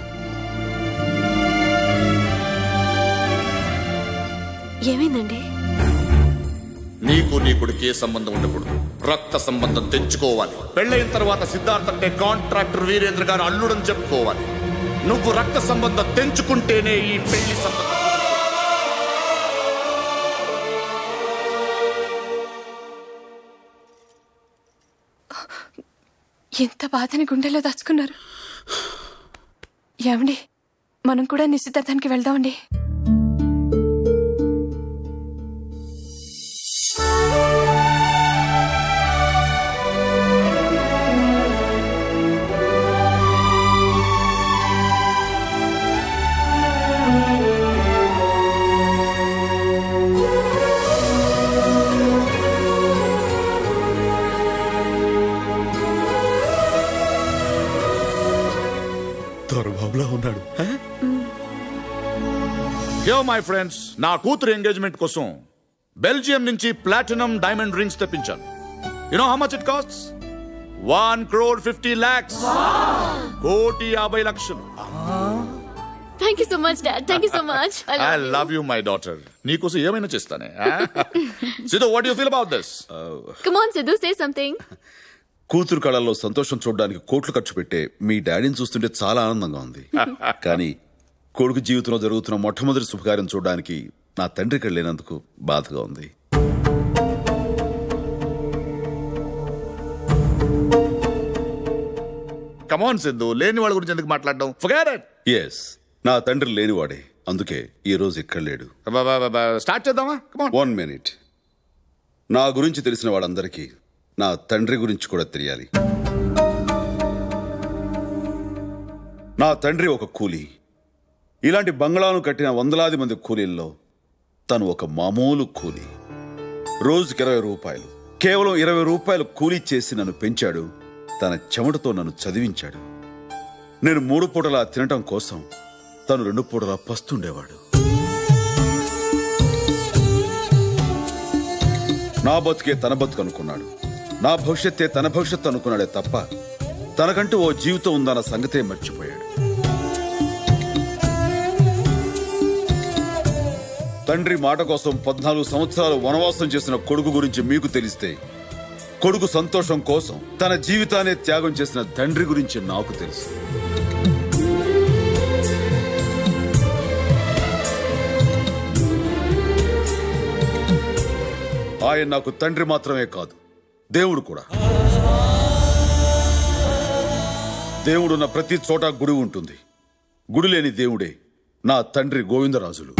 ఏమైందండి నీకు నీ కొడుకు ఏ సంబంధం ఉండకూడదు రక్త సంబంధం తెంచుకోవాలి పెళ్ళైన తర్వాత సిద్ధార్థ్ అంటే కాంట్రాక్టర్ వీరేంద్ర గారు అల్లుడని చెప్పుకోవాలి నువ్వు రక్త సంబంధం తెంచుకుంటేనే ఈ పెళ్లి సంబంధం ఎంత బాధని గుండెలో దాచుకున్నారు ఏమండి మనం కూడా నిశ్చితార్థానికి వెళ్దామండి దొరబాబులా ఉన్నాడు యో మై ఫ్రెండ్స్ నా కూతురు ఎంగేజ్మెంట్ కోసం బెల్జియం నుంచి ప్లాటినం డైమండ్ రింగ్స్ తెప్పించాను you know how much it cost one crore fifty lakhs కోటి యాభై లక్షలు thank you so much dad thank you so much I love you my daughter నీకోసం ఏమైనా చేస్తానే Siddhu what you feel about this come on Siddhu say something కూతురు కళల్లో సంతోషం చూడడానికి కోట్లు ఖర్చు పెట్టే మీ డాడీని చూస్తుంటే చాలా ఆనందంగా ఉంది కానీ కొడుకు జీవితంలో జరుగుతున్న మొట్టమొదటి శుభకార్యం చూడడానికి నా తండ్రి ఇక్కడ లేనందుకు బాధగా ఉంది కమాన్ సిద్ధు లేని వాళ్ళ గురించి ఎందుకు మాట్లాడడం Forget it. ఎస్ నా తండ్రి లేనివాడే అందుకే ఈ రోజు ఇక్కడ లేడు స్టార్ట్ చేద్దామా వన్ మినిట్ నా గురించి తెలిసిన వాళ్ళందరికీ నా తండ్రి గురించి కూడా తెలియాలి నా తండ్రి ఒక కూలీ ఇలాంటి బంగ్లాను కట్టిన వందలాది మంది కూలీల్లో తను ఒక మామూలు కూలీ రోజుకి ఇరవై రూపాయలు కేవలం ఇరవై రూపాయలు కూలీ చేసి నన్ను పెంచాడు తన చెమటతో నన్ను చదివించాడు నేను మూడు పూటలా తినటం కోసం తను రెండు పూటలా పస్తుండేవాడు నా బతుకే తన బతుకు అనుకున్నాడు నా భవిష్యత్తే తన భవిష్యత్తు అనుకున్నాడే తప్ప తనకంటూ ఓ జీవితం ఉందన్న సంగతే మర్చిపోయాడు తండ్రి మాట కోసం పద్నాలుగు సంవత్సరాలు వనవాసం చేసిన కొడుకు గురించి మీకు తెలిస్తే కొడుకు సంతోషం కోసం తన జీవితాన్ని త్యాగం చేసిన తండ్రి గురించి నాకు తెలుసు ఆయన నాకు తండ్రి మాత్రమే కాదు దేవుడు కూడా దేవుడున్న ప్రతి చోట గుడి ఉంటుంది గుడి లేని దేవుడే నా తండ్రి గోవిందరాజులు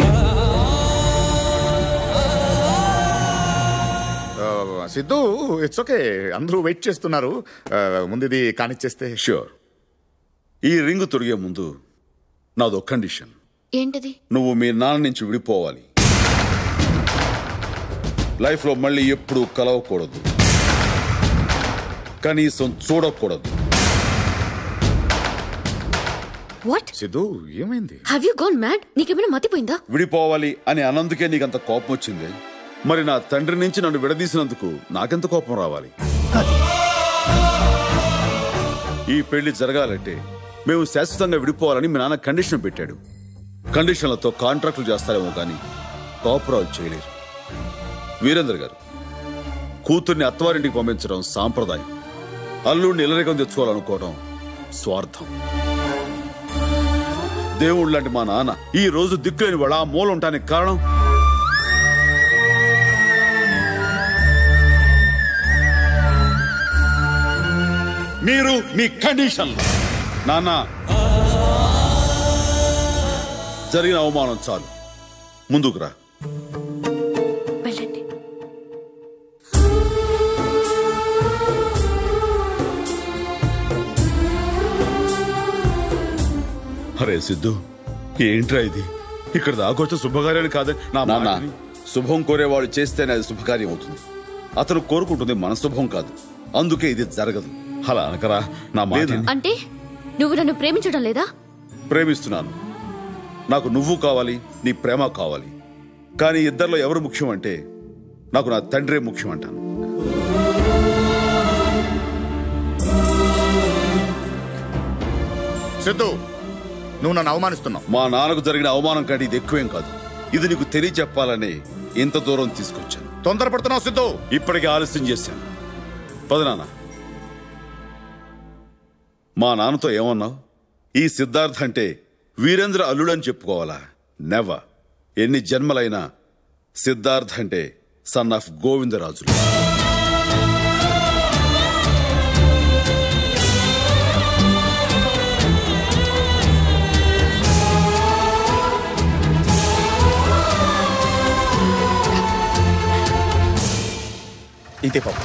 సిద్ధు ఇట్స్ ఓకే అందరూ వెయిట్ చేస్తున్నారు ఆ, ముందు ఇది కానిచ్చేస్తే ష్యూర్ ఈ రింగు తొడిగే ముందు నాదో కండిషన్ ఏంటది నువ్వు మీ నాన్న నుంచి విడిపోవాలి లైఫ్లో మళ్ళీ ఎప్పుడూ కలవకూడదు కనీసం చూడకూడదు వాట్ సిద్ధు ఏమైంది హావ్ యు గోన్ మ్యాడ్ నీకేమైనా మతిపోయిందా విడిపోవాలి అని అన్నందుకే నీకంత కోపం వచ్చింది మరి నా తండ్రి నుంచి నన్ను విడదీసినందుకు నాకెంత కోపం రావాలి ఈ పెళ్లి జరగాలంటే మేము శాశ్వతంగా విడిపోవాలని మీ నాన్న కండిషన్ పెట్టాడు కండిషన్లతో కాంట్రాక్టులు చేస్తారేమో కానీ కాపురాలు చేయలేరు వీరేంద్ర గారు కూతుర్ని అత్తవారింటికి పంపించడం సాంప్రదాయం అల్లుడిని ఇల్లరికం తెచ్చుకోవాలనుకోవడం స్వార్థం దేవుడు లాంటి మా నాన్న ఈ రోజు దిక్కులేని వాడు ఆ మూల ఉండటానికి కారణం మీరు మీ కండిషన్ నాన్న జరిగిన అవమానం చాలు ముందుకు రా వెళ్ళండి అరే సిద్ధు ఏంట్రా ఇది ఇక్కడ దాకొచ్చే శుభకార్యాలు కాదని నా నాన్న శుభం కోరేవాడు చేస్తేనే అది శుభకార్యం అవుతుంది అతను కోరుకుంటుంది మన శుభం కాదు అందుకే ఇది జరగదు అలా అనకరా నా మాట విను. అంటే నువ్వు నన్ను ప్రేమించడం లేదా ప్రేమిస్తున్నాను నాకు నువ్వు కావాలి నీ ప్రేమ కావాలి కానీ ఇద్దరిలో ఎవరు ముఖ్యం అంటే నాకు నా తండ్రే ముఖ్యం అంటాను సిద్ధు నువ్వు నన్ను అవమానిస్తున్నావు మా నాన్నకు జరిగిన అవమానం కంటే ఇది ఎక్కువేం కాదు ఇది నీకు తెలియచెప్పాలని ఇంత దూరం తీసుకొచ్చాను తొందరపడుతున్నావు సిద్ధు ఇప్పటికే ఆలస్యం చేశాను పదనాన్న మా నాన్నతో ఏమన్నావు ఈ సిద్ధార్థ అంటే వీరేంద్ర అల్లుడని చెప్పుకోవాలా నెవ ఎన్ని జన్మలైనా సిద్ధార్థ అంటే సన్ ఆఫ్ గోవిందరాజులు ఇదే పాప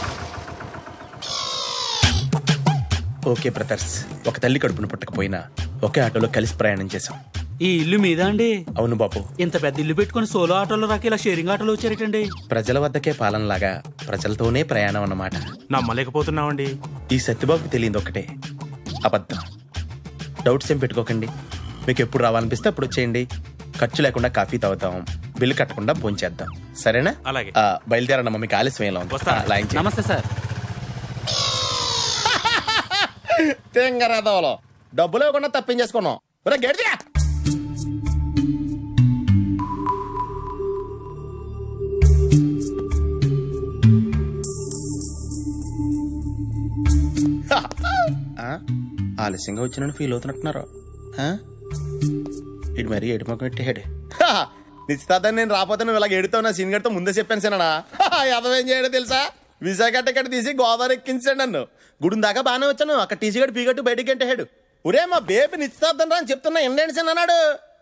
ఓకే బ్రదర్స్ ఒక తల్లి కడుపున పుట్టకపోయినా ఒకే ఆటోలో కలిసి ప్రయాణం చేశాం ఈ ఇల్లు మీద అండి అవును బాబు ఇంత పెద్ద ఇల్లు పెట్టుకుని సోలో ఆటోలో రాక ఇలా షేరింగ్ ఆటోలో వచ్చారేటండి ప్రజల వద్దకే పాలనలాగా ప్రజలతోనే ప్రయాణం అన్నమాట నమ్మలేకపోతున్నామండి ఈ సత్యబాబుకి తెలియదు ఒకటే అబద్ధం డౌట్స్ ఏం పెట్టుకోకండి మీకు ఎప్పుడు రావాలనిపిస్తే అప్పుడు వచ్చేయండి ఖర్చు లేకుండా కాఫీ తాగుతాం బిల్లు కట్టకుండా భోంచేద్దాం సరేనా అలాగే. ఆ, బయలుదేరన్న మీకు ఆలస్యం ఎలా ఉంది ఆ, లైన్ చేయండి. నమస్తే సార్ తెంగరాదవలో డబ్బులు ఇవ్వకుండా తప్పించేసుకున్నాం ఒరే గడిచిరా ఆ? ఆలస్యంగా వచ్చినని ఫీల్ అవుతున్నట్టున్నారు ఆ? ఇటు మరీ ఎడుమొక పెట్టాడు నిశ్చితార్థం నేను రాకపోతే నువ్వు ఇలాగ ఎడుతావు నా సీన్ గడితో ముందే చెప్పాను సేనా అర్థం చేయడం తెలుసా విశాఖ టికెట్ తీసి గోదావరి ఎక్కించాడు నన్ను గుడి దాకా బాగానే వచ్చాను అక్కడ టీసీ గడి పీగట్టు బయటికి ఎంటాడు ఒరే మా బేబీ నిశ్చితార్థం రా అని చెప్తున్నా ఎండేంటి సేన అన్నాడు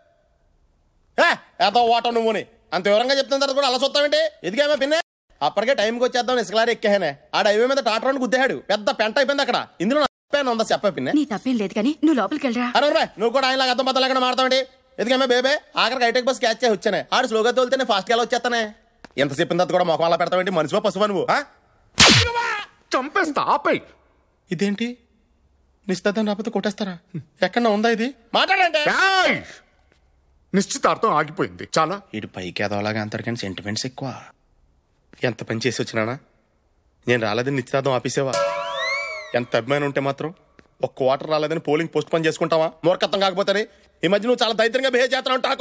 ఏదో ఓట నువ్వుని అంత వివరంగా చెప్తున్న తర్వాత కూడా అలా చూస్తావేంటి ఎదిగామా పిన్నే అప్పటికే టైంకి వచ్చేద్దాం ఇసుకలారి ఎక్కానే ఆ హైవే మీద టాటర్ అని గుద్దేశాడు పెద్ద పెంట అయిపోయింది అక్కడ ఇందులో నా తప్పేనా ఉందా చెప్ప పిన్నే నీ తప్పేం లేదు కానీ నువ్వు లోపలికి వెళ్ళరా అరే రే నువ్వు కూడా ఆయన అర్థం బద్దలు ఎక్కడ మాడతావండి ఎందుకమ్మా బేబే ఆఖరికి హైటెక్ బస్ క్యాచ్ చేసి వచ్చానే ఆడు స్లోగా తోలితేనే ఫాస్ట్ గా వచ్చేస్తానే ఎంత చెప్పిన తర్వాత కూడా మొఖం అలా పెడతావేంటి మనిషివా పశువా నువ్వు ఆ? చంపేస్తా ఆపై ఇదేంటి నిశ్చితార్థం రాకపోతే కొట్టేస్తారా ఎక్కడ ఉందా ఇది మాట్లాడండి నిశ్చితార్థం ఆగిపోయింది చాలా ఇటు పైకి ఎదవలాగా అంటారు కానీ సెంటిమెంట్స్ ఎక్కువ ఎంత పని చేసి వచ్చినానా నేను రాలేదని నిశ్చితార్థం ఆపేసేవా ఎంత అభిమానం ఉంటే మాత్రం ఒక్క వాటర్ రాలేదని పోలింగ్ పోస్ట్ పోన్ చేసుకుంటావా మూర్ఖత్వం కాకపోతే ఈ మధ్య నువ్వు చాలా దైత్యంగా బిహేవ్ చేస్తున్నావు టాకో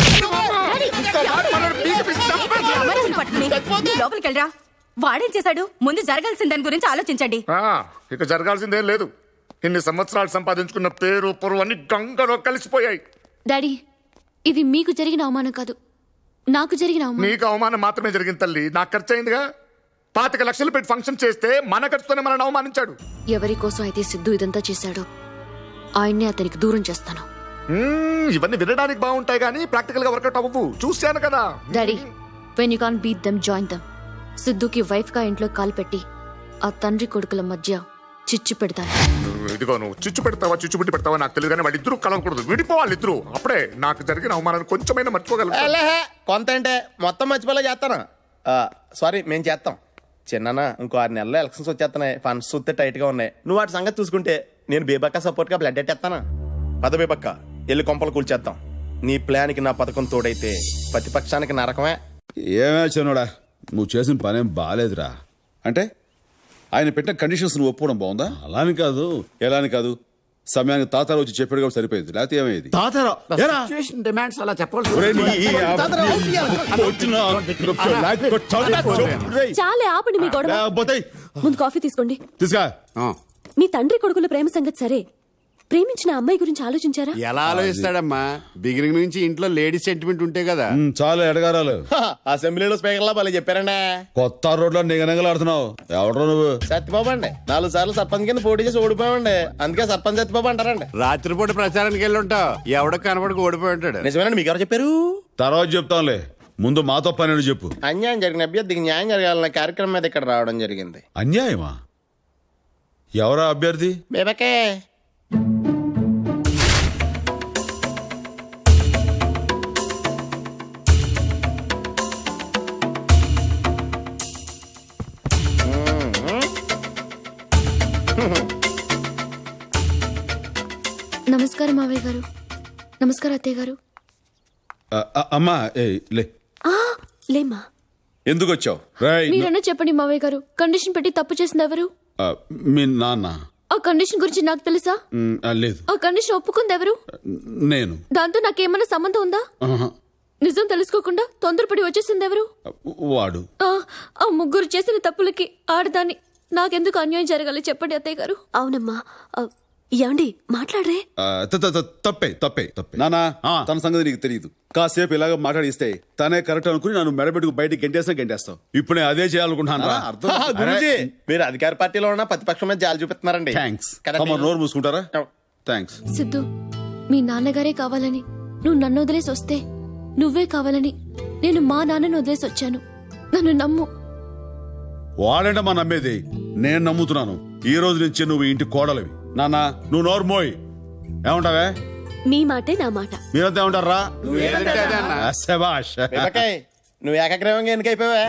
మనుషులు పట్టుకుని నువ్వు లోపలికి వెళ్ళరా వాడేం చేశాడు ముందు జరగాల్సిన దాని గురించి ఆలోచించండి ఆ, ఇక జరగాల్సిందేం లేదు ఇన్ని సంవత్సరాలు సంపాదించుకున్న పేరు పొరువు అన్ని గంగలో కలిసిపోయాయి డాడీ ఇది మీకు జరిగిన అవమానం కాదు నాకు జరిగిన అవమానం నీకు అవమానం మాత్రమే జరిగింది తల్లి నాకు ఖర్చు అయిందిగా పాతిక లక్షలు పెట్టి ఫంక్షన్ చేస్తే మన ఖర్చుతోనే మనల్ని అవమానించాడు ఎవరి కోసం అయితే సిద్ధు ఇదంతా చేశాడో ఆయన్నే అతనికి దూరం చేస్తాను మ్మ్, ఇవన్నీ వినడానికి బాగుంటాయి కానీ ప్రాక్టికల్ గా వర్కౌట్ అవ్వవు చూశాను కదా daddy when you can't beat them join them సిద్ధుకి వైఫ్ గా ఇంట్లో కాలు పెట్టి ఆ తండ్రి కొడుకుల మధ్య చిచ్చు పెడతాను నువ్వు ఇదిగో నువ్వు చిచ్చు పెడతావా చిచ్చు పెట్టి పెడతావా నాకు తెలియదు కానీ వాళ్ళిద్దరూ కలవకూడదు విడిపోవాలి ఇద్దరు అప్పుడే నాకు జరిగిన అవమానాన్ని కొంచెమైనా మర్చిపోగలను ఏలేహే, కొంత అంటే మొత్తం మర్చిపోలే చేస్తాను సారీ మేము చేస్తాం చిన్న ఇంకో ఆరు నెలల్లో ఎలక్షన్స్ వచ్చేస్తున్నాయి ఫండ్స్ చూస్తే టైట్ గా ఉన్నాయి నువ్వు వాటి సంగతి చూసుకుంటే నేను బేబక్క సపోర్ట్ గా బ్లడ్ ఎట్టేస్తాను పద బేబక్క వెళ్ళి కొంపలు కూల్చేద్దాం నీ ప్లాన్ కి నా పథకం తోడైతే ప్రతిపక్షానికి నరకమే ఏమే చిన్నోడా నువ్వు చేసిన పనేం బాగాలేదురా అంటే ఆయన పెట్టిన కండిషన్స్ నువ్వు ఒప్పుకోవడం బాగుందా అలాని కాదు ఎలా అని కాదు సమయానికి తాతారు వచ్చి చెప్పాడు కాబట్టి సరిపోయింది లేకపోతే ఏమయ్యేది తాతారా ఏరా? డిమాండ్స్ అలా చెప్పాల్సి ఒరేయ్, నీ ఈ ఆ- తాతారా, నీ పొట్టిన లాక్ కొట్టాలి. రేయ్, చాలే ఆపండి మీ గొడవ లేకపోతే ముందు కాఫీ తీసుకోండి తీసుకా మీ తండ్రి కొడుకుల ప్రేమ సంగతి సరే ప్రేమించిన అమ్మాయి గురించి ఆలోచించారా ఎలా ఆలోచిస్తాడమ్మా బిగినింగ్ నుంచి ఇంట్లో లేడీస్ సెంటిమెంట్ ఉంటే కదా ఉమ్, చాలు ఎడగారాలు అసెంబ్లీలో స్పీకర్లా భలే చెప్పారండి కొత్త రోడ్లో నిగనగలాడుతున్నావు ఎవడో నువ్వు సత్యబాబు అండి నాలుగు సార్లు సర్పంచ్ కింద పోటీ చేసి ఓడిపోయామండి అందుకే సర్పంచ్ సత్యబాబు అంటారండి రాత్రిపూట ప్రచారానికి వెళ్ళి ఉంటావు ఎవడో కనబడికి ఓడిపోయి ఉంటాడు నిజమేనండి మీకు ఎవరు చెప్పారు తర్వాత చెప్తాంలే ముందు మాతో పని చెప్పు అన్యాయం జరిగిన అభ్యర్థికి న్యాయం జరగాలన్న కార్యక్రమం మీద ఇక్కడ రావడం జరిగింది అన్యాయమా ఎవరా అభ్యర్థి బేబకే నమస్కారం మావయ్య గారు నమస్కారం అత్తయ్య గారు ఆ, ఆ, అమ్మా ఏ లే ఆ, లేమ్మా ఎందుకు వచ్చావు రాయ్ మీరన్నా చెప్పండి మావయ్య గారు కండిషన్ పెట్టి తప్పు చేసింది ఎవరు ఆ, మీ నాన్న ఆ కండిషన్ గురించి నాకు తెలుసా ఉమ్, ఆ, లేదు ఆ కండిషన్ ఒప్పుకుంది ఎవరు నేను దాంతో నాకేమన్నా సంబంధం ఉందా ఆహా, నిజం తెలుసుకోకుండా తొందరపడి వచ్చేసింది ఎవరు వాడు ఆ, ఆ ముగ్గురు చేసిన తప్పులకి ఆడదాన్ని నాకెందుకు అన్యాయం జరగాలి చెప్పండి అత్తయ్య గారు అవునమ్మా ఏమండి మాట్లాడరే ఆ, త- త- త- తప్పే తప్పే తప్పే నానా తన సంగతి నీకు తెలియదు కాసేపు ఇలాగ మాట్లాడిస్తే తనే కరెక్ట్ అనుకుని నన్ను మెడబెట్టుకు బయటికి గెంటేసినా గెంటేస్తావు ఇప్పుడు నేను అదే చేయాలనుకుంటున్నాను రా. ఆ, గురూజీ మీరు అధికార పార్టీలో ఉన్న ప్రతిపక్షం మీద జాలి చూపిస్తున్నారండి థ్యాంక్స్ కదండి? తమ నోరు మూసుకుంటారా థ్యాంక్స్ సిద్ధు మీ నాన్నగారే కావాలని నువ్వు నన్ను వదిలేసి వస్తే నువ్వే కావాలని నేను మా నాన్నను వదిలేసి వచ్చాను నన్ను నమ్ము వాడంటే మా నమ్మేది నేను నమ్ముతున్నాను ఈ రోజు నుంచి నువ్వు ఇంటి కోడలివి నాన్న నువ్వు నోరు మోయ్ ఏమంటావే మీ మాటే నా మాట మీరంతా ఏమంటారా నువ్వేదంటే అదే అన్న. ఆ, శభాష్ బేబకాయ్ నువ్వు ఏకగ్రీవంగా ఎన్నికైపోయావా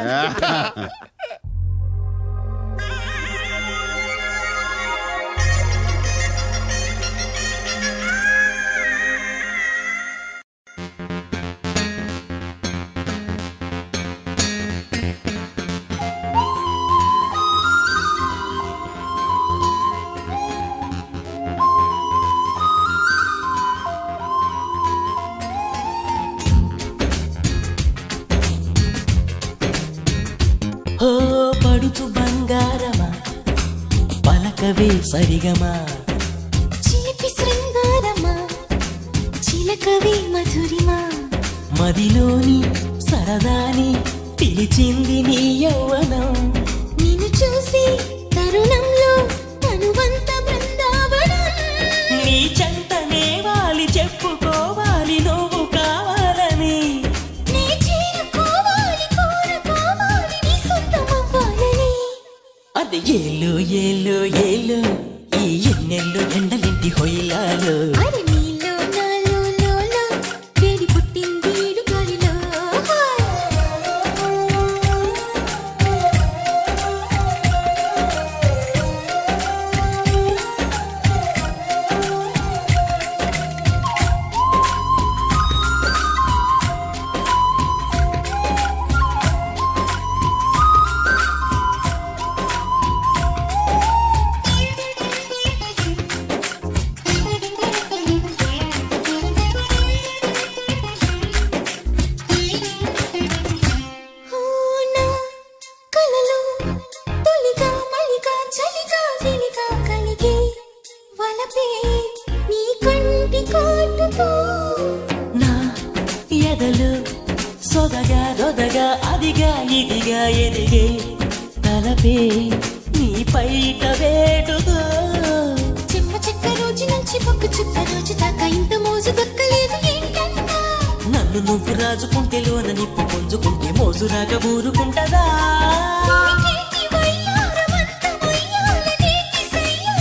ఓ పడుచు బంగారమా పలకవే సరిగమా చిలిపి శృంగారమా చిలకవి మధురిమా మదిలోని సరదాని పిలిచింది నీ యౌవనం నిన్ను చూసి తరుణంలో తనువంత బృందావనం నీ చెంతనే వాలి చెప్పుకోవాలి నువ్వు కావాలని నీ చేరుకోవాలి కోరుకోవాలి నీ సొంతమవ్వాలని అది ఏలు ఏలు ఏలు ఈ ఎన్నెల్లు ఎండలింటి హొయిలాలు అరే నీలో నాలో లోలో వేడి పుట్టింది ఈడు గాలిలో నా కలలో తొలిగా మలిగా చలిగా వెలిగా కలిగే వలపే నీ కంటి కాటుతో నా ఎదలు సొదగా రొదగా అదిగా ఇదిగా ఎదిగే తలపే నీ పైట వేడుగా చెమ్మ చెక్క రోజు నుంచి పక్క చుక్క రోజు దాకా ఇంత మోజు దక్కలేదు ఏంటంటా నన్ను నువ్వు రాజుకుంటే లోన నిప్పు పుంజుకుంటే మోజురాగా ఊరుకుంటదా నీకేంటి వయ్యారమంత వయ్యాల నీటి సయ్యాల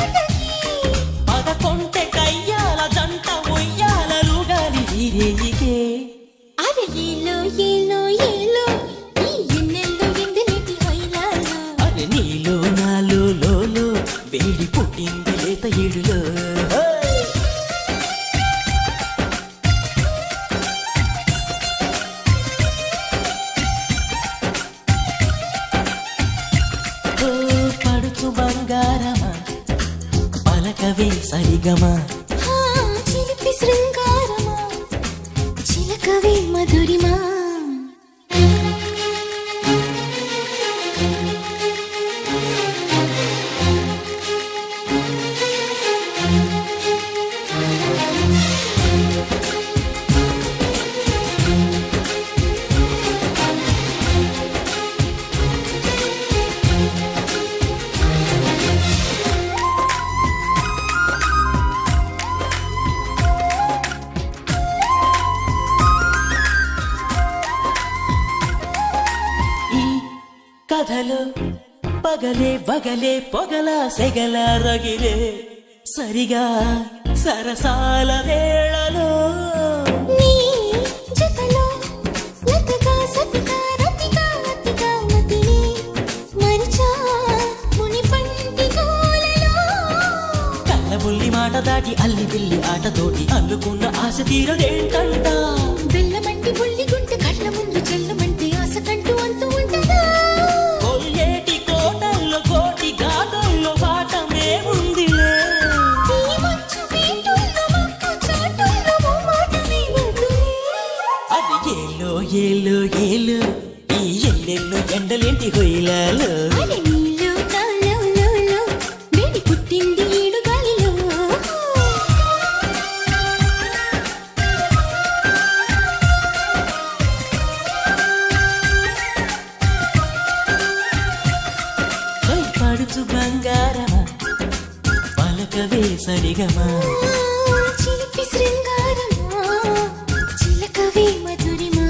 పలకవే సరిగమా ఆ, చిలిపి శృంగారమా చిలకవే మధురిమా ఈ కథలో పగలే వగలే పొగల సెగల రగిలే సరిగా సరసాల వేళలో నీ జతలో లతగా సతిగా రతిగా అతిగా మతిని మరిచా ముని పంటి కోలలో కళ్ళ బుల్లి మాట దాటి అల్లి బిల్లి ఆటతోటి అల్లుకున్న ఆశ తీరడేంటంట బెల్లమంటి బుల్లి గుంటె కళ్ళ ముందు చెల్లమంటే ఆశ కంటూ అంటూ ఉంటదా కొల్లేటి కోటల్లో కోటి గాథల్లో పాఠమే ఉందిలే ఈ మంచు వీటుల్లో మక్కు చాటుల్లో మొమ్మాటమే వద్దులే. అది ఏలో ఏలో ఏలో ఈ ఎల్లెల్లో ఎండలేంటి హొయ్యలాలో అరే నీలో నాలో లో లో వేడి పుట్టింది ఈడు గాలిలో పడుచు బంగారమా పలకవే సరిగమా చిలిపి శృంగారమా చిలకవే మధురిమా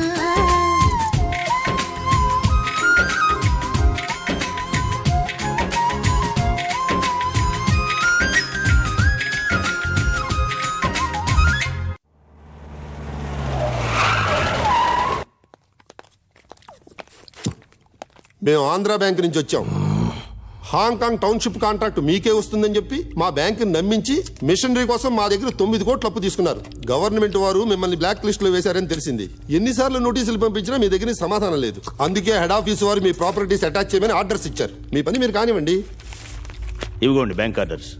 మేము ఆంధ్ర బ్యాంక్ నుంచి వచ్చాం హాంకాంగ్ టౌన్షిప్ కాంట్రాక్ట్ మీకే వస్తుందని చెప్పి మా బ్యాంకుని నమ్మించి మిషనరీ కోసం మా దగ్గర తొమ్మిది కోట్లు అప్పు తీసుకున్నారు గవర్నమెంట్ వారు మిమ్మల్ని బ్లాక్ లిస్ట్ లో వేశారని తెలిసింది ఎన్నిసార్లు నోటీసులు పంపించినా మీ దగ్గర నుంచి సమాధానం లేదు అందుకే హెడ్ ఆఫీస్ వారు మీ ప్రాపర్టీస్ అటాచ్ చేయమని ఆర్డర్స్ ఇచ్చారు మీ పని మీరు కానివ్వండి ఇవిగోండి బ్యాంక్ ఆర్డర్స్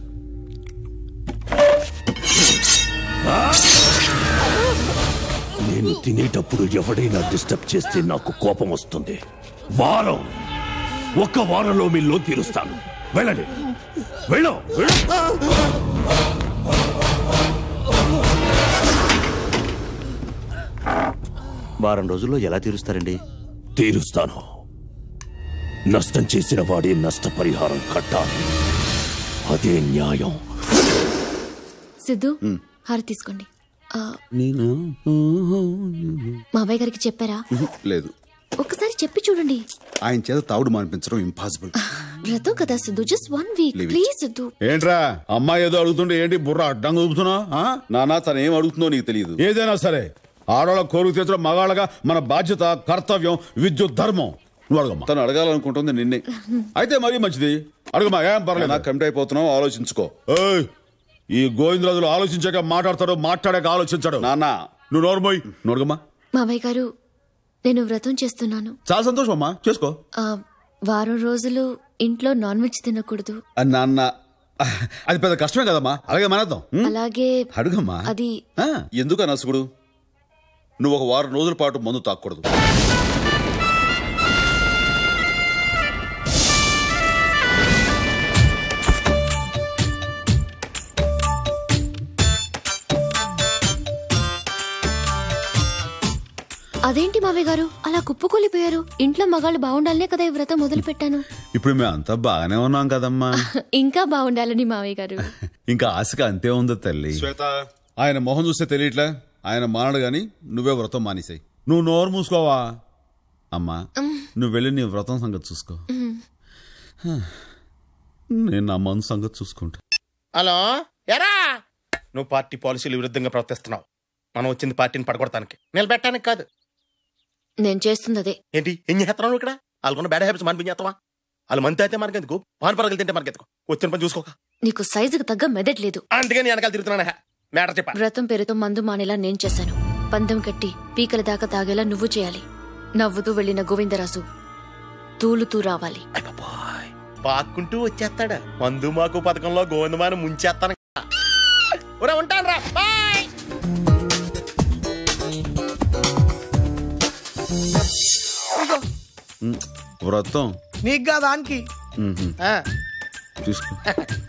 నేను తినేటప్పుడు ఎవడైనా డిస్టర్బ్ చేస్తే నాకు కోపం వస్తుంది వారం ఒక్క వారంలో మీ లోన్ తీరుస్తాను వెళ్ళండి వెళ్ళు వెళ్ళు. వారం రోజుల్లో ఎలా తీరుస్తారండి తీరుస్తాను నష్టం చేసిన వాడే నష్టపరిహారం కట్టాలి అదే న్యాయం సిద్ధు హారతి తీసుకోండి ఆ, నేను మావయ్య గారికి చెప్పారా లేదు ఒకసారి చెప్పి చూడండి ఆయన చేత తావుడు మానిపించడం ఇంపాసిబుల్ వ్రతం కదా Siddhu just one week Leave it. Please Siddhu ఏంట్రా అమ్మాయి ఏదో అడుగుతుంటే ఏంటి బుర్ర అడ్డంగా ఊపుతున్నా నానా తను ఏం అడుగుతుందో నీకు తెలియదు ఏదైనా సరే ఆడవాళ్ళ కోరిక తీర్చడం మగాళ్ళగా మన బాధ్యత కర్తవ్యం విద్యుత్ ధర్మం నువ్వు అడగమ్మా తను అడగాలనుకుంటుంది నిన్నే అయితే మరీ మంచిది అడగమ్మా ఏం పర్లేదు నాకు కమిట్ అయిపోతున్నావు ఆలోచించుకో ఏయ్, ఈ గోవిందరాజులు ఆలోచించాక మాట్లాడతాడు మాట్లాడాక ఆలోచించాడు నాన్న నువ్వు నోరుమోయ్ నోడుగమ్మా మావయ్య గారు నేను వ్రతం చేస్తున్నాను చాలా సంతోషం అమ్మా చేసుకో ఆ, వారం రోజులు ఇంట్లో నాన్ వెజ్ తినకూడదు ఆ, నాన్న అది పెద్ద కష్టమే కదమ్మా అలాగే మానేద్దాం ఉం? అలాగే అడుగమ్మా అది ఎందుకు అనసుగుడు నువ్వు ఒక వారం రోజుల పాటు మందు తాకూడదు అదేంటి మావయ్య గారు అలా కుప్పకూలిపోయారు ఇంట్లో మగాళ్ళు బాగుండాలనే కదా ఈ వ్రతం మొదలు పెట్టాను ఇప్పుడు మేమంతా బాగానే ఉన్నాం కదమ్మా ఇంకా బాగుండాలని మావయ్య గారు ఇంకా ఆశగా అంతే ఉంది తల్లి ఆయన మొహం చూస్తే తెలియట్లే ఆయన మానడు గాని నువ్వే వ్రతం మానేసాయి నువ్వు నోరు మూసుకోవా అమ్మా నువ్వు వెళ్ళి నీ వ్రతం సంగతి చూసుకో నేను నా మనసు సంగతి చూసుకుంటా హలో ఎరా నువ్వు పార్టీ పాలసీలు విరుద్ధంగా ప్రవర్తిస్తున్నావు మనం వచ్చింది పార్టీని పడగొడటానికి నిలబెట్టడానికి కాదు నేను చేస్తుంది అదే ఏంటి ఏం చేస్తున్నావు నువ్వు ఇక్కడ వాళ్ళకున్న బ్యాడ్ హ్యాబిట్స్ మానిపించేస్తావా వాళ్ళు మంతి అయితే మనకెందుకు పాన్ పరగలు తింటే మనకెందుకు వచ్చిన పని చూసుకోక నీకు సైజుకు తగ్గ మెదట్లేదు అందుకే నేను వెనకాల తిరుగుతున్నా మ్యాటర్ చెప్పా వ్రతం పేరుతో మందు మానేలా నేను చేశాను పందెం కట్టి పీకల దాకా తాగేలా నువ్వు చేయాలి నవ్వుతూ వెళ్లిన గోవిందరాజు తూలుతూ రావాలి పాక్కుంటూ వచ్చేస్తాడు మందు మాకు పథకంలో గోవిందమాని ముంచేస్తాను ఒరే ఉంటాను రా బాయ్ వ్రతం నీకు కాదు ఆన్కి తీసుకో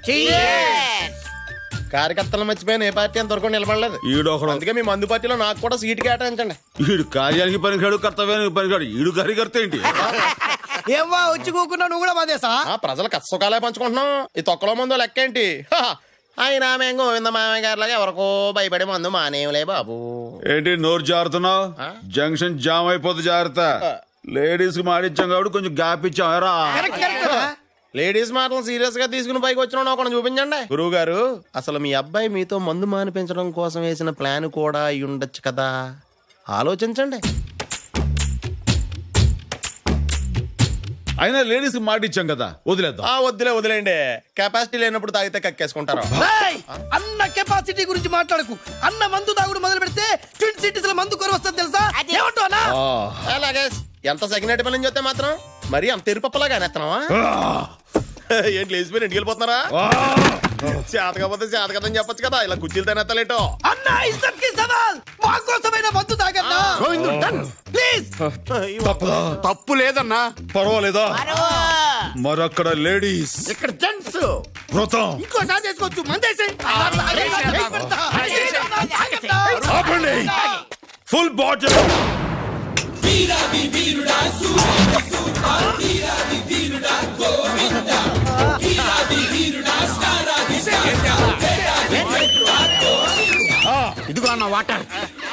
కార్యకర్తలు మర్చిపోయిన ఏ పార్టీ అంతవరకు నిలబడలేదు ఈడొకడు అందుకే మీ మందు పార్టీలో నాకు కూడా సీట్ కేటాయించండి ఈడు కార్యానికి పనికాడు కర్తవ్యానికి పనికాడు ఈడు కార్యకర్త ఏంటి ఏవ్వా వచ్చి కూకున్నా నువ్వు కూడా మాదేసా ఆ ప్రజల కష్టసుఖాలే పంచుకుంటున్నాం ఈ తొక్కలో మందు లెక్క ఏంటి హ! అయినా మేము గోవింద మామయ్య గారిలాగా ఎవరికో భయపడే మందు మానేవులే బాబు ఏంటి నోరు జారుతున్నావు జంక్షన్ జామ్ అయిపోతే జాగ్రత్త లేడీస్ కి మాడిచ్చాం కాబట్టి కొంచెం గ్యాప్ ఇచ్చాం రా లేడీస్ మాటలు సీరియస్ గా తీసుకుని పైకి వచ్చిన ఒకటి చూపించండి గురువు గారు అసలు మీ అబ్బాయి మీతో మందు మానిపించడం కోసం వేసిన ప్లాన్ కూడా అయి ఉండొచ్చు కదా ఆలోచించండి అయినా లేడీస్ కి మాటిచ్చాం కదా వదిలేద్దాం ఆ వద్దులే వదిలేండి కెపాసిటీ లేనప్పుడు తాగితే కక్కేసుకుంటారు ఏయ్! అన్న కెపాసిటీ గురించి మాట్లాడకు అన్న మందు తాగుడు మొదలు పెడితే ట్విన్ సిటీస్ లో మందు కొర వస్తుంది తెలుసా ఏమంటావు అన్నా అలాగే ఎంత సెకండ్ పని చెప్తే మాత్రం మరి అంత తెరుపప్పలాగా అనేస్తున్నావా ఏంటి లేచిపోయి ఇంటికి వెళ్ళిపోతున్నారా చేత కాకపోతే చేత కదని చెప్పొచ్చు కదా ఇలా కుర్చీలు తినేత్తలేటో అన్న ఇజ్జత్ కి సవాల్ మా కోసమైన మందు తాగన్నా ప్లీజ్ తప్పు లేదన్నా పర్వాలేదా మరక్కడ లేడీస్ ఇక్కడ జెంట్స్ వ్రతం ఇంకోసారి చేసుకోవచ్చు మందేసి ఆపండి ఫుల్ బాటిల్ ఇదిగో అన్న వాటర్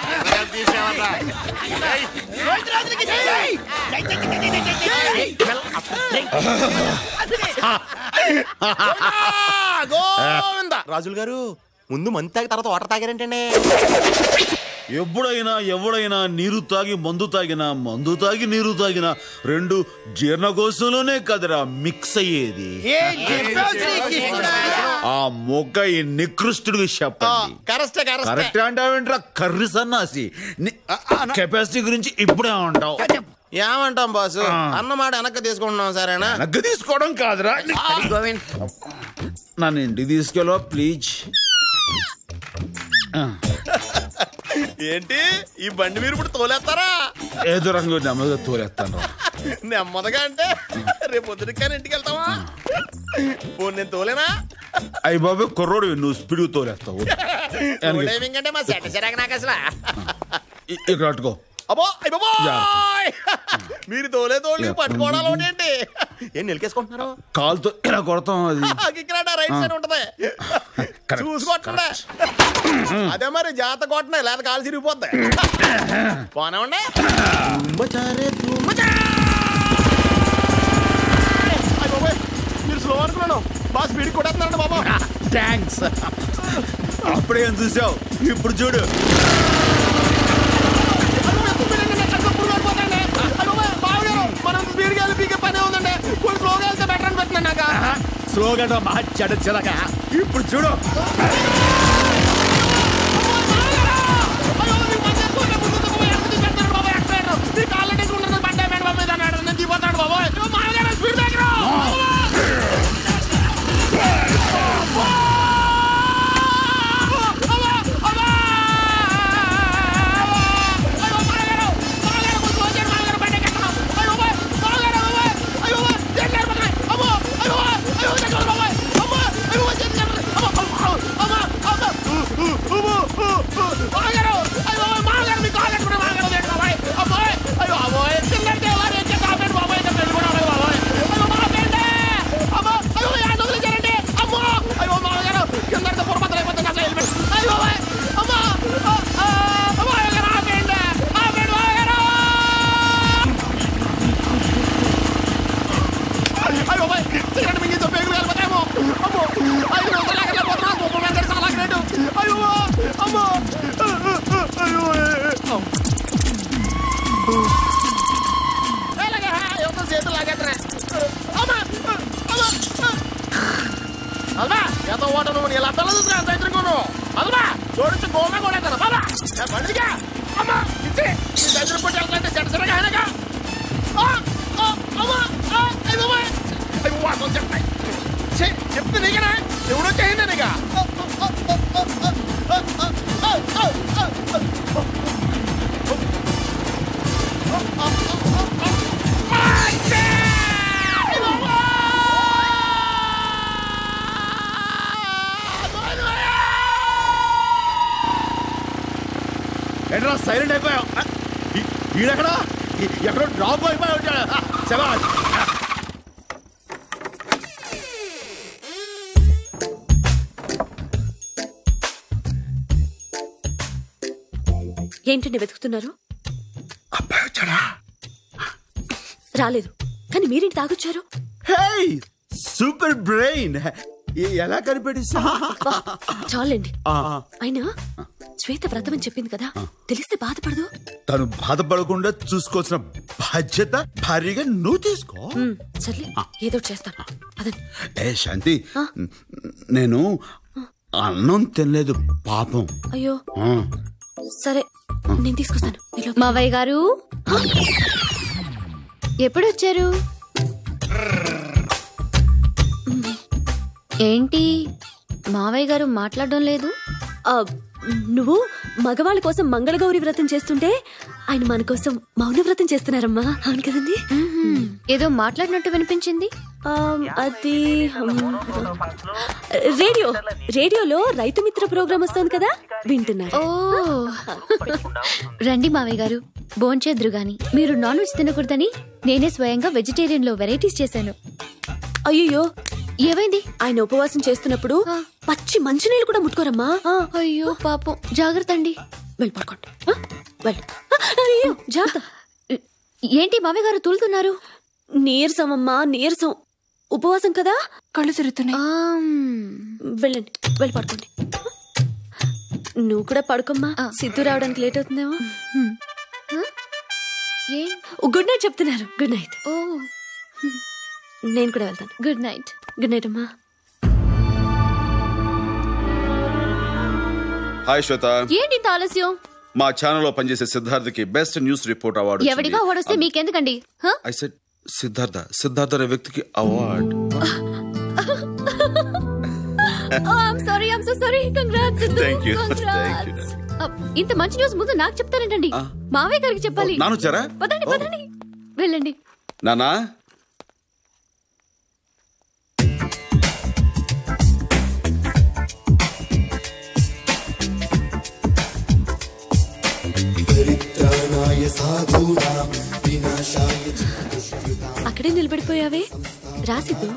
గోవింద రాజులు గారు ముందు మంది తాగి తర్వాత వాటర్ తాగారంటండి ఎప్పుడైనా ఎవడైనా నీరు తాగి మందు తాగినా మందు తాగి నీరు తాగినా రెండు జీర్ణకోశంలోనే కదరా మిక్స్ అయ్యేది ఆ మొగ్గ ఈ నికృష్టుడికి చెప్పండి కరెస్టే కరెస్టే కరెక్ట్ అంటావేంట్రా కర్రి సన్నాసి కెపాసిటీ గురించి ఇప్పుడే ఉంటావు ఏమంటాం బాసు అన్నమాట వెనక్కి తీసుకుంటున్నాం సరేనా నగ్గ తీసుకోవడం కాదురా గోవింద్ నన్ను ఇంటికి తీసుకెళ్ళవా ప్లీజ్ ఏంటి ఈ బండి మీరు ఇప్పుడు తోలేస్తారా ఏదో రంగు నెమ్మదిగా తోలేస్తాను నెమ్మదిగా అంటే రేపు పొద్దున ఇంటికి వెళ్తావా పోనీ నేను తోలేనా అయ్యి బాబు కుర్రోడు నువ్వు స్పీడ్ తోలేస్తావు డ్రైవింగ్ అంటే మా సెట్ సరాక నాకు అసలు ఇ- ఇక్కడ పట్టుకో అబ్బో అయ్య బాబోయ్! మీరు తోలే తోలి పట్టుకోవడాలు ఏంటి ఏం నిలికేసుకుంటున్నారు కాలుతో ఇలా కొడతాం అది ఇక్కడ రైట్ సైడ్ ఉంటది చూసుకోండి అదే మరి జాత కొట్టనే లేదా కాలు సిరిగిపోద్ది పోనేమండి తుమ్మచారే తుమ్మచా! అయ్ బాబోయ్, మీరు స్లో అనుకున్నాను బాగా స్పీడ్ కొట్టేస్తున్నారండి బాబు థ్యాంక్స్ అప్పుడే ఏం చూసావు ఇప్పుడు చూడు మనం స్పీడ్గా వెళ్ళి పీకే పనే ఉందండి కొంచెం స్లోగా వెళ్తే బెటర్ అని పెట్టినా నాకు స్లోగా మా చెడ చిలక ఇప్పుడు చూడు అల్వా ఎంత ఓట నువ్వు నీ లబ్బల చూసుకున్నా ఎంత ఎదుర్కోను అల్వా చూడొచ్చు గోమే కూడా ఎత్తాను బాబా బండిగా అమ్మా ఇచ్చి నీ దగ్గర కొట్టి వెళ్తాంటే చెడ్డ చెడ్డగా ఆయనగా అమ్మా అయ్యి బాబాయ్ అయ్యి వాసం చెప్తాయి చెప్తే నీకనా ఎవడో చేయండి నీగా ఏంట్రా సైలెంట్ అయిపోయావు ఈడెక్కడా ఎక్కడో డ్రాప్ అయిపోయి ఉంటాడు శబాష్ ఏంటండి వెతుకుతున్నారు రాలేదు కానీ మీరేంటి తాగొచ్చారు హేయ్ సూపర్ బ్రెయిన్ ఎలా కనిపెట్టిస్తా చాలండి అయినా శ్వేత వ్రతం అని చెప్పింది కదా తెలిస్తే బాధపడదు తను బాధపడకుండా చూసుకోవాల్సిన బాధ్యత భారీగా నువ్వు తీసుకో ఉమ్, సర్లే ఏదో ఒకటి చేస్తాను అదండి ఏ శాంతి నేను అన్నం తినలేదు పాపం అయ్యో ఆ, సరే నేను తీసుకొస్తాను ఈలోపు- మావయ్య గారు ఎప్పుడు వచ్చారు ఏంటి మావయ్య గారు మాట్లాడడం లేదు ఆ, నువ్వు మగవాళ్ళ కోసం మంగళగౌరి వ్రతం చేస్తుంటే ఆయన మన కోసం మౌన వ్రతం చేస్తున్నారమ్మా అవును కదండి ఏదో మాట్లాడినట్టు వినిపించింది ఆ, అది ఉమ్, రేడియో రేడియోలో రైతు మిత్ర ప్రోగ్రామ్ వస్తుంది కదా వింటున్నారు ఓ రండి మావయ్య గారు భోంచేద్రు గాని మీరు నాన్ వెజ్ తినకూడదని నేనే స్వయంగా వెజిటేరియన్ లో వెరైటీస్ చేశాను అయ్యో ఏమైంది ఆయన ఉపవాసం చేస్తున్నప్పుడు పచ్చి మంచినీళ్ళు కూడా ముట్టుకోరమ్మా అయ్యో పాపం జాగ్రత్త అండి వెళ్ళి పడుకోండి ఆ, వెళ్ళి ఆ, అయ్యో జాగ్రత్త ఏంటి మావయ్య గారు తూలుతున్నారు నీరసం అమ్మా నీరసం ఉపవాసం కదా కళ్ళు తిరుగుతున్నాయి వెళ్ళండి వెళ్ళి పడుకోండి నువ్వు కూడా పడుకోమ్మా సిద్ధు రావడానికి లేట్ అవుతుందేమో గుడ్ నైట్ చెప్తున్నారు గుడ్ నైట్ ఓ నేను కూడా వెళ్తాను గుడ్ నైట్ గుడ్ నైట్ అమ్మా హాయ్ శ్వేత ఏంటి ఇంత ఆలస్యం మా ఛానల్లో పనిచేసే సిద్ధార్థకి బెస్ట్ న్యూస్ రిపోర్ట్ అవార్డు ఎవడిగా ఓడొస్తే మీకెందుకండి హ? ఐ సెడ్ సిద్ధార్థ సిద్ధార్థ అనే వ్యక్తికి award sorry I'm so sorry congrats Thank you. Thank you. ఇంత మంచి న్యూస్ ముందు నాకు చెప్తారేంటండి మావయ్య గారికి చెప్పాలి నాన్న వచ్చారా? పదండి పదండి వెళ్ళండి నానా అక్కడే నిలబడిపోయావే రాసిద్దు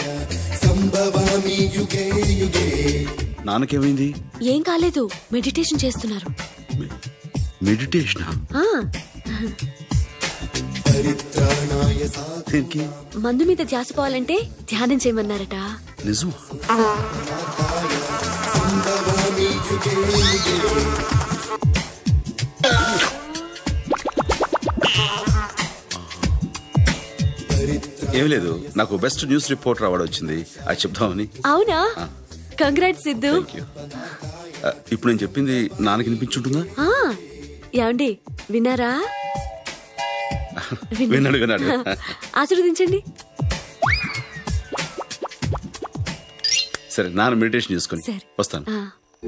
నాన్నకేమైంది ఏం కాలేదు మెడిటేషన్ చేస్తున్నారు మెడిటేషన్ ఆ దేనికి మందు మీద ధ్యాస పోవాలంటే ధ్యానం చేయమన్నారట నిజం ఏం లేదు నాకు బెస్ట్ న్యూస్ రిపోర్టర్ అవార్డు వచ్చింది అది చెప్దామని అవునా కంగ్రాట్ సిద్ధు ఆ, ఇప్పుడు నేను చెప్పింది నాన్నకి వినిపించుంటుందా ఆ ఏమండి విన్నారా విన్నాడు విన్నాడు ఆశీర్వదించండి సరే నాన్న మెడిటేషన్ చేసుకొని సరే. వస్తాను ఆ.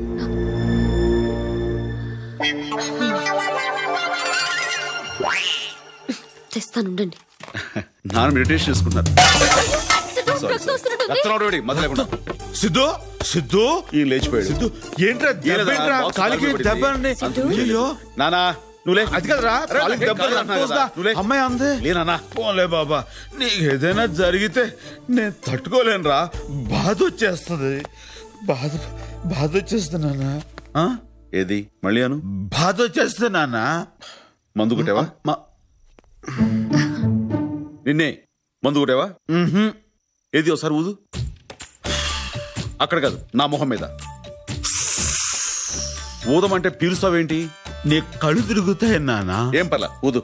తెస్తాను ఉండండి నాన్న మెడిటేషన్ చేసుకుంటున్నారు Sorry, sorry. రక్తం ఒకటి మధ్య లేకుండా. సిద్ధు సిద్ధు ఈ లేచిపోయాడు సిద్ధు ఏంట్రా దెబ్బ ఏంట్రా? కాలికి దెబ్బ అండి. అయ్యో. నానా నువ్వు లే అది కదరా అరే, కాలికి ఏ దెబ్బ కాలు రక్తం అంటున్నావు వస్తుందా? కదా. నువ్వు లే. అమ్మాయి అందే లేనా పోలే బాబా నీకు ఏదైనా జరిగితే నేను తట్టుకోలేనురా బాధ వచ్చేస్తుంది బాధ బాధ వచ్చేస్తుంది నాన్న ఆ? ఏది మళ్ళీ అను బాధ వచ్చేస్తుంది నాన్న మందు కొట్టావా నిన్నే మందు కొట్టావా ఏది ఒకసారి ఊదు అక్కడ కాదు నా మొహం మీద ఊదమంటే పీలుస్తావేంటి నీ కళ్ళు తిరుగుతాయి నాన్న ఏం పర్లా ఊదు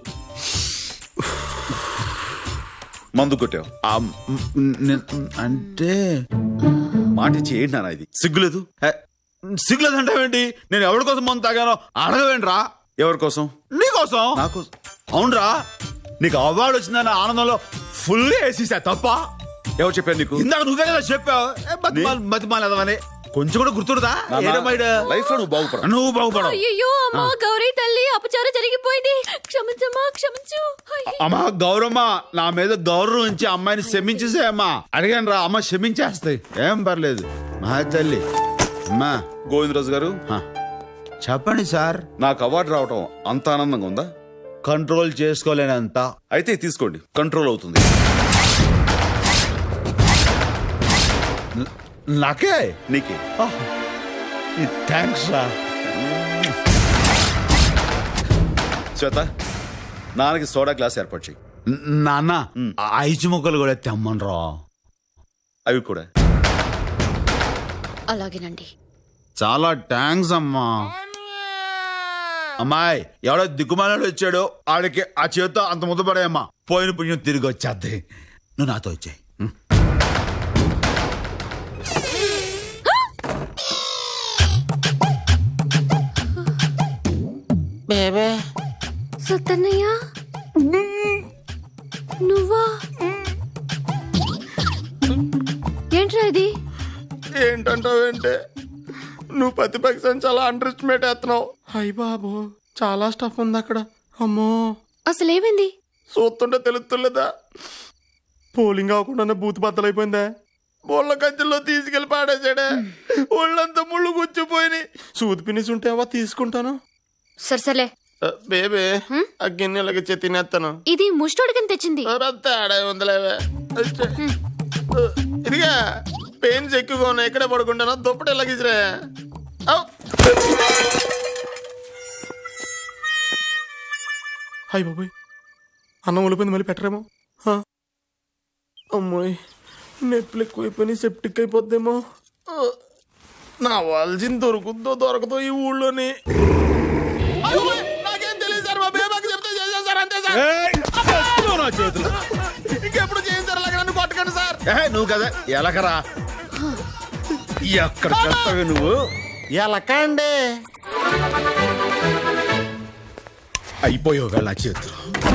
మందు కొట్టావు ఆ, మ్, నే- అంటే మాట ఇచ్చి ఏంటి నాన్న ఇది సిగ్గులేదు సిగ్గులేదంటావేంటి నేను ఎవరి కోసం మందు తాగానో అడగవేంట్రా ఎవరి కోసం నీకోసం నాకు అవునరా నీకు అవార్డు వచ్చిందన్న ఆనందంలో ఫుల్ గా వేసేసా తప్ప ఎవరు చెప్పారు నీకు ఇందాక నువ్వే కదా చెప్పావు ఏ, బతిమాల- బతిమాలేదవని కొంచెం కూడా గుర్తుడదా లైఫ్ లో నువ్వు బాగుపడ నువ్వు బాగుపడవు అయ్యో అమ్మా గౌరీ తల్లి అపచారం జరిగిపోయింది క్షమించమ్మా క్షమించు అయ్యో. అమ్మా గౌరమ్మ నా మీద గౌరవం ఇచ్చి అమ్మాయిని క్షమించేసే అమ్మా అడిగాను రా అమ్మ క్షమించేస్తాయి ఏం పర్లేదు మా తల్లి అమ్మా గోవిందరాజు గారు హా. చెప్పండి సార్ నాకు అవార్డు రావటం అంత ఆనందంగా ఉందా కంట్రోల్ చేసుకోలేనంత అయితే తీసుకోండి కంట్రోల్ అవుతుంది న- నాకే నీకే థ్యాంక్స్ రా శ్వేత నాన్నకి సోడా గ్లాస్ ఏర్పాటు చేయి నాన్న ఐదు ముక్కలు కూడా తెమ్మనరా అవి కూడా అలాగేనండి చాలా థ్యాంక్స్ అమ్మా అమ్మాయి ఎవడో దిక్కుమాలను వచ్చాడో ఆడికి ఆ చేతితో అంత ముద్దపడేయమ్మా పోయిన పుణ్యం తిరిగి వచ్చేద్ది నువ్వు నాతో వచ్చాయి బేబే సత్తన్నయ్య నువ్వా ఏంట్రా ఇది ఏంటంటావేంటే నువ్వు ప్రతిపక్షం చాలా అండర్ ఎస్టిమేట్ వేస్తున్నావు అయ్యి బాబు చాలా స్టఫ్ ఉంది అక్కడ అమ్మో అసలు ఏమైంది చూస్తుంటే తెలుస్తుందా పోలింగ్ అవ్వకుండానే బూత్ బద్దలైపోయిందా బోళ్ళ కంచెల్లో తీసుకెళ్లి పాడేసాడే ఒళ్ళంతా ముళ్ళు గుచ్చిపోయి సూది పినిసి ఉంటే అవా తీసుకుంటాను సరే సర్లే బేబే ఆ గిన్నెలకి చె తినేస్తాను ఇది ముష్టోడికని తెచ్చింది తేడా ఉందిలేవే అచ్చే. ఇదిగా పెయిన్స్ ఎక్కువగా ఉన్నాయి ఇక్కడే పడుకుంటాను దుప్పటి ఎలాగిసిరే హాయ్ బాబాయ్ అన్నం ఉలిపోయింది మళ్ళీ పెట్టరేమో హా. అమ్మోయ్ నొప్పులు ఎక్కువైపోయి సెప్టిక్ అయిపోద్దేమో ఆ, నా వాల్సింది దొరుకుద్దో దొరకదో ఈ ఊళ్ళోని అయ్యోయ్, నాకేం తెలియదు సార్ మా బేబాకి చెప్తే చేసేసారు అంతే సార్ ఇంకెప్పుడు చేయించారు అలాగే నన్ను కొట్టకండి సార్ ఏహే, నువ్వు కదా ఎలకరా ఎక్కడ చేస్తావే నువ్వు ఎలకండి అయిపోయావు వేళ నా చేతులు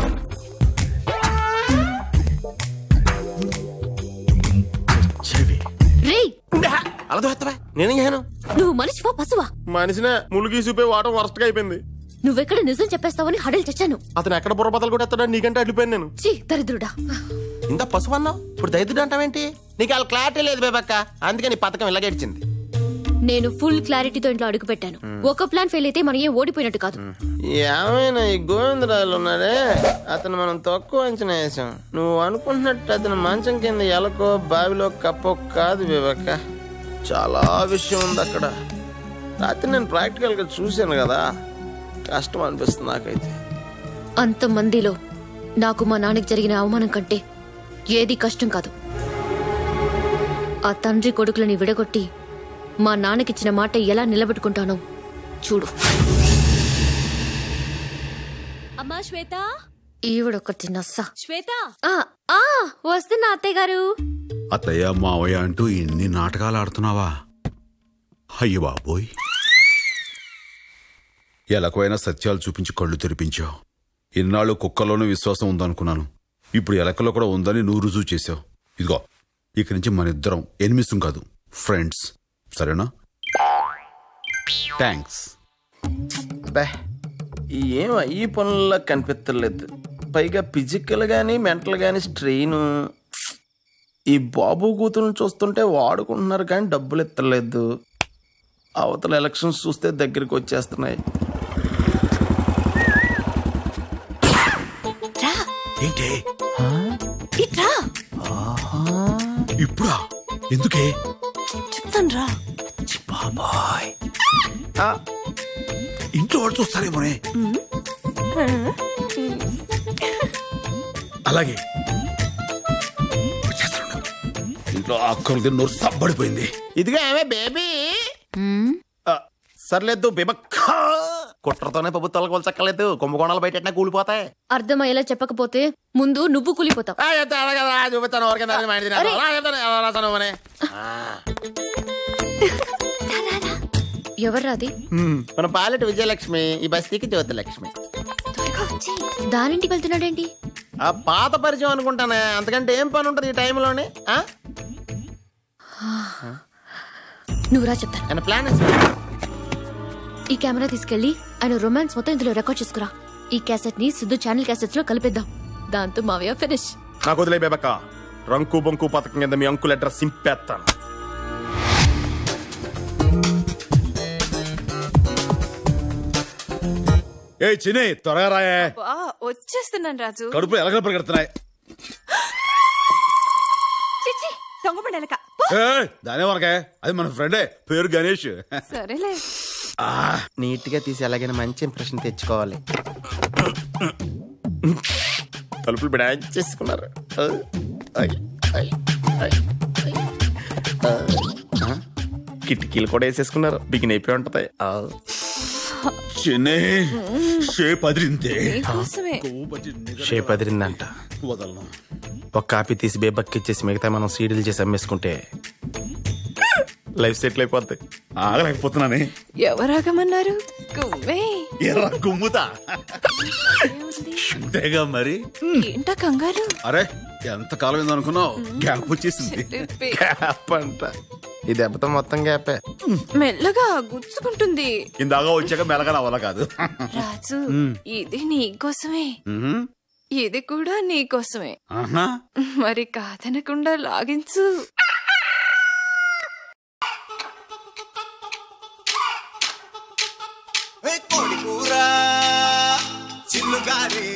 రేయ్ అలా దోస్తావా నేనేం చేయను నువ్వు మనిషివా పశువా మనిషినే ములుగి చూపే వాటం వరస్ట్ గా అయిపోయింది నువ్వెక్కడ నిజం చెప్పేస్తావని హడలు తెచ్చాను అతను ఎక్కడ బుర్రబద్దలు కూడా ఎత్తాడో నీకంటే అడ్డిపోయాను నేను చీ దరిద్రుడా ఇంత పసుపు అన్నావు ఇప్పుడు దైతుడు అంటావేంటి నీకు వాళ్ళ క్లారిటీ లేదు బేబక్క అందుకే నీ పథకం ఇలాగేడ్చింది నేను ఫుల్ క్లారిటీతో ఇంట్లో అడుగు పెట్టాను ఒక ప్లాన్ ఫెయిల్ అయితే మనం ఏం ఓడిపోయినట్టు కాదు ఏమైనా ఈ గోవిందరాజులు ఉన్నాడే అతను మనం తక్కువ అంచనా వేసాం నువ్వు అనుకుంటున్నట్టు అతను మంచం కింద ఎలకో బావిలో కప్పో కాదు బేబక్క చాలా విషయం ఉంది అక్కడ రాత్రి నేను ప్రాక్టికల్ గా చూశాను కదా కష్టం అనిపిస్తుంది నాకైతే అంత మందిలో నాకు మా నాన్నకి జరిగిన అవమానం కంటే ఏది కష్టం కాదు ఆ తండ్రి కొడుకులని విడగొట్టి మా నాన్నకిచ్చిన మాట ఎలా నిలబెట్టుకుంటానో చూడు అమ్మా శ్వేత ఈవిడొకటి నస్స శ్వేత ఆ, ఆ, వస్తున్నా అత్తయ్య గారు అత్తయ్య మావయ్య అంటూ ఇన్ని నాటకాలు ఆడుతున్నావా అయ్య బాబోయ్ ఎలకైనా సత్యాలు చూపించి కళ్ళు తెరిపించావు ఇన్నాళ్ళు కుక్కలోనూ విశ్వాసం ఉందనుకున్నాను ఇప్పుడు ఎలకలో కూడా ఉందని నువ్వు రుజువు చేశావు ఇదిగో ఇక నుంచి మన ఇద్దరం ఎనిమిసం కాదు ఫ్రెండ్స్ సరేనా థ్యాంక్స్ బే ఏం ఈ పనుల్లో కనిపించలేదు పైగా ఫిజికల్ గానీ మెంటల్ గానీ స్ట్రెయిన్ ఈ బాబు కూతురుని చూస్తుంటే వాడుకుంటున్నారు కానీ డబ్బులు ఎత్తలేదు అవతల ఎలక్షన్స్ చూస్తే దగ్గరికి వచ్చేస్తున్నాయి ఏంటి ఇట్రా ఇప్పుడా ఎందుకే చెప్తాను రా బాబాయ్ ఇంట్లో వాళ్ళు చూస్తారేమోనే అలాగే వచ్చేస్తాను. ఇంట్లో అక్కలు తిన్న నోరు సబ్బడిపోయింది ఇదిగా ఏమే బేబీ సర్లేదు బేబక్క కుట్రతోనే ప్రభుత్వాలకు కొలచక్కలేదు కుంభకోణాలు బయట కూలిపోతాయి అర్థమయ్యేలా చెప్పకపోతే ముందు నువ్వు కూలిపోతావు ఆ, చెప్తా, అలాగే, అలా చూపిస్తాను ఎవరికైనా దాని మైండ్ తినేస్తాను. అలా చెప్తాను, ఎలా రాస్తాను మరి. ఎవర్రా అది హ్మ్, మన పాలెట్ విజయలక్ష్మి ఈ బస్తీకి జ్యోతిలక్ష్మి దానింటికి వెళ్తున్నాడేంటి ఆ పాత పరిచయం అనుకుంటానే అంతకంటే ఏం పని ఉంటుంది ఈ టైంలోనే ఆ? నువ్వు రా చెప్తాను ప్లాన్ ఈ కెమెరా తీసుకెళ్లి ఆయన రొమాన్స్ మొత్తం ఇందులో రికార్డ్ చేసుకురా ఈ క్యాసెట్ ని సిద్ధు ఛానల్ క్యాసెట్స్ లో కలిపేద్దాం దాంతో మావయ్య ఫినిష్ నాకు వదిలే బేబక్క రంకు బొంకు పథకం కింద మీ అంకుల్ అడ్రస్ సింపేస్తాను ఏ చిని త్వరగా రాయే వా, వచ్చేస్తున్నాను రాజు కడుపులో ఎలకలు పరిగెడుతున్నాయి చిచ్చి దొంగపడి ఎలక ఏయ్, దానే మనకే అది మన ఫ్రెండే పేరు గణేష్ సరేలే నీట్ గా తీసి ఎలాగైనా మంచి ఇంప్రెషన్ తెచ్చుకోవాలి తలుపులు బిడాన్ చేసుకున్నారు ఐ, ఐ, ఐ, ఐ. ఆ, కిటికీలు కూడా వేసేసుకున్నారు బిగిన్ అయిపోయి ఉంటది ఆ. చిన్ని షేప్ అదిరిందే నీకోసమే షేప్ అదిరిందంట వదలను ఒక కాపీ తీసి బేబక్కి ఇచ్చేసి మిగతా మనం సీడీలు చేసి అమ్మేసుకుంటే లైఫ్ సెటిల్ అయిపోద్ది ఆగలేకపోతున్నానే ఎవరాగమన్నారు గుమ్మే ఎర్ర కుమ్ముతా అంతేగా మరి ఏంటా కంగారు అరే ఎంత కాలం ఏంది అనుకున్నావు గ్యాప్ వచ్చేసింది చెప్పి. గ్యాప్ అంట ఈ దెబ్బతో మొత్తం గ్యాపే మెల్లగా గుచ్చుకుంటుంది ఇందాక వచ్చాక మెలగా నా వల్ల కాదు రాజు మ్. ఇది నీకోసమే మ్మ్. ఇది కూడా నీకోసమే ఆహా. మరి కాదనకుండా లాగించు కోడి కూర చిల్లుగారి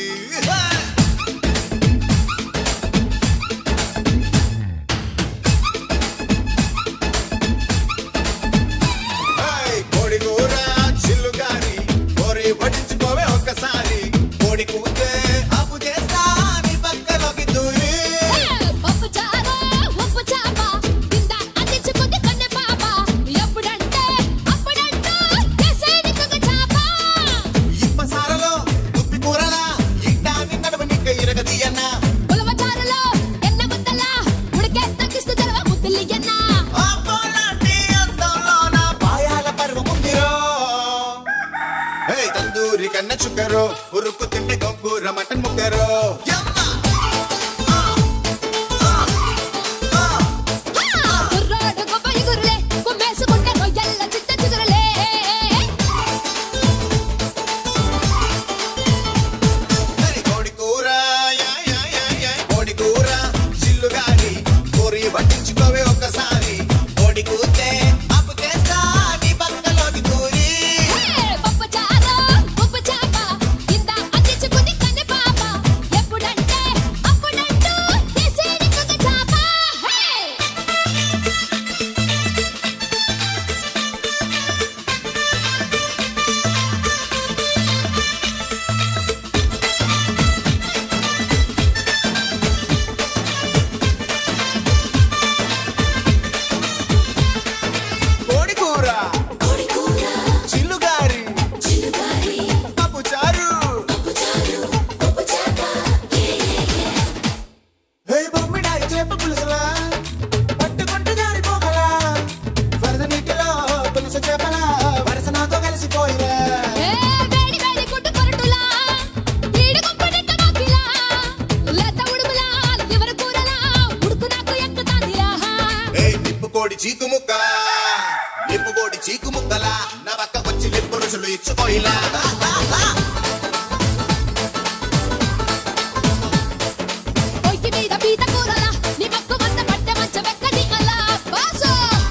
కోడి కూర చిల్లుగారి కోరి పట్టించుకోవే ఒక్కసారి కోడి కూతే అప్పు చేస్తా నీ పక్కలోకి దూరి పప్పు చారు ఉప్పు చాప కింద అందించుకుంది కన్నె పాప ఎప్పుడంటే అప్పుడంటూ చేసేది కుక్క చాప ఇప్ప సారలో దుప్పి కూరలా ఇంటా నిన్నడవ నిక్క ఇరగదీయన్న ఉలవ చారులో ఎన్న ముద్దల ఉడికే తగ్గిస్తూ జరవ ముద్దులియన్న అబ్బోలాంటి అందంలోన పాయాల పర్వముందిరో హే తందూరి కన్న చుక్కరో ఉరుకు తింటే గొంగూర మటన్ ముక్కరో కుర్రాడు గొప్ప ఇగురులే కుమ్మేసుకుంటే రొయ్యల్ల చిత్త చిగురులే కోడి కూర యా, యా, యా, యా. కోడి కూర చిల్లుగారి కోరి పట్టించుకోవే ఒక్కసారి కోడి కూతే అప్పు చేస్తా నీ పక్కలోకి దూరి పప్పు చారు ఉప్పు చాప కింద అందించుకుంది కన్నె పాప ఎప్పుడంటే అప్పుడంటూ చేసేది కుక్క చాప హే కోడి కూర కోడి కూర చిల్లుగారి చిల్లుగారి పప్పు చారు పప్పు చారు పప్పు చాప హే బొమ్మిడాయి చేప పులుసులా పట్టుకుంటూ జారిపోగలా వరద నీటిలో పులుసు చేపలా వరస నాతో కలిసిపోయిరా ఏ వేడి వేడి గుడ్డు పొరటులా ఈడు గుప్పడి కబాకిలా లేత ఉడుములా లివర్ కూరలా ఉడుకు నాకు ఎక్కుతాందిరా ఏ నిప్పు కోడి చీకు ముక్క నిప్పు కోడి చీకు ముక్కలా నా పక్క వచ్చి నిప్పు రుసులు ఇచ్చుకోయిలా పొయ్యి మీద పీత కూరలా నీ పక్కు వంద పట్టె మంచ వెక్కడి అలా బాసో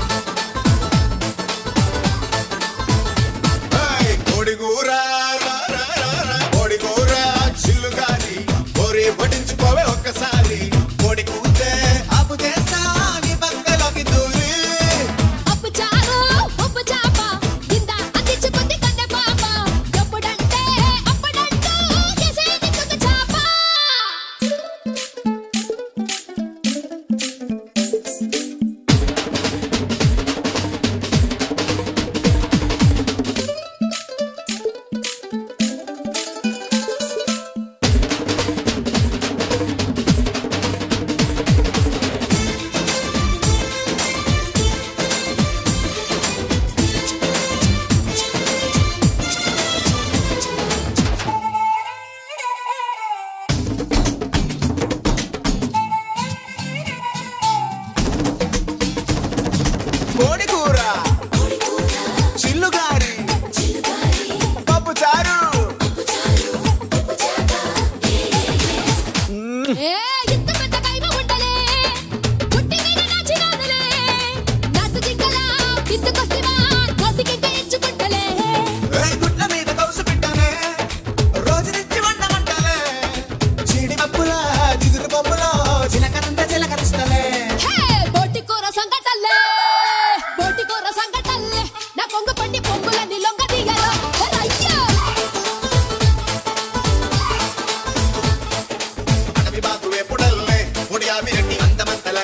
ఏయ్, కోడి కూర రా, రా, రా, రా. కోడి కూర చిల్లుగారి కోరి పట్టించుకోవే ఒక్కసారి కోడి కూతే అప్పు చేస్తా నీ పక్కలోకి దూరి పప్పు చారు ఉప్పు చాప కింద అందించుకుంది కన్నె పాప ఎప్పుడంటే అప్పుడంటూ చేసేది కుక్క చాప కోడి కూర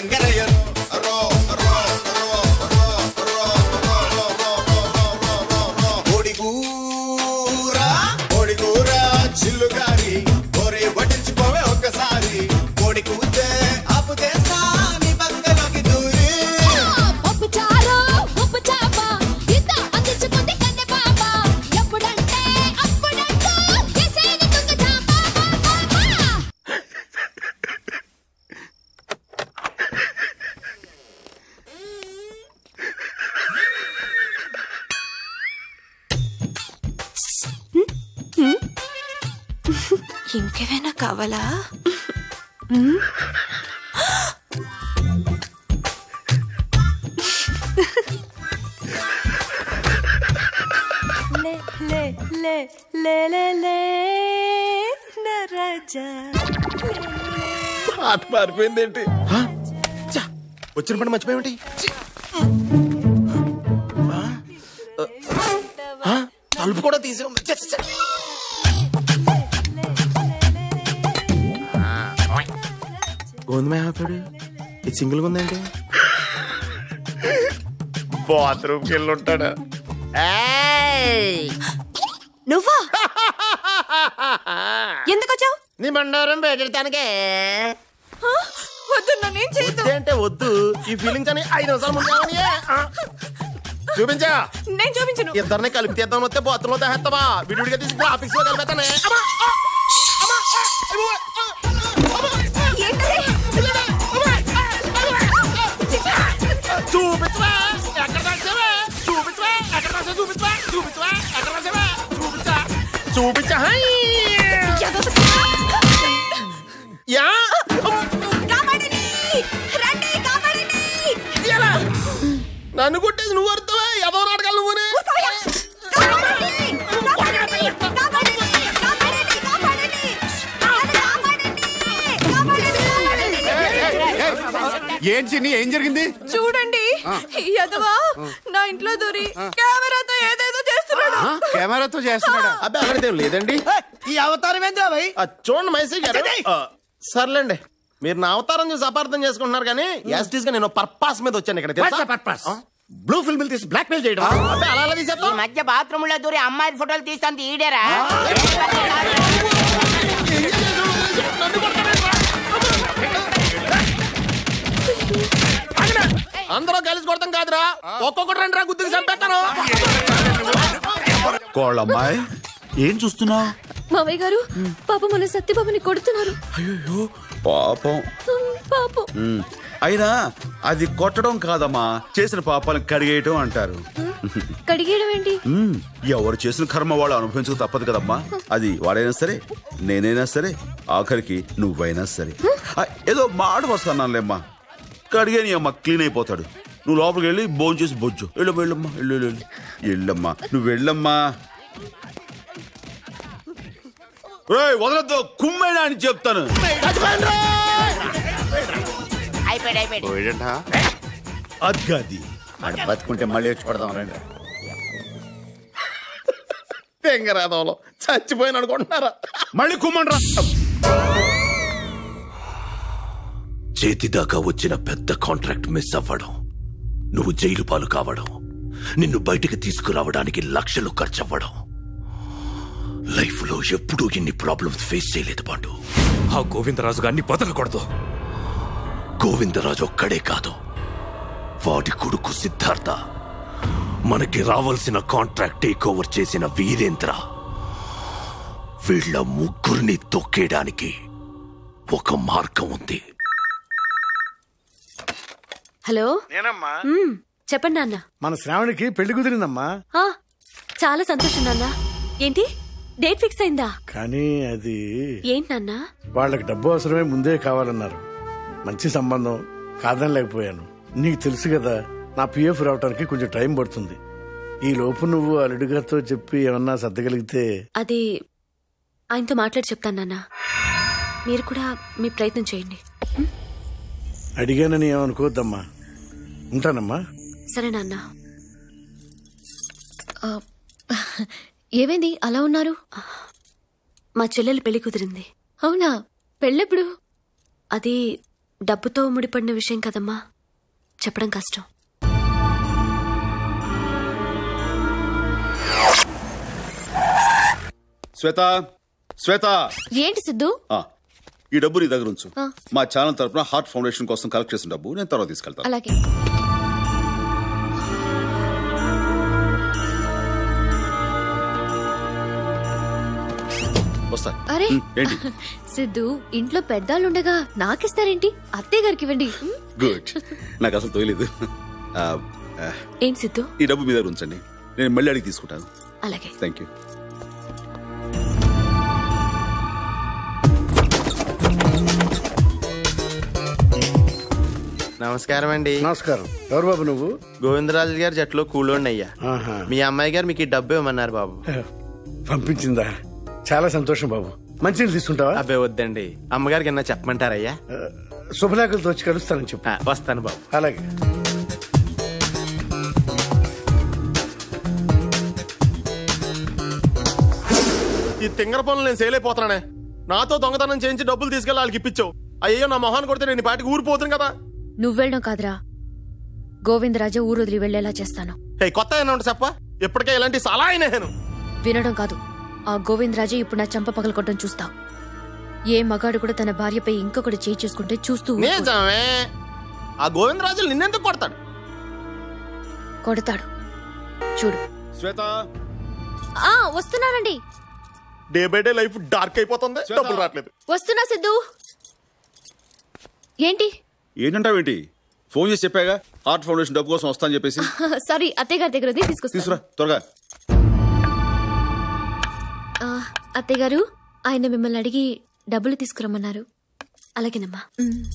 రంగరయ్యను రో రో రో రో రో రో రో రో రో రో కోడికూర కోడికూర చిల్లు గారి కోరి వడ్డించుకోవే ఒక్కసారి కోడి కూతే అప్పు తెస్తా నీ పక్కలోకి దూరి పప్పు చారు ఉప్పు చాప ఇంత అందించుకుంది కన్నె పాప ఎప్పుడంటే అప్పుడంటూ చేసేది తుంగ చాప ఇంకేమైనా కావాలా మ్మ్? లే లే లే లే లే లే నా రాజా పాట మారిపోయింది ఏంటి వచ్చిన పని మర్చిపోయేమిటి తలుపు కూడా తీసే ఉంది చ్చ, చ్చ, చ్చ. గోధుమ ఆపాడు ఇది సింగిల్ ఉందేంటి బాత్రూమ్కి వెళ్ళి ఉంటాడు నువ్వా ఎందుకు వచ్చావు నీ బండారం పెట్టడానికే వద్దు నన్నేం చేయదు అంటే వద్దు ఈ ఫీలింగ్స్ అని ఐదు నిమిషాలు ముందు చూపించా నేను చూపించను ఇద్దరిని కలిపి తీద్దాం వస్తే బాత్రూమ్ లో తెస్తావా విడివిడిగా తీసి గ్రాఫిక్స్ లో కలిపేస్తానే చూపించవా ఎక్కడ రాసావే చూపించవా ఎక్కడ రాసా చూపించవా చూపించవా ఎక్కడ రాసావే చూపించా చూపించా హై! యా ఎలా? నన్ను కొట్టేసి నువ్వు అర్థవా ఎవరు నాటకాలు నువ్వునే ఏంటి చిన్ని ఏం జరిగింది చూడండి యదవా నా ఇంట్లో దూరి కెమెరాతో ఏదేదో చేస్తున్నాడు కెమెరాతో చేస్తున్నాడా అబ్బాయి అక్కడేం లేదండి ఈ అవతారం ఏంద్రా భయ్ ఆ, చూడండి మైసీ గారు ఆ, సర్లేండి మీరు నా అవతారం చూసి అపార్థం చేసుకుంటున్నారు కానీ యాస్టీస్ గా నేను పర్పాస్ మీద వచ్చాను ఇక్కడ పర్పాస్ బ్లూ ఫిల్మ్ తీసి బ్లాక్ మెయిల్ చేయడం అబ్బాయి అలా అలా తీసేస్తాం ఈ మధ్య బాత్రూమ్ లో దూరి అమ్మాయి ఫోటోలు తీస్తాను ఈడేరా అందరూ కలిసి కొడతాం కాదురా ఒక్కొక్కటి రెండు రా గుద్దుకు చంపేస్తాను కోళ్ళమ్మాయి ఏం చూస్తున్నావు మావయ్య గారు పాప మన సత్యబాబుని కొడుతున్నారు పాపం పాపం ఉమ్, అయినా అది కొట్టడం కాదమ్మా చేసిన పాపాలను కడిగేయటం అంటారు కడిగేయడం ఏంటి ఉమ్, ఎవరు చేసిన కర్మ వాళ్ళు అనుభవించక తప్పదు కదమ్మా అది వాడైనా సరే నేనైనా సరే ఆఖరికి నువ్వైనా సరే ఆ, ఏదో మాట వస్తున్నానులేమ్మా కడిగేని అమ్మ క్లీన్ అయిపోతాడు నువ్వు లోపలికి వెళ్ళి భోజనం చేసి బొజ్జు వెళ్ళమ్మా వెళ్ళమ్మా వెళ్ళు వెళ్ళు, వెళ్ళు వెళ్ళమ్మా నువ్వు వెళ్ళమ్మా రేయ్, వదలొద్దు కుమ్మైనా అని చెప్తాను అయిపోయాడు అయిపోయాడు అద్గది బతుకుంటే మళ్ళీ వచ్చి పడదాం రండి తెంగరాదంలో చచ్చిపోయిన అనుకుంటున్నారా మళ్ళీ కుమ్మండ్రా చేతి దాకా వచ్చిన పెద్ద కాంట్రాక్ట్ మిస్ అవ్వడం నువ్వు జైలు పాలు కావడం నిన్ను బయటికి తీసుకురావడానికి లక్షలు ఖర్చవ్వడం లైఫ్ లో ఎప్పుడూ ఇన్ని ప్రాబ్లమ్స్ ఫేస్ చేయలేదు పాండు ఆ గోవిందరాజు గారిని వదలకూడదు గోవిందరాజు ఒక్కడే కాదు వాడి కొడుకు సిద్ధార్థ మనకి రావాల్సిన కాంట్రాక్ట్ టేక్ ఓవర్ చేసిన వీరేంద్ర వీళ్ళ ముగ్గురిని తొక్కేయడానికి ఒక మార్గం ఉంది హలో నేనమ్మా మ్మ్, చెప్పండి నాన్న మన శ్రావణికి పెళ్లి కుదిరిందమ్మా ఆ, చాలా సంతోషం నాన్న ఏంటి డేట్ ఫిక్స్ అయిందా కానీ అది ఏంటి నాన్న వాళ్ళకి డబ్బు అవసరమే ముందే కావాలన్నారు మంచి సంబంధం కాదని లేకపోయాను నీకు తెలుసు కదా నా పిఎఫ్ రావడానికి కొంచెం టైం పడుతుంది ఈ లోపు నువ్వు అల్లుడిగారితో చెప్పి ఏమన్నా సర్దగలిగితే అది ఆయనతో మాట్లాడి చెప్తాను నాన్న మీరు కూడా మీ ప్రయత్నం చేయండి అడిగానని ఏమనుకోవద్దమ్మా ఉంటానమ్మా సరే నాన్న ఆ, ఏమైంది అలా ఉన్నారు మా చెల్లెలు పెళ్లి కుదిరింది అవునా పెళ్ళెప్పుడు అది డబ్బుతో ముడిపడిన విషయం కదమ్మా చెప్పడం కష్టం శ్వేత శ్వేత ఏంటి సిద్ధు ఆ, ఈ డబ్బు నీ దగ్గర ఉంచు ఆ. మా ఛానల్ తరపున హార్ట్ ఫౌండేషన్ కోసం కలెక్ట్ చేసిన డబ్బు నేను తర్వాత తీసుకెళ్తాను అలాగే వస్తా అరే ఉమ్, ఏంటి సిద్ధు ఇంట్లో పెద్దాళ్ళుండగా నాకిస్తారేంటి అత్తయ్య గారికి ఇవ్వండి ఉమ్, గుడ్ నాకు అసలు తోయలేదు ఆ, ఆ, ఏం సిద్ధు ఈ డబ్బు మీ దగ్గర ఉంచండి నేను మళ్ళీ అడిగి తీసుకుంటాను అలాగే థ్యాంక్ యూ నమస్కారం అండి నమస్కారం ఎవరు బాబు నువ్వు గోవిందరాజు గారి జట్లో కూలోండి అయ్యా ఆహా. మీ అమ్మాయి గారు మీకు ఈ డబ్బు ఇవ్వమన్నారు బాబు పంపించిందా చాలా సంతోషం బాబు మంచినీళ్ళు తీసుకుంటావా అబ్బే వద్దండి అమ్మగారికి ఏమన్నా చెప్పమంటారయ్యా శుభలేఖలతో వచ్చి కలుస్తానని చెప్పు ఆ, వస్తాను బాబు అలాగే ఈ తింగర పనులు నేను సేలైపోతున్నానే నాతో దొంగతనం చేయించి డబ్బులు తీసుకెళ్ళి వాళ్ళకి ఇప్పించావు అయ్యో నా మొహాన్ని కొడితే నేను ఈ పాటికి ఊరిపోతుంది కదా నువ్వు వెళ్ళడం కాదురా గోవిందరాజు ఊరు వదిలి వెళ్లేలా చేస్తాను హే కొత్త ఏమన్నా ఉంటే చెప్ప ఇప్పటికే ఇలాంటి సలహా అయినా వినడం కాదు ఆ గోవిందరాజే ఇప్పుడు నా చంప పగలకొట్టడం చూస్తావు ఏ మగాడు కూడా తన భార్యపై ఇంకొకటి చేయి చేసుకుంటే చూస్తూ ఊరుకోడు. నిజమే ఆ గోవిందరాజులు నిన్నెందుకు కొడతాడు కొడతాడు చూడు శ్వేత ఆ వస్తున్నానండి day by day life dark అయిపోతుంది డబ్బులు రావట్లేదు వస్తున్నా సిద్ధు ఏంటి ఏంటంటావేంటి ఫోన్ చేసి చెప్పాగా హార్ట్ ఫౌండేషన్ డబ్బు కోసం వస్తాను చెప్పేసి సారీ అత్తయ్య గారి దగ్గర ఉంది తీసుకొస్తా తీసుకురా త్వరగా ఆ, అత్తయ్య గారు ఆయన మిమ్మల్ని అడిగి డబ్బులు తీసుకురమ్మన్నారు అలాగేనమ్మా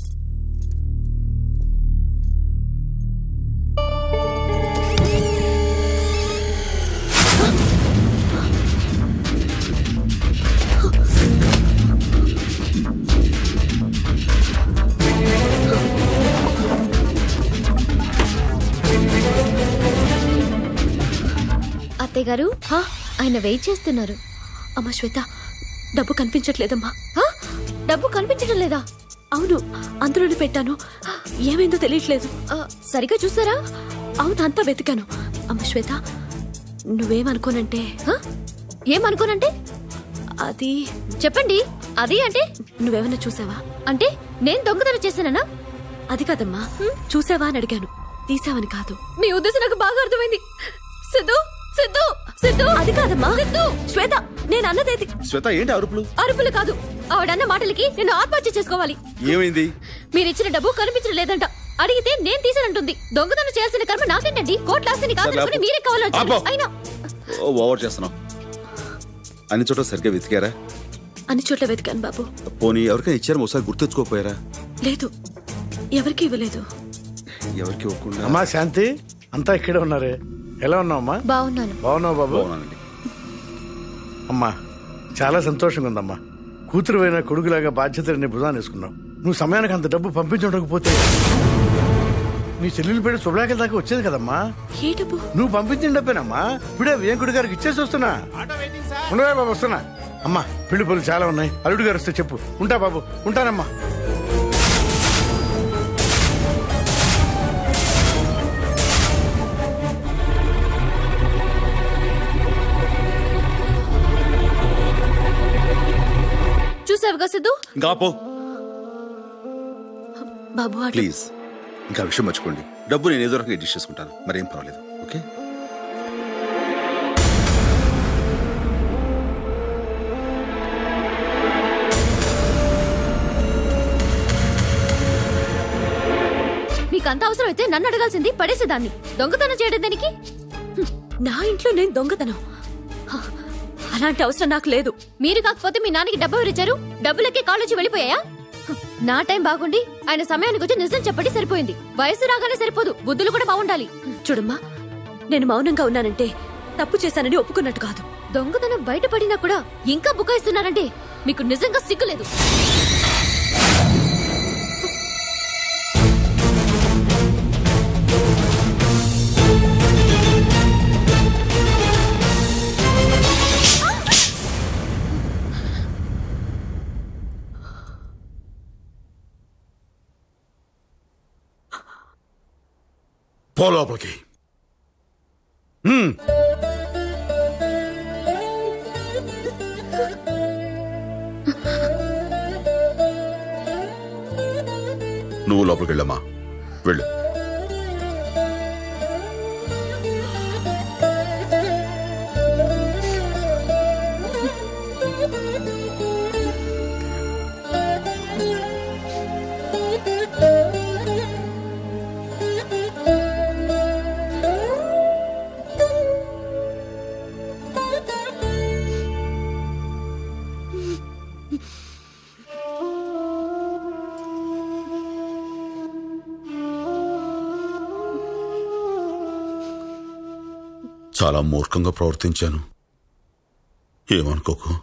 అత్తయ్య గారు ఆయన వెయిట్ చేస్తున్నారు అమ్మా శ్వేత డబ్బు కనిపించట్లేదమ్మా డబ్బు కనిపించడం లేదా అవును అందులోనే పెట్టాను ఏమైందో తెలియట్లేదు సరిగా చూసారా అవును అంతా వెతికాను అమ్మ శ్వేత నువ్వేమనుకోనంటే ఏమనుకోనంటే అది చెప్పండి అది అంటే నువ్వేమన్నా చూసావా అంటే నేను దొంగతనం చేశానా అది కాదమ్మా చూసావా అని అడిగాను తీసావని కాదు మీ ఉద్దేశం నాకు బాగా అర్థమైంది సిద్ధు సిద్ధు సిద్ధు అది కాదమ్మా సిద్ధు శ్వేత నేను అన్నదేది శ్వేత ఏంటి అరుపులు అరుపులు కాదు ఆవిడన్న మాటలకి నేను ఆత్మహత్య చేసుకోవాలి ఏమైంది మీరు ఇచ్చిన డబ్బు కనిపించడం లేదంట అడిగితే నేను తీసానంటుంది దొంగతనం చేయాల్సిన కర్మ నాకేంటండి కోట్ల ఆస్తిని కాదనుకుని ఆపు. మీరే కావాలని ఆపు. అయినా ఓ, ఓవర్ చేస్తున్నావు అన్ని చోట్ల సరిగ్గా వెతికారా అన్ని చోట్ల వెతికాను బాబు పోనీ ఎవరికైనా ఇచ్చారు ఒకసారి గుర్తెచ్చుకోపోయారా లేదు ఎవరికి ఇవ్వలేదు ఎవరికి ఇవ్వకుండా అమ్మా శాంతి అంతా ఇక్కడే ఉన్నారే ఎలా ఉన్నావమ్మా బాగున్నాను బాగున్నావు బాబు బాగున్నానండి అమ్మా చాలా సంతోషంగా ఉందమ్మా కూతురు అయిన కొడుకులాగా బాధ్యతని భుజాన్ని వేసుకున్నావు నువ్వు సమయానికి అంత డబ్బు పంపించుండకపోతే నీ చెల్లెలు పేరు శుభ్లాకల దాకా వచ్చేది కదమ్మా ఏ డబ్బు నువ్వు పంపించిన డబ్బేనమ్మా ఇప్పుడే వేంకుడి గారికి ఇచ్చేసి వస్తున్నా ఉండవే బాబు వస్తున్నా అమ్మా పెళ్లి పనులు చాలా ఉన్నాయి అల్లుడు గారు వస్తే చెప్పు ఉంటా బాబు ఉంటానమ్మా చూసావుగా సిద్ధు ఇంకా పో బాబు అటు ప్లీజ్ ఇంకా విషయం మర్చిపోండి డబ్బు నేను ఏదో రకంగా అడ్జస్ట్ చేసుకుంటాను మరేం పర్వాలేదు ఓకే మీకు అంత అవసరం అయితే నన్ను అడగాల్సింది పడేసేదాన్ని దొంగతనం చేయడం దానికి నా ఇంట్లో నేను దొంగతనం హ, అలాంటి అవసరం నాకు లేదు మీరు కాకపోతే మీ నాన్నకి డబ్బు ఎవరిచ్చారు డబ్బులకే కాళ్ళొచ్చి వెళ్ళిపోయాయా హ్, నా టైం బాగుండి ఆయన సమయానికి వచ్చి నిజం చెప్పండి సరిపోయింది వయసు రాగానే సరిపోదు బుద్ధులు కూడా బాగుండాలి చూడమ్మా నేను మౌనంగా ఉన్నానంటే తప్పు చేశానని ఒప్పుకున్నట్టు కాదు దొంగతనం బయటపడినా కూడా ఇంకా బుకాయిస్తున్నారంటే మీకు నిజంగా సిగ్గులేదు పో లోపలికి హ్మ్. నువ్వు లోపలికి వెళ్ళమ్మా వెళ్ళు చాలా మూర్ఖంగా ప్రవర్తించాను ఏమనుకోకు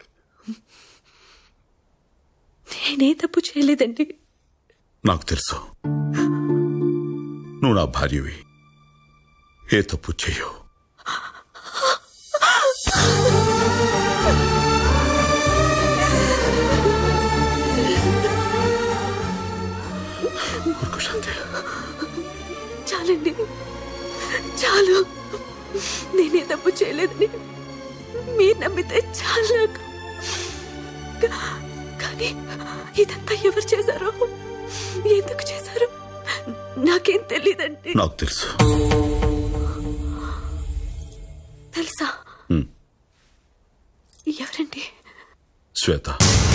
నేనే తప్పు చేయలేదండి నాకు తెలుసు నువ్వు నా భార్యవి ఏ తప్పు చెయ్యవు చాలండి చాలు నేనే తప్పు చేయలేదని మీరు నమ్మితే చాలు నాకు కా- కానీ ఇదంతా ఎవరు చేశారో ఎందుకు చేశారో నాకేం తెలియదండి నాకు తెలుసు తెలుసా హ్మ్. ఎవరండి శ్వేత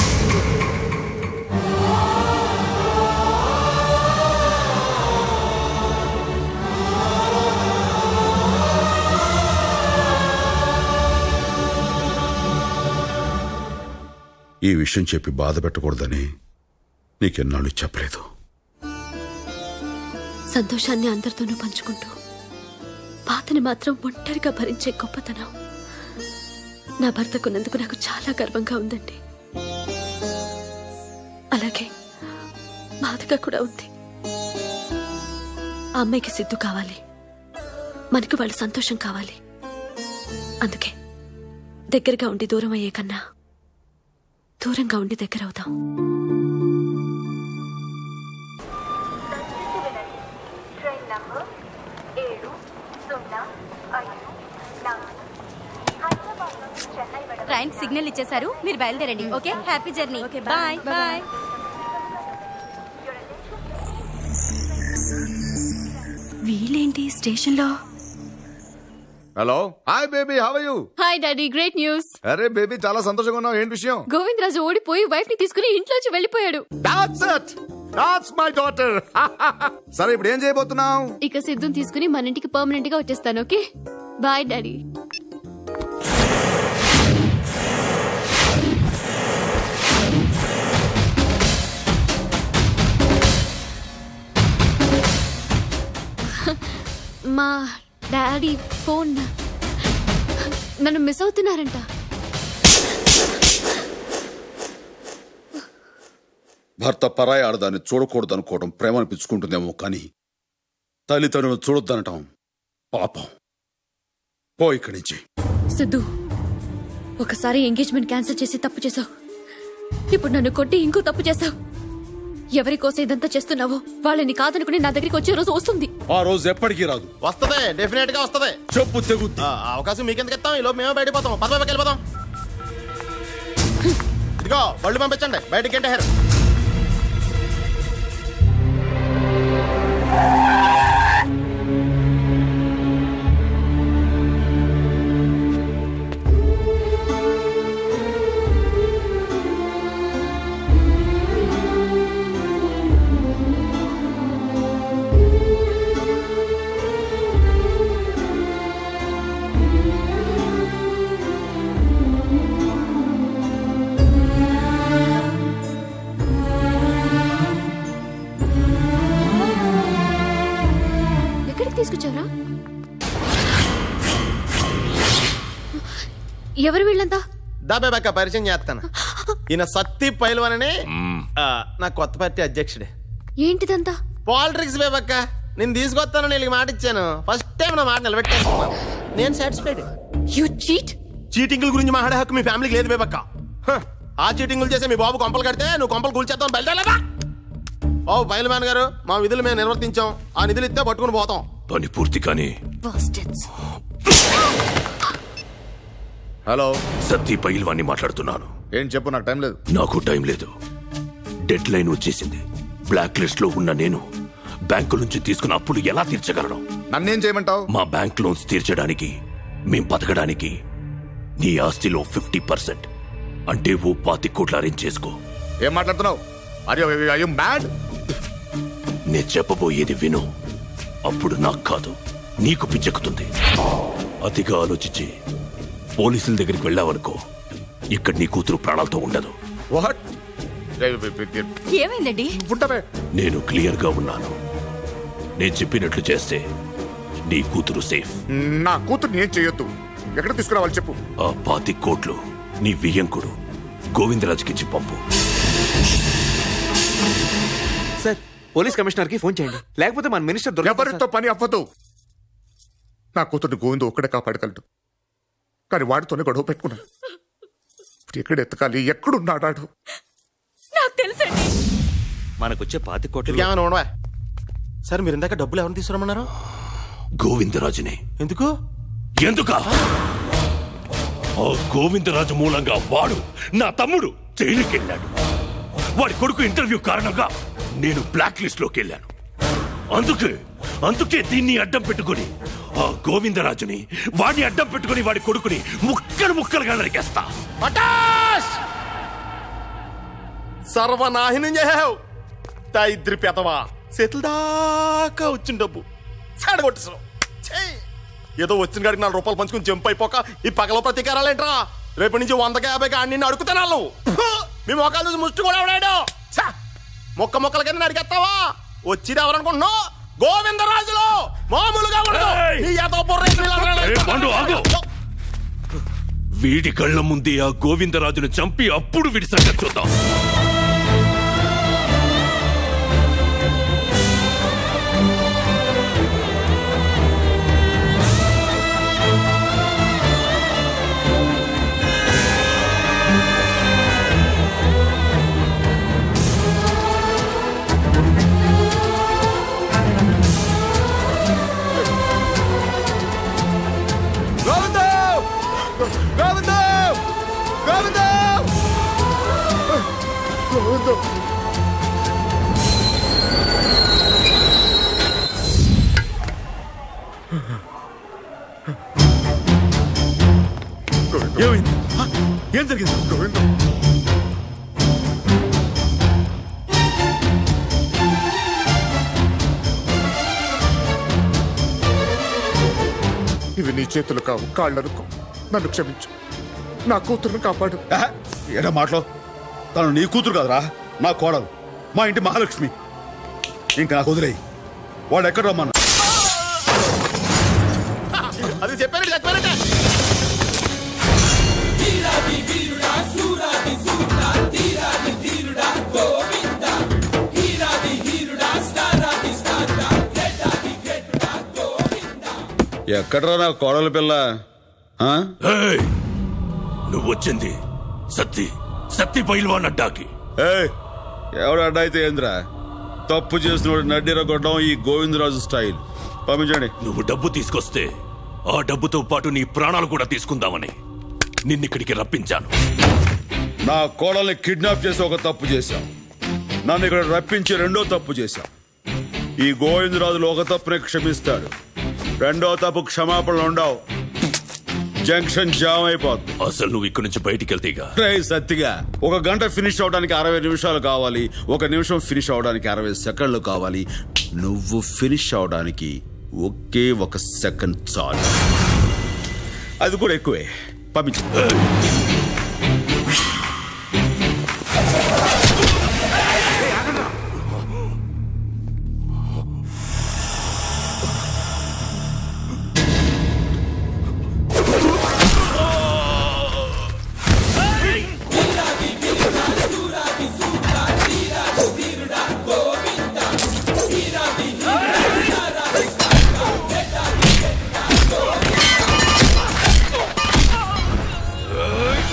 ఈ విషయం చెప్పి బాధ పెట్టకూడదని నీకెన్నాళ్ళు చెప్పలేదు సంతోషాన్ని అందరితోనూ పంచుకుంటూ బాధని మాత్రం ఒంటరిగా భరించే గొప్పతనం నా భర్తకున్నందుకు నాకు చాలా గర్వంగా ఉందండి అలాగే బాధగా కూడా ఉంది ఆ అమ్మాయికి సిద్ధు కావాలి మనకి వాళ్ళ సంతోషం కావాలి అందుకే దగ్గరగా ఉండి దూరం అయ్యే కన్నా దూరంగా ఉండి దగ్గర అవుదాం ట్రైన్ సిగ్నల్ ఇచ్చేశారు మీరు బయలుదేరండి okay happy journey okay bye bye వీళ్ళేంటి స్టేషన్లో hello hi baby how you hi daddy great news అరే బేబీ చాలా సంతోషంగా ఉన్నావు ఏంటి విషయం గోవిందరాజు ఓడిపోయి వైఫ్ ని తీసుకుని ఇంట్లోంచి వెళ్ళిపోయాడు that's it that's my daughter సరే ఇప్పుడు ఏం చేయబోతున్నావు ఇక సిద్ధుని తీసుకుని మన ఇంటికి పర్మనెంట్ గా వచ్చేస్తాను ఓకే బాయ్ డాడీ మా డాడీ ఫోన్ నన్ను మిస్ అవుతున్నారంట భర్త పరాయి ఆడదాన్ని చూడకూడదనుకోవడం ప్రేమ అనిపించుకుంటుందేమో కానీ తల్లిదండ్రులను చూడొద్దనటం పాపం పో ఇక్కడి నుంచి సిద్ధు ఒకసారి ఎంగేజ్మెంట్ క్యాన్సిల్ చేసి తప్పు చేసావు ఇప్పుడు నన్ను కొట్టి ఇంకో తప్పు చేసావు ఎవరి కోసం ఇదంతా చేస్తున్నావో వాళ్ళని కాదనుకుని నా దగ్గరికి వచ్చే రోజు వస్తుంది ఆ రోజు ఎప్పటికీ రాదు వస్తదే డెఫినెట్ గా వస్తదే చెప్పు తెగుద్ది ఆ, అవకాశం మీకెందుకు ఇస్తాం ఈ లోపు మేమే బయటపోతాం పద పదకి వెళ్ళిపోతాం ఇదిగో బళ్ళు పంపించండి బయటికి ఏంటారు ఎక్కడికి తీసుకొచ్చావరా ఎవరు వీళ్ళంతా దాబే బక్క పరిచయం చేస్తాను ఈయన సత్తి పైల్వాన్ అని ఆ, నా కొత్త పార్టీ అధ్యక్షుడే ఏంటిదంతా పాలిటిక్స్ బేబక్క నేను తీసుకొస్తాను నేను మాట ఇచ్చాను ఫస్ట్ టైం నా మాట నిలబెట్టేసుకున్నాను నేను సాటిస్ఫైడ్ యు చీట్ చీటింగ్ల గురించి మాట్లాడే హక్కు మీ ఫ్యామిలీకి లేదు బేబక్క హ, ఆ చీటింగ్లు చేసే మీ బాబు కొంపలు కడితే నువ్వు కొంపలు కూల్చేద్దాం బయలుదేరలేదా ఓ బయలుమాన్ గారు మా విధులు మేము నిర్వర్తించాం ఆ నిధులు ఇస్తే పట్టుకుని పోతాం పని పూర్తి కానీ హలో సత్తి పైల్వాన్ని మాట్లాడుతున్నాను ఏం చెప్పు నాకు టైం లేదు నాకు టైం లేదు డెడ్ లైన్ వచ్చేసింది బ్లాక్ లిస్ట్ లో ఉన్న నేను బ్యాంకు నుంచి తీసుకున్న అప్పులు ఎలా తీర్చగలను నన్నేం చేయమంటావు మా బ్యాంక్ లోన్స్ తీర్చడానికి మేం బతకడానికి నీ ఆస్తిలో ఫిఫ్టీ పర్సెంట్ అంటే ఓ పాతి కోట్ల అరేంజ్ చేసుకో ఏం మాట్లాడుతున్నావు అయ్యో మ్యాడ్ నేను చెప్పబోయేది విను అప్పుడు నాకు కాదు నీకు పిచ్చెక్కుతుంది అతిగా ఆలోచించి పోలీసుల దగ్గరికి వెళ్ళావనుకో ఇక్కడ నీ కూతురు ప్రాణాలతో ఉండదు వాట్ ఏమైందండి నేను క్లియర్ గా ఉన్నాను నేను చెప్పినట్లు చేస్తే నీ కూతురు సేఫ్ నా కూతుర్ని ఏం చేయొద్దు ఎక్కడ తీసుకురావాలి చెప్పు ఆ పాతి కోట్లు నీ వియ్యంకుడు గోవిందరాజుకిచ్చి పంపు సార్ పోలీస్ కమిషనర్ కి ఫోన్ చేయండి లేకపోతే మన మినిస్టర్ దొరకదు ఎవరితో పని అవ్వదు నా కూతుర్ని గోవిందు ఒక్కడే కాపాడగలడు కానీ వాడితోనే గొడవ పెట్టుకున్నాను ఇప్పుడు ఎక్కడ ఎత్తకాలి ఎక్కడున్నాడాడు నాకు తెలుసండి మనకొచ్చే పాతి కోట్లు ఏమైనా ఉండవా సార్ మీరు ఇందాక డబ్బులు ఎవరిని తీసుకురమ్మన్నారు గోవిందరాజుని ఎందుకు ఎందుక ఆ గోవిందరాజు మూలంగా వాడు నా తమ్ముడు జైలుకి వెళ్ళాడు వాడి కొడుకు ఇంటర్వ్యూ కారణంగా నేను బ్లాక్ లిస్ట్ లోకి వెళ్ళాను అందుకే అందుకే దీన్ని అడ్డం పెట్టుకుని ఆ గోవిందరాజుని వాడిని అడ్డం పెట్టుకుని వాడి కొడుకుని ముక్కలు ముక్కలుగా నరికేస్తా పటాస్ సర్వనాశనం చేసావు దరిద్రి పెదవా చేతుల దాకా వచ్చిన డబ్బు చెడగొట్టేసావు ఛీ! ఏదో వచ్చిన కాడికి నాలుగు రూపాయలు పంచుకుని జంప్ అయిపోక ఈ పగల ప్రతీకారాలేంట్రా రేపటి నుంచి వందకి యాభై అన్ని అడుగుతున్నాను మీ మొక్కలు చూసి ముష్టి కూడా ఎవడాడు ఛ! మొక్క మొక్కల కింద నరికేస్తావా వచ్చిది ఎవరనుకుంటున్నావు గోవిందరాజులు మామూలుగా ఉండదు నీ ఏదో ఏ పండు, ఆగు. వీడి కళ్ళ ముందే ఆ గోవిందరాజును చంపి అప్పుడు వీడి సంగతి చూద్దాం గోవిందం గోవిందం గోవిందం గోవిందం ఏమైంది ఏం జరిగింది గోవిందం ఇవి నీ చేతులు కావు కాళ్ళనుకో నన్ను క్షమించు నా కూతురును కాపాడు ఏడా మాటలో తను నీ కూతురు కదరా నా కోడలు మా ఇంటి మహాలక్ష్మి ఇంకా నాకు వదిలేయి వాడు ఎక్కడ రమ్మన్నా అది చెప్పారండి చెప్పారండి ఎక్కడరా నా కోడల పిల్ల ఆ? ఏయ్! నువ్వు వచ్చింది సత్తి సత్తి పైల్వాన్ అడ్డాకి ఏయ్, ఎవడు అడ్డైతే ఏంద్రా తప్పు చేసినోడు నడ్డిర కొట్టడం ఈ గోవిందరాజు స్టైల్ పంపించండి నువ్వు డబ్బు తీసుకొస్తే ఆ డబ్బుతో పాటు నీ ప్రాణాలు కూడా తీసుకుందామని నిన్నిక్కడికి రప్పించాను నా కోడల్ని కిడ్నాప్ చేసి ఒక తప్పు చేశాం నన్ను ఇక్కడ రప్పించి రెండో తప్పు చేశాం ఈ గోవిందరాజులు ఒక తప్పునే క్షమిస్తాడు రెండో తప్పు క్షమాపణలు ఉండవు జంక్షన్ జామ్ అయిపోద్ది అసలు నువ్వు ఇక్కడి నుంచి బయటికి వెళ్తేగా రేయ్ సత్తిగా ఒక గంట ఫినిష్ అవడానికి అరవై నిమిషాలు కావాలి ఒక నిమిషం ఫినిష్ అవడానికి అరవై సెకండ్లు కావాలి నువ్వు ఫినిష్ అవడానికి ఒకే ఒక సెకండ్ చాలు అది కూడా ఎక్కువే పంపించు ఏయ్!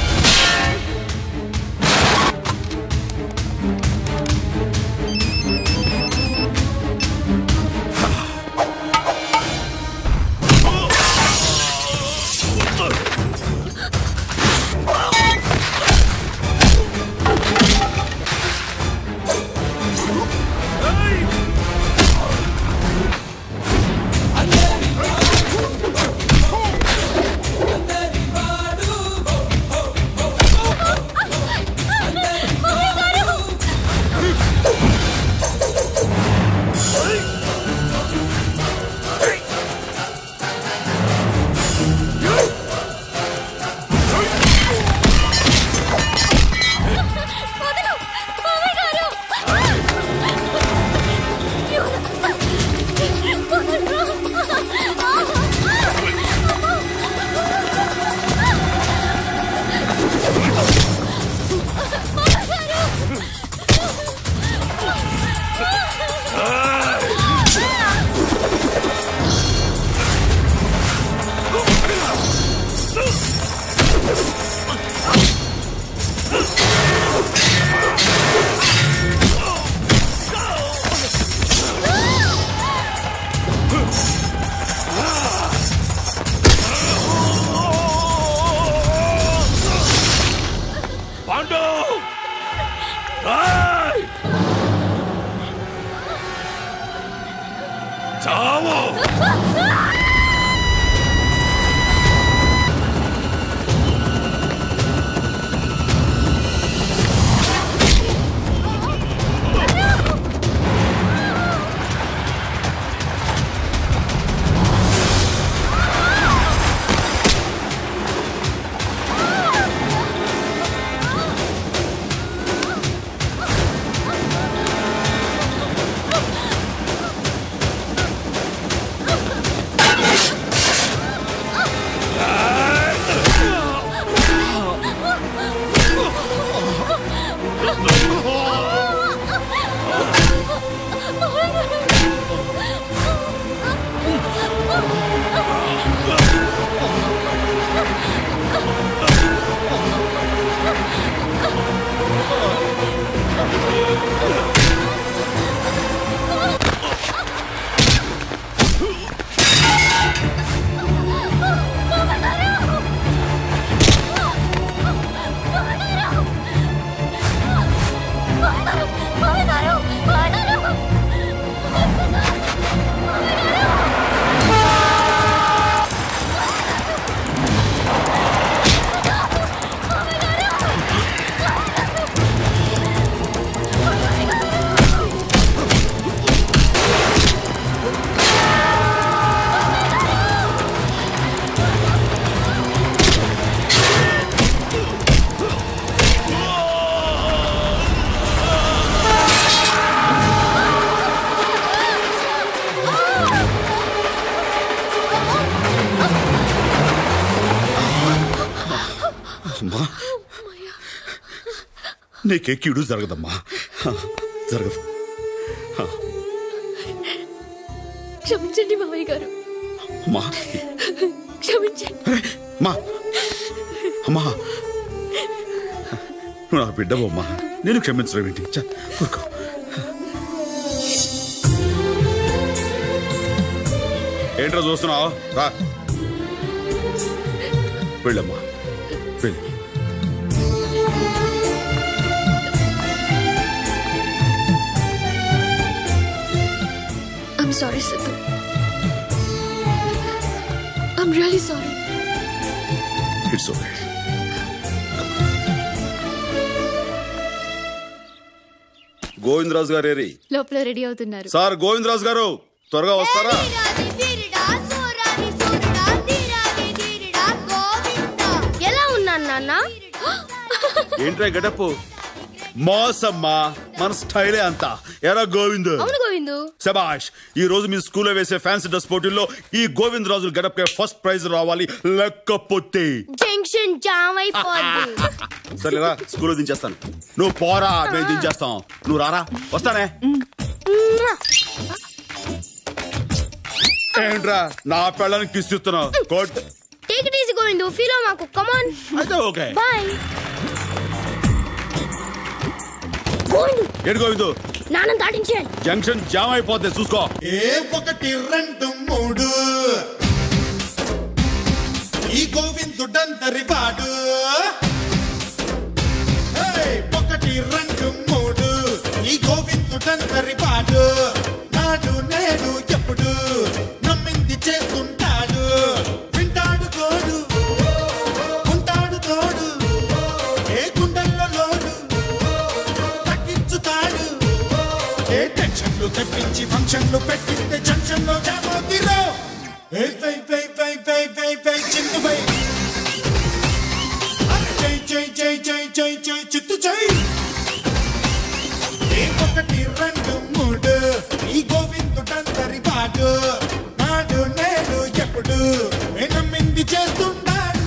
చావు అమ్మా నీకే కీడు జరగదమ్మా జరగదు క్షమించండి మావయ్య గారు అమ్మా క్షమించండి అమ్మా అమ్మా నువ్వు నా బిడ్డవమ్మా నేను క్షమించడం ఏంటి చ, ఊరుకో ఏంట్రా చూస్తున్నావు రా వెళ్ళమ్మా వెళ్ళు I'm sorry Siddhu I'm really sorry it's okay Govindaraju garu ఏరి లోపల రెడీ అవుతున్నారు సార్ గోవిందరాజు గారు త్వరగా వస్తారా ఎలా ఉన్నాను నాన్న ఏంట్రా గడపు మోసమ్మా మన స్టైలే అంతా ఎరా గోవింద్ అవును గోవిందు శబాష్ ఈ రోజు మీ స్కూల్లో వేసే ఫ్యాన్సీ డ్రెస్ పోటీల్లో ఈ గోవింద్ రాజుల గడపకే ఫస్ట్ ప్రైజ్ రావాలి లేకపోతే జంక్షన్ జామ్ అయిపోద్ది సరేరా స్కూల్లో దించేస్తాను నువ్వు పోరా మేము దించేస్తాం నువ్వు రారా వస్తానే ఏంట్రా నా పెళ్ళని కిస్ ఇస్తున్నావు కోట్ take it easy Govind feel మాకు కమాన్ అయితే ఓకే బాయ్ గోవిందు ఏంటి గోవిందు నాన్న దాటించేయండి జంక్షన్ జామ్ అయిపోద్ది చూసుకో ఏ ఒకటి రెండు మూడు ఈ గోవిందుడంతరి వాడు ఏయ్, ఒకటి రెండు మూడు ఈ గోవిందుడంతరి వాడు నాడు నేడు ఎప్పుడు నమ్మింది చేస్తుంటాడు వింటాడు తోడు ఉంటాడు తోడు ఏ గుండెల్లో లోడు తగ్గించుతాడు ఏ టెన్షన్లు తెప్పించి ఫంక్షన్లు పెట్టిస్తే జంక్షన్ లో జామోతిరో ఏ పై పై పై పై పై పై చిందు పై జై జై జై జై జై జై చిత్తు జై ఏ ఒకటి రెండు మూడు ఈ గోవిందుడంతరి వాడు నాడు నేడు ఎప్పుడు ఏ నమ్మింది చేస్తున్నాడు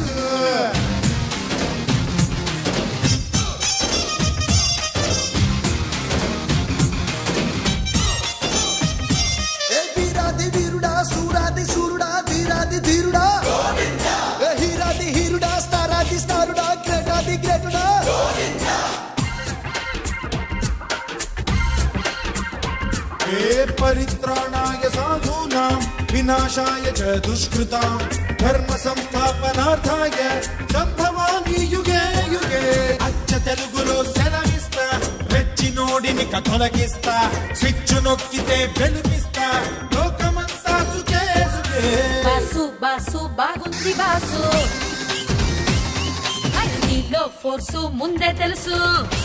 ఏ వీరాది వీరుడా సూరాది సూరుడా ధీరాది ధీరుడా ఏ హీరాది హీరుడా స్టారాది స్టారుడా గ్రేటాది గ్రేటుడా ఏ పరిత్రాణాయ సాధూనాం వినాశాయ చ దుష్కృతాం ధర్మ సంస్థాపనార్థాయ సంభవామి యుగే యుగే అచ్చ తెలుగులో సెలవిస్తా రెచ్చి నోడిని కథలకిస్తా స్విచ్ నొక్కితే వెలుగిస్తా లోకమంతా బాసు బాసు బాగుంది బాసు నీలో ఫోర్సు ముందే తెలుసు